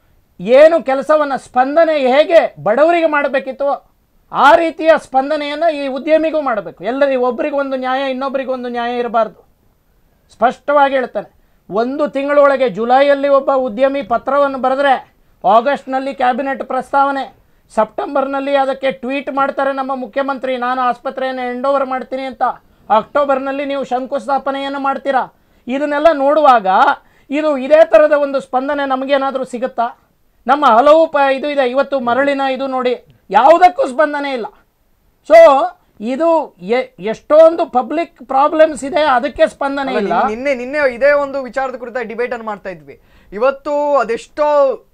ಏನು ಕೆಲಸವನ್ನು ಸ್ಪಂದನೆ ಹೇಗೆ ಬಡವರಿಗೆ ಮಾಡಬೇಕಿತ್ತು ಆ ರೀತಿಯ ಸ್ಪಂದನೆಯನ್ನು ಈ ಉದ್ಯಮಿಗೂ ಮಾಡಬೇಕು ಎಲ್ಲರಿಗೂ ಒಬ್ಬರಿಗೊಂದು ನ್ಯಾಯ ಇನ್ನೊಬ್ಬರಿಗೊಂದು ನ್ಯಾಯ ಇರಬಾರ್ದು ಸ್ಪಷ್ಟವಾಗಿ ಹೇಳ್ತಾನೆ ಒಂದು ತಿಂಗಳೊಳಗೆ ಜುಲೈಯಲ್ಲಿ ಒಬ್ಬ ಉದ್ಯಮಿ ಪತ್ರವನ್ನು ಬರೆದ್ರೆ ಆಗಸ್ಟ್ನಲ್ಲಿ ಕ್ಯಾಬಿನೆಟ್ ಪ್ರಸ್ತಾವನೆ ಸೆಪ್ಟೆಂಬರ್ನಲ್ಲಿ ಅದಕ್ಕೆ ಟ್ವೀಟ್ ಮಾಡ್ತಾರೆ ನಮ್ಮ ಮುಖ್ಯಮಂತ್ರಿ ನಾನು ಆಸ್ಪತ್ರೆಯನ್ನು ಎಂಡ್ ಓವರ್ ಮಾಡ್ತೀನಿ ಅಂತ ಅಕ್ಟೋಬರ್ನಲ್ಲಿ ನೀವು ಶಂಕುಸ್ಥಾಪನೆಯನ್ನು ಮಾಡ್ತೀರಾ ಇದನ್ನೆಲ್ಲ ನೋಡುವಾಗ ಇದು ಇದೇ ಥರದ ಒಂದು ಸ್ಪಂದನೆ ನಮಗೇನಾದರೂ ಸಿಗುತ್ತಾ ನಮ್ಮ ಹಲವು ಪ ಇದು ಇದೆ ಇವತ್ತು ಮರಳಿನ ಇದು ನೋಡಿ ಯಾವುದಕ್ಕೂ ಸ್ಪಂದನೆ ಇಲ್ಲ ಸೊ ಇದು ಎ- ಎಷ್ಟೊಂದು ಪಬ್ಲಿಕ್ ಪ್ರಾಬ್ಲಮ್ಸ್ ಇದೆ ಅದಕ್ಕೆ ಸ್ಪಂದನೆ ಅಲ್ಲ, ಇಲ್ಲ ನಿನ್- ನಿನ್ನೆ ನಿನ್ನೆ ಇದೇ ಒಂದು ವಿಚಾರದ ಕುರಿತ ಡಿಬೇಟ್ ಅನ್ನು ಮಾಡ್ತಾ ಇದ್ವಿ ಇವತ್ತು ಅದೆಷ್ಟೋ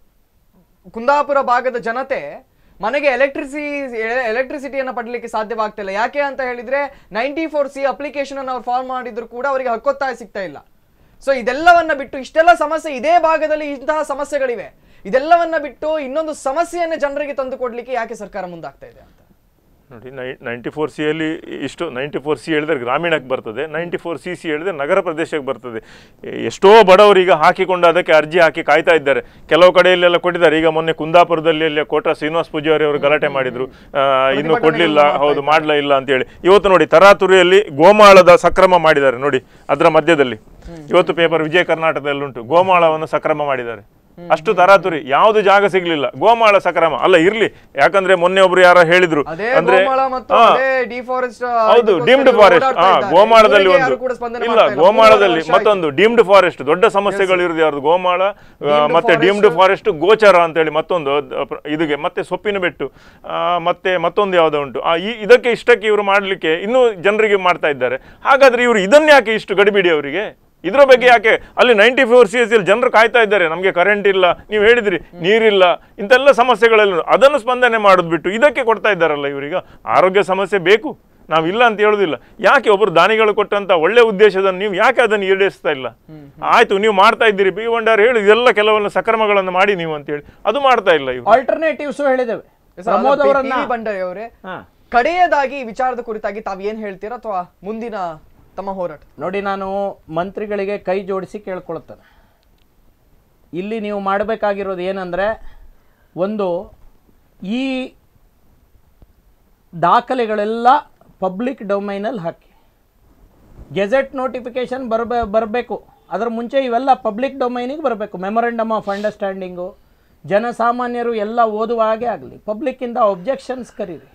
ಕುಂದಾಪುರ ಭಾಗದ ಜನತೆ ಮನೆಗೆ ಎಲೆಕ್ಟ್ರಿಸಿ ಎಲೆಕ್ಟ್ರಿಸಿಟಿಯನ್ನು ಪಡಲಿಕ್ಕೆ ಸಾಧ್ಯವಾಗ್ತಿಲ್ಲ ಯಾಕೆ ಅಂತ ಹೇಳಿದ್ರೆ ನೈಂಟಿ ಫೋರ್ ಸಿ ಅಪ್ಲಿಕೇಶನ್ ಅನ್ನು ಅವ್ರು ಫಾರ್ಮ್ ಮಾಡಿದ್ರು ಕೂಡ ಅವರಿಗೆ ಹಕ್ಕೊತ್ತಾಯ ಸಿಗ್ತಾ ಇಲ್ಲ ಸೊ ಇದೆಲ್ಲವನ್ನ ಬಿಟ್ಟು ಇಷ್ಟೆಲ್ಲ ಸಮಸ್ಯೆ ಇದೇ ಭಾಗದಲ್ಲಿ ಇಂತಹ ಸಮಸ್ಯೆಗಳಿವೆ ಇದೆಲ್ಲವನ್ನ ಬಿಟ್ಟು ಇನ್ನೊಂದು ಸಮಸ್ಯೆಯನ್ನ ಜನರಿಗೆ ತಂದು ಕೊಡ್ಲಿಕ್ಕೆ ಯಾಕೆ ಸರ್ಕಾರ ಮುಂದಾಗ್ತಾ ಇದೆ ಅಂತ ನೋಡಿ ನೈ ನೈಂಟಿ ಫೋರ್ ಸಿ ಅಲ್ಲಿ ಇಷ್ಟು ನೈಂಟಿ ಫೋರ್ ಸಿ ಹೇಳಿದ್ರೆ ಗ್ರಾಮೀಣಕ್ಕೆ ಬರ್ತದೆ ನೈಂಟಿ ಫೋರ್ ಸಿ ಸಿ ಹೇಳಿದ್ರೆ ನಗರ ಪ್ರದೇಶಕ್ಕೆ ಬರ್ತದೆ ಎ- ಎಷ್ಟೋ ಬಡವರು ಈಗ ಹಾಕಿಕೊಂಡು ಅದಕ್ಕೆ ಅರ್ಜಿ ಹಾಕಿ ಕಾಯ್ತಾ ಇದ್ದಾರೆ ಕೆಲವು ಕಡೆಯಲ್ಲೆಲ್ಲ ಕೊಟ್ಟಿದ್ದಾರೆ ಈಗ ಮೊನ್ನೆ ಕುಂದಾಪುರದಲ್ಲಿ ಅಲ್ಲಿ ಕೋಟ ಶ್ರೀನಿವಾಸ್ ಪೂಜಾರಿ ಅವರು ಗಲಾಟೆ ಮಾಡಿದ್ರು ಆ, ಇನ್ನು ಕೊಡ್ಲಿಲ್ಲ ಹೌದು ಮಾಡ್ಲಾ ಇಲ್ಲ ಅಂತ ಹೇಳಿ ಇವತ್ತು ನೋಡಿ ತರಾತುರಿಯಲ್ಲಿ ಗೋಮಾಳದ ಸಕ್ರಮ ಮಾಡಿದ್ದಾರೆ ನೋಡಿ ಅದರ ಮಧ್ಯದಲ್ಲಿ ಇವತ್ತು ಪೇಪರ್ ವಿಜಯ ಕರ್ನಾಟಕದಲ್ಲಿ ಉಂಟು ಗೋಮಾಳವನ್ನು ಸಕ್ರಮ ಮಾಡಿದ್ದಾರೆ ಅಷ್ಟು ತರಾತುರಿ ಯಾವುದು ಜಾಗ ಸಿಗ್ಲಿಲ್ಲ ಗೋಮಾಳ ಸಕ್ರಮ ಅಲ್ಲ ಇರ್ಲಿ ಯಾಕಂದ್ರೆ ಮೊನ್ನೆ ಒಬ್ರು ಯಾರೋ ಹೇಳಿದ್ರು ಅದೇ ಅಂದ್ರೆ ಗೋಮಾಳ ಮತ್ತು ಹಾ. ಅದೇ ಡಿಫಾರೆಸ್ಟ್ ಹೌದು ಡೀಮ್ಡ್ ಫಾರೆಸ್ಟ್ ಹಾ ಗೋಮಾಳದಲ್ಲಿ ಒಂದು ಇಲ್ಲ ಗೋಮಾಳದಲ್ಲಿ ಮತ್ತೊಂದು ಡೀಮ್ಡ್ ಫಾರೆಸ್ಟ್ ದೊಡ್ಡ ಸಮಸ್ಯೆಗಳು ಇರುದು ಯಾರ್ದು ಗೋಮಾಳ ಆ, ಮತ್ತೆ ಡೀಮ್ಡ್ ಫಾರೆಸ್ಟ್ ಗೋಚರ ಅಂತೇಳಿ ಮತ್ತೊಂದು ಅದ್- ಪ್ರ- ಇದಿಗೆ ಮತ್ತೆ ಸೊಪ್ಪಿನ ಬೆಟ್ಟು ಆ, ಮತ್ತೆ ಮತ್ತೊಂದು ಯಾವ್ದೋ ಉಂಟು ಆ, ಈ ಇದಕ್ಕೆ ಇಷ್ಟಕ್ಕೆ ಇವರು ಮಾಡ್ಲಿಕ್ಕೆ ಇನ್ನೂ ಜನರಿಗೆ ಮಾಡ್ತಾ ಇದ್ದಾರೆ ಹಾಗಾದ್ರೆ ಇವರು ಇದನ್ನ ಯಾಕೆ ಇಷ್ಟು ಗಡಿಬಿಡಿ ಅವರಿಗೆ ಇದ್ರ ಬಗ್ಗೆ ಯಾಕೆ ಅಲ್ಲಿ ನೈಂಟಿ ಫೋರ್ ಸಿ ಎಸ್ ಜನರು ಕಾಯ್ತಾ ಇದ್ದಾರೆ ನಮಗೆ ಕರೆಂಟ್ ಇಲ್ಲ ನೀವು ಹೇಳಿದ್ರಿ ನೀರಿಲ್ಲ ಇಂತೆಲ್ಲ ಸಮಸ್ಯೆಗಳೆಲ್ಲ ಅದನ್ನು ಸ್ಪಂದನೆ ಮಾಡೋದು ಬಿಟ್ಟು ಇದಕ್ಕೆ ಕೊಡ್ತಾ ಇದ್ದಾರಲ್ಲ ಇವರೀಗ ಆರೋಗ್ಯ ಸಮಸ್ಯೆ ಬೇಕು ನಾವು ಇಲ್ಲ ಅಂತ ಹೇಳುದಿಲ್ಲ ಯಾಕೆ ಒಬ್ಬರು ದಾನಿಗಳು ಕೊಟ್ಟಂತ ಒಳ್ಳೆ ಉದ್ದೇಶದನ್ನು ನೀವು ಯಾಕೆ ಅದನ್ನು ಈಡೇರಿಸ್ತಾ ಇಲ್ಲ ಆಯ್ತು ನೀವು ಮಾಡ್ತಾ ಇದ್ದೀರಿ ಬಿ ಭಂಡಾರ ಹೇಳಿ ಇದೆಲ್ಲ ಕೆಲವೊಂದು ಸಕ್ರಮಗಳನ್ನು ಮಾಡಿ ನೀವು ಅಂತ ಹೇಳಿ ಅದು ಮಾಡ್ತಾ ಇಲ್ಲ ಇವರು ಆಲ್ಟರ್ನೇಟಿವ್ಸ್ ಹೇಳಿದ್ದೇವೆ ಪ್ರಮೋದ್ ಅವರನ್ನ ಭಂಡಾರಿ ಅವರೇ ಹಾ. ಕಡೆಯದಾಗಿ ಈ ವಿಚಾರದ ಕುರಿತಾಗಿ ತಾವ್ ಏನ್ ಹೇಳ್ತೀರಾ ಅಥವಾ ಮುಂದಿನ ತಮ್ಮ ಹೋರಾಟ ನೋಡಿ ನಾನು ಮಂತ್ರಿಗಳಿಗೆ ಕೈ ಜೋಡಿಸಿ ಕೇಳ್ಕೊಳ್ತೇನೆ ಇಲ್ಲಿ ನೀವು ಮಾಡಬೇಕಾಗಿರೋದು ಏನಂದರೆ ಒಂದು ಈ ದಾಖಲೆಗಳೆಲ್ಲ ಪಬ್ಲಿಕ್ ಡೊಮೈನಲ್ಲಿ ಹಾಕಿ ಗೆಜೆಟ್ ನೋಟಿಫಿಕೇಶನ್ ಬರಬೇ ಬರಬೇಕು ಅದರ ಮುಂಚೆ ಇವೆಲ್ಲ ಪಬ್ಲಿಕ್ ಡೊಮೈನಿಗೆ ಬರಬೇಕು ಮೆಮೊರಂಡಮ್ ಆಫ್ ಅಂಡರ್ಸ್ಟ್ಯಾಂಡಿಂಗು ಜನಸಾಮಾನ್ಯರು ಎಲ್ಲ ಓದುವ ಹಾಗೆ ಆಗಲಿ ಪಬ್ಲಿಕ್ಕಿಂದ ಒಬ್ಜೆಕ್ಷನ್ಸ್ ಕರೀರಿ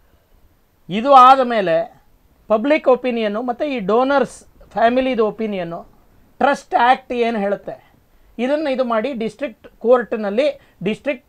ಇದು ಆದ ಮೇಲೆ ಪಬ್ಲಿಕ್ ಒಪಿನಿಯನ್ನು ಮತ್ತು ಈ ಡೋನರ್ಸ್ ಫ್ಯಾಮಿಲಿದು ಒಪಿನಿಯನ್ನು ಟ್ರಸ್ಟ್ ಆ್ಯಕ್ಟ್ ಏನು ಹೇಳುತ್ತೆ ಇದನ್ನು ಇದು ಮಾಡಿ ಡಿಸ್ಟ್ರಿಕ್ಟ್ ಕೋರ್ಟ್ನಲ್ಲಿ ಡಿಸ್ಟ್ರಿಕ್ಟ್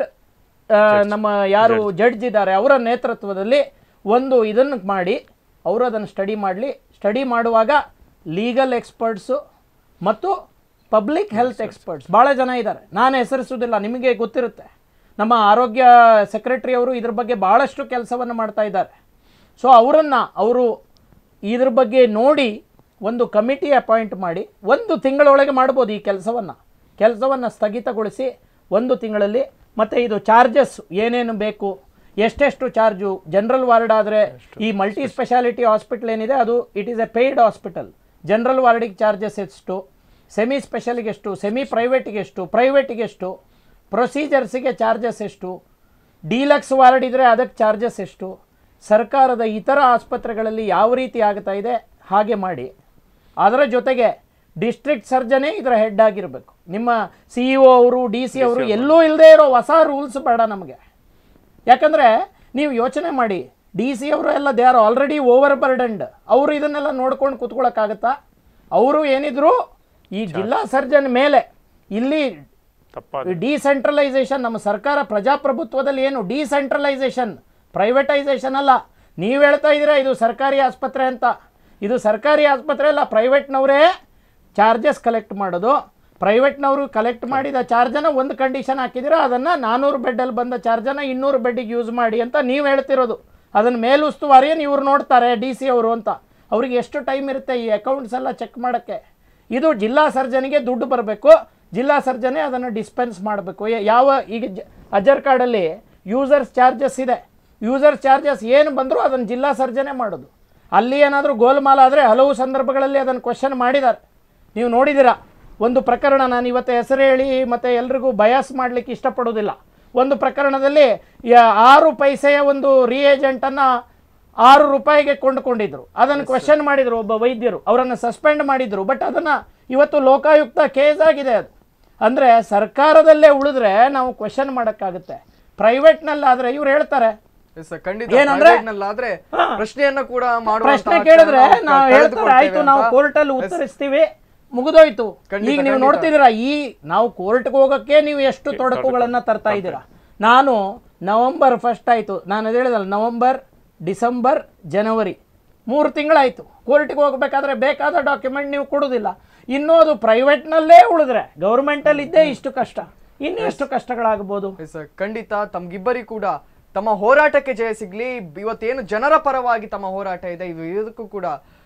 ನಮ್ಮ ಯಾರು ಜಡ್ಜ್ ಇದ್ದಾರೆ ಅವರ ನೇತೃತ್ವದಲ್ಲಿ ಒಂದು ಇದನ್ನು ಮಾಡಿ ಅವರು ಅದನ್ನು ಸ್ಟಡಿ ಮಾಡಲಿ ಸ್ಟಡಿ ಮಾಡುವಾಗ ಲೀಗಲ್ ಎಕ್ಸ್ಪರ್ಟ್ಸು ಮತ್ತು ಪಬ್ಲಿಕ್ ಹೆಲ್ತ್ ಎಕ್ಸ್ಪರ್ಟ್ಸ್ ಭಾಳ ಜನ ಇದ್ದಾರೆ ನಾನು ಹೆಸರಿಸೋದಿಲ್ಲ ನಿಮಗೆ ಗೊತ್ತಿರುತ್ತೆ ನಮ್ಮ ಆರೋಗ್ಯ ಸೆಕ್ರೆಟರಿ ಅವರು ಇದ್ರ ಬಗ್ಗೆ ಭಾಳಷ್ಟು ಕೆಲಸವನ್ನು ಮಾಡ್ತಾ ಇದ್ದಾರೆ ಸೊ ಅವರನ್ನು ಅವರು ಇದ್ರ ಬಗ್ಗೆ ನೋಡಿ ಒಂದು ಕಮಿಟಿ ಅಪಾಯಿಂಟ್ ಮಾಡಿ ಒಂದು ತಿಂಗಳೊಳಗೆ ಮಾಡ್ಬೋದು ಈ ಕೆಲಸವನ್ನು ಕೆಲಸವನ್ನು ಸ್ಥಗಿತಗೊಳಿಸಿ ಒಂದು ತಿಂಗಳಲ್ಲಿ ಮತ್ತು ಇದು ಚಾರ್ಜಸ್ ಏನೇನು ಬೇಕು ಎಷ್ಟೆಷ್ಟು ಚಾರ್ಜು ಜನರಲ್ ವಾರ್ಡ್ ಆದರೆ ಈ ಮಲ್ಟಿ ಸ್ಪೆಷಾಲಿಟಿ ಹಾಸ್ಪಿಟಲ್ ಏನಿದೆ ಅದು it is a paid hospital general ವಾರ್ಡಿಗೆ ಚಾರ್ಜಸ್ ಎಷ್ಟು ಸೆಮಿ ಸ್ಪೆಷಲ್ಗೆ ಎಷ್ಟು ಸೆಮಿ ಪ್ರೈವೇಟಿಗೆ ಎಷ್ಟು ಪ್ರೈವೇಟಿಗೆ ಎಷ್ಟು ಪ್ರೊಸೀಜರ್ಸಿಗೆ ಚಾರ್ಜಸ್ ಎಷ್ಟು ಡೀಲಕ್ಸ್ ವಾರ್ಡ್ ಇದ್ದರೆ ಅದಕ್ಕೆ ಚಾರ್ಜಸ್ ಎಷ್ಟು ಸರ್ಕಾರದ ಇತರ ಆಸ್ಪತ್ರೆಗಳಲ್ಲಿ ಯಾವ ರೀತಿ ಆಗ್ತಾ ಇದೆ ಹಾಗೆ ಮಾಡಿ ಅದರ ಜೊತೆಗೆ ಡಿಸ್ಟ್ರಿಕ್ಟ್ ಸರ್ಜನೇ ಇದರ ಹೆಡ್ ಆಗಿರಬೇಕು ನಿಮ್ಮ ಸಿ ಇ ಒ ಅವರು ಡಿ ಸಿ ಅವರು ಎಲ್ಲೂ ಇಲ್ಲದೆ ಇರೋ ಹೊಸ ರೂಲ್ಸ್ ಬೇಡ ನಮಗೆ ಯಾಕಂದರೆ ನೀವು ಯೋಚನೆ ಮಾಡಿ ಡಿ ಸಿ ಅವರು ಎಲ್ಲ they are already over burdened ಅವರು ಇದನ್ನೆಲ್ಲ ನೋಡ್ಕೊಂಡು ಕೂತ್ಕೊಳ್ಳೋಕ್ಕಾಗತ್ತಾ ಅವರು ಏನಿದ್ರು ಈ ಜಿಲ್ಲಾ ಸರ್ಜನ್ ಮೇಲೆ ಇಲ್ಲಿ ತಪ್ಪಾದ ಡಿಸೆಂಟ್ರಲೈಸೇಷನ್ ನಮ್ಮ ಸರ್ಕಾರ ಪ್ರಜಾಪ್ರಭುತ್ವದಲ್ಲಿ ಏನು ಡಿಸೆಂಟ್ರಲೈಸೇಷನ್ ಪ್ರೈವೇಟೈಸೇಷನ್ ಅಲ್ಲ ನೀವು ಹೇಳ್ತಾ ಇದ್ದೀರಾ ಇದು ಸರ್ಕಾರಿ ಆಸ್ಪತ್ರೆ ಅಂತ ಇದು ಸರ್ಕಾರಿ ಆಸ್ಪತ್ರೆ ಅಲ್ಲ ಪ್ರೈವೇಟ್ನವರೇ ಚಾರ್ಜಸ್ ಕಲೆಕ್ಟ್ ಮಾಡೋದು ಪ್ರೈವೇಟ್ನವರು ಕಲೆಕ್ಟ್ ಮಾಡಿದ ಚಾರ್ಜನ್ನು ಒಂದು ಕಂಡೀಷನ್ ಹಾಕಿದ್ದೀರಾ ಅದನ್ನು ನಾನ್ನೂರು ಬೆಡ್ಡಲ್ಲಿ ಬಂದ ಚಾರ್ಜನ್ನು ಇನ್ನೂರು ಬೆಡ್ಡಿಗೆ ಯೂಸ್ ಮಾಡಿ ಅಂತ ನೀವು ಹೇಳ್ತಿರೋದು ಅದನ್ನು ಮೇಲುಸ್ತುವಾರಿಯನ್ನು ಇವ್ರು ನೋಡ್ತಾರೆ ಡಿ ಸಿ ಅವರು ಅಂತ ಅವ್ರಿಗೆ ಎಷ್ಟು ಟೈಮ್ ಇರುತ್ತೆ ಈ ಅಕೌಂಟ್ಸ್ ಎಲ್ಲ ಚೆಕ್ ಮಾಡೋಕ್ಕೆ ಇದು ಜಿಲ್ಲಾ ಸರ್ಜನಿಗೆ ದುಡ್ಡು ಬರಬೇಕು ಜಿಲ್ಲಾ ಸರ್ಜನೆ ಅದನ್ನು ಡಿಸ್ಪೆನ್ಸ್ ಮಾಡಬೇಕು ಯಾವ ಈಗ ಜ ಅಜರ್ ಕಾರ್ಡಲ್ಲಿ ಯೂಸರ್ಸ್ ಚಾರ್ಜಸ್ ಇದೆ ಯೂಸರ್ಸ್ ಚಾರ್ಜಸ್ ಏನು ಬಂದರೂ ಅದನ್ನು ಜಿಲ್ಲಾ ಸರ್ಜನೆ ಮಾಡೋದು ಅಲ್ಲಿ ಏನಾದರೂ ಗೋಲ್ಮಾಲ್ ಆದರೆ ಹಲವು ಸಂದರ್ಭಗಳಲ್ಲಿ ಅದನ್ನು ಕ್ವಶನ್ ಮಾಡಿದ್ದಾರೆ ನೀವು ನೋಡಿದ್ದೀರಾ ಒಂದು ಪ್ರಕರಣ ನಾನು ಇವತ್ತು ಹೆಸರು ಹೇಳಿ ಮತ್ತು ಎಲ್ರಿಗೂ ಬಯಾಸ್ ಮಾಡಲಿಕ್ಕೆ ಇಷ್ಟಪಡೋದಿಲ್ಲ ಒಂದು ಪ್ರಕರಣದಲ್ಲಿ ಯ- ಆರು ಪೈಸೆಯ ಒಂದು ರಿಯೇಜೆಂಟನ್ನು ಆರು ರೂಪಾಯಿಗೆ ಕೊಂಡುಕೊಂಡಿದ್ರು ಅದನ್ನು ಕ್ವಶನ್ ಮಾಡಿದರು ಒಬ್ಬ ವೈದ್ಯರು ಅವರನ್ನು ಸಸ್ಪೆಂಡ್ ಮಾಡಿದ್ರು ಬಟ್ ಅದನ್ನು ಇವತ್ತು ಲೋಕಾಯುಕ್ತ ಕೇಸ್ ಆಗಿದೆ ಅದು ಅಂದರೆ ಸರ್ಕಾರದಲ್ಲೇ ಉಳಿದ್ರೆ ನಾವು ಕ್ವಶನ್ ಮಾಡೋಕ್ಕಾಗುತ್ತೆ ಪ್ರೈವೇಟ್ನಲ್ಲಾದರೆ ಇವ್ರು ಹೇಳ್ತಾರೆ Yes, sir. ಖಂಡಿತ ಏನಂದ್ರೆ- private ನಲ್ಲಾದ್ರೆ ಪ್ರಶ್ನೆಯನ್ನ ಕೂಡ ಮಾಡುವಂತಹ ಪ್ರಶ್ನೆ ಹಕ್ಕನ್ನ ಕೇಳಿದ್ರೆ ನಾವು ನಾವು ಹೇಳ್ತಾರೆ ಕಳೆದುಕೊಳ್ತೇವೆ ಆಯ್ತು ನಾವು ಅಂತ. ಕೋರ್ಟಲ್ಲಿ ಉತ್ತರಿಸ್ತೀವಿ ಮುಗಿದೋಯ್ತು ಖಂಡಿತ, ಈಗ ನೀವು ಖಂಡಿತ. ನೋಡ್ತಿದ್ದೀರಾ ಈ ನಾವು ಕೋರ್ಟ್ಗೆ ಹೋಗಕ್ಕೆ ನೀವು ಎಷ್ಟು ತೊಡಕುಗಳನ್ನ ತರ್ತಾ ಇದ್ದೀರಾ ನಾನು ನವೆಂಬರ್ ಫಸ್ಟ್ ಆಯ್ತು ನಾನು ಅದ್ ಹೇಳಿದಲ್ಲ ನವೆಂಬರ್ ಡಿಸೆಂಬರ್ ಜನವರಿ ಮೂರು ತಿಂಗಳಾಯ್ತು ಕೋರ್ಟ್ಗೆ ಹೋಗ್ಬೇಕಾದ್ರೆ ಬೇಕಾದ ಡಾಕ್ಯುಮೆಂಟ್ ನೀವು ಕೊಡೋದಿಲ್ಲ ಇನ್ನೂ ಅದು ಪ್ರೈವೇಟ್ನಲ್ಲೇ ಉಳಿದ್ರೆ ಗೌರ್ಮೆಂಟಲ್ಲಿ ಇದ್ದೇ ಇಷ್ಟು ಕಷ್ಟ ಇನ್ನು ಎಷ್ಟು ಕಷ್ಟಗಳಾಗ್ಬೋದು Yes, sir. ಖಂಡಿತ ತಮ್ಗಿಬ್ಬರಿ ಕೂಡ ತಮ್ಮ ಹೋರಾಟಕ್ಕೆ ಜಯ ಸಿಗ್ಲಿ ಇವತ್ತೇನು ಜನರ ಪರವಾಗಿ ತಮ್ಮ ಹೋರಾಟ ಇದೆ ಇವು ಇದಕ್ಕೂ ಕೂಡ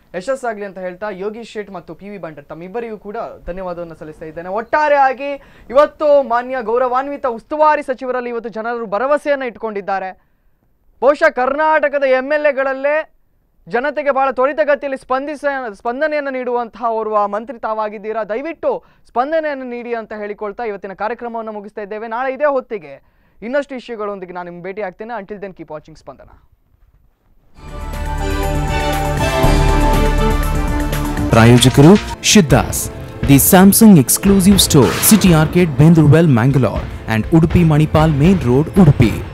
ಯಶಸ್ಸಾಗ್ಲಿ ಅಂತ ಹೇಳ್ತಾ ಯೋಗೀಶ್ ಶೇಟ್ ಮತ್ತು ಪಿ ವಿ ಬಂಡರ್ ತಮ್ಮಿಬ್ಬರಿಗೂ ಕೂಡ ಧನ್ಯವಾದವನ್ನು ಸಲ್ಲಿಸ್ತಾ ಇದ್ದೇನೆ ಒಟ್ಟಾರೆಯಾಗಿ ಇವತ್ತು ಮಾನ್ಯ ಗೌರವಾನ್ವಿತ ಉಸ್ತುವಾರಿ ಸಚಿವರಲ್ಲಿ ಇವತ್ತು ಜನರು ಭರವಸೆಯನ್ನು ಇಟ್ಕೊಂಡಿದ್ದಾರೆ ಬಹುಶಃ ಕರ್ನಾಟಕದ ಎಮ್ ಎಲ್ ಎಗಳಲ್ಲೇ ಜನತೆಗೆ ಬಹಳ ತ್ವರಿತಗತಿಯಲ್ಲಿ ಸ್ಪಂದಿಸ ಸ್ಪಂದನೆಯನ್ನು ನೀಡುವಂತಹ ಓರ್ವ ಮಂತ್ರಿ ತಾವಾಗಿದ್ದೀರಾ ದಯವಿಟ್ಟು ಸ್ಪಂದನೆಯನ್ನು ನೀಡಿ ಅಂತ ಹೇಳಿಕೊಳ್ತಾ ಇವತ್ತಿನ ಕಾರ್ಯಕ್ರಮವನ್ನು ಮುಗಿಸ್ತಾ ಇದ್ದೇವೆ ನಾಳೆ ಇದೇ ಹೊತ್ತಿಗೆ ಇನ್ನಷ್ಟು ಇಶ್ಯೂಗಳೊಂದಿಗೆ ನಾನು ನಿಮ್ಗೆ ಭೇಟಿ ಆಗ್ತೇನೆ until then keep watching Spandana ಪ್ರಾಯೋಜಕರು ಶಿದ್ದಾಸ್ the Samsung exclusive store city arcade ಬೆಂದೂರ್ವೆಲ್ Mangalore and Udupi Manipal main road Udupi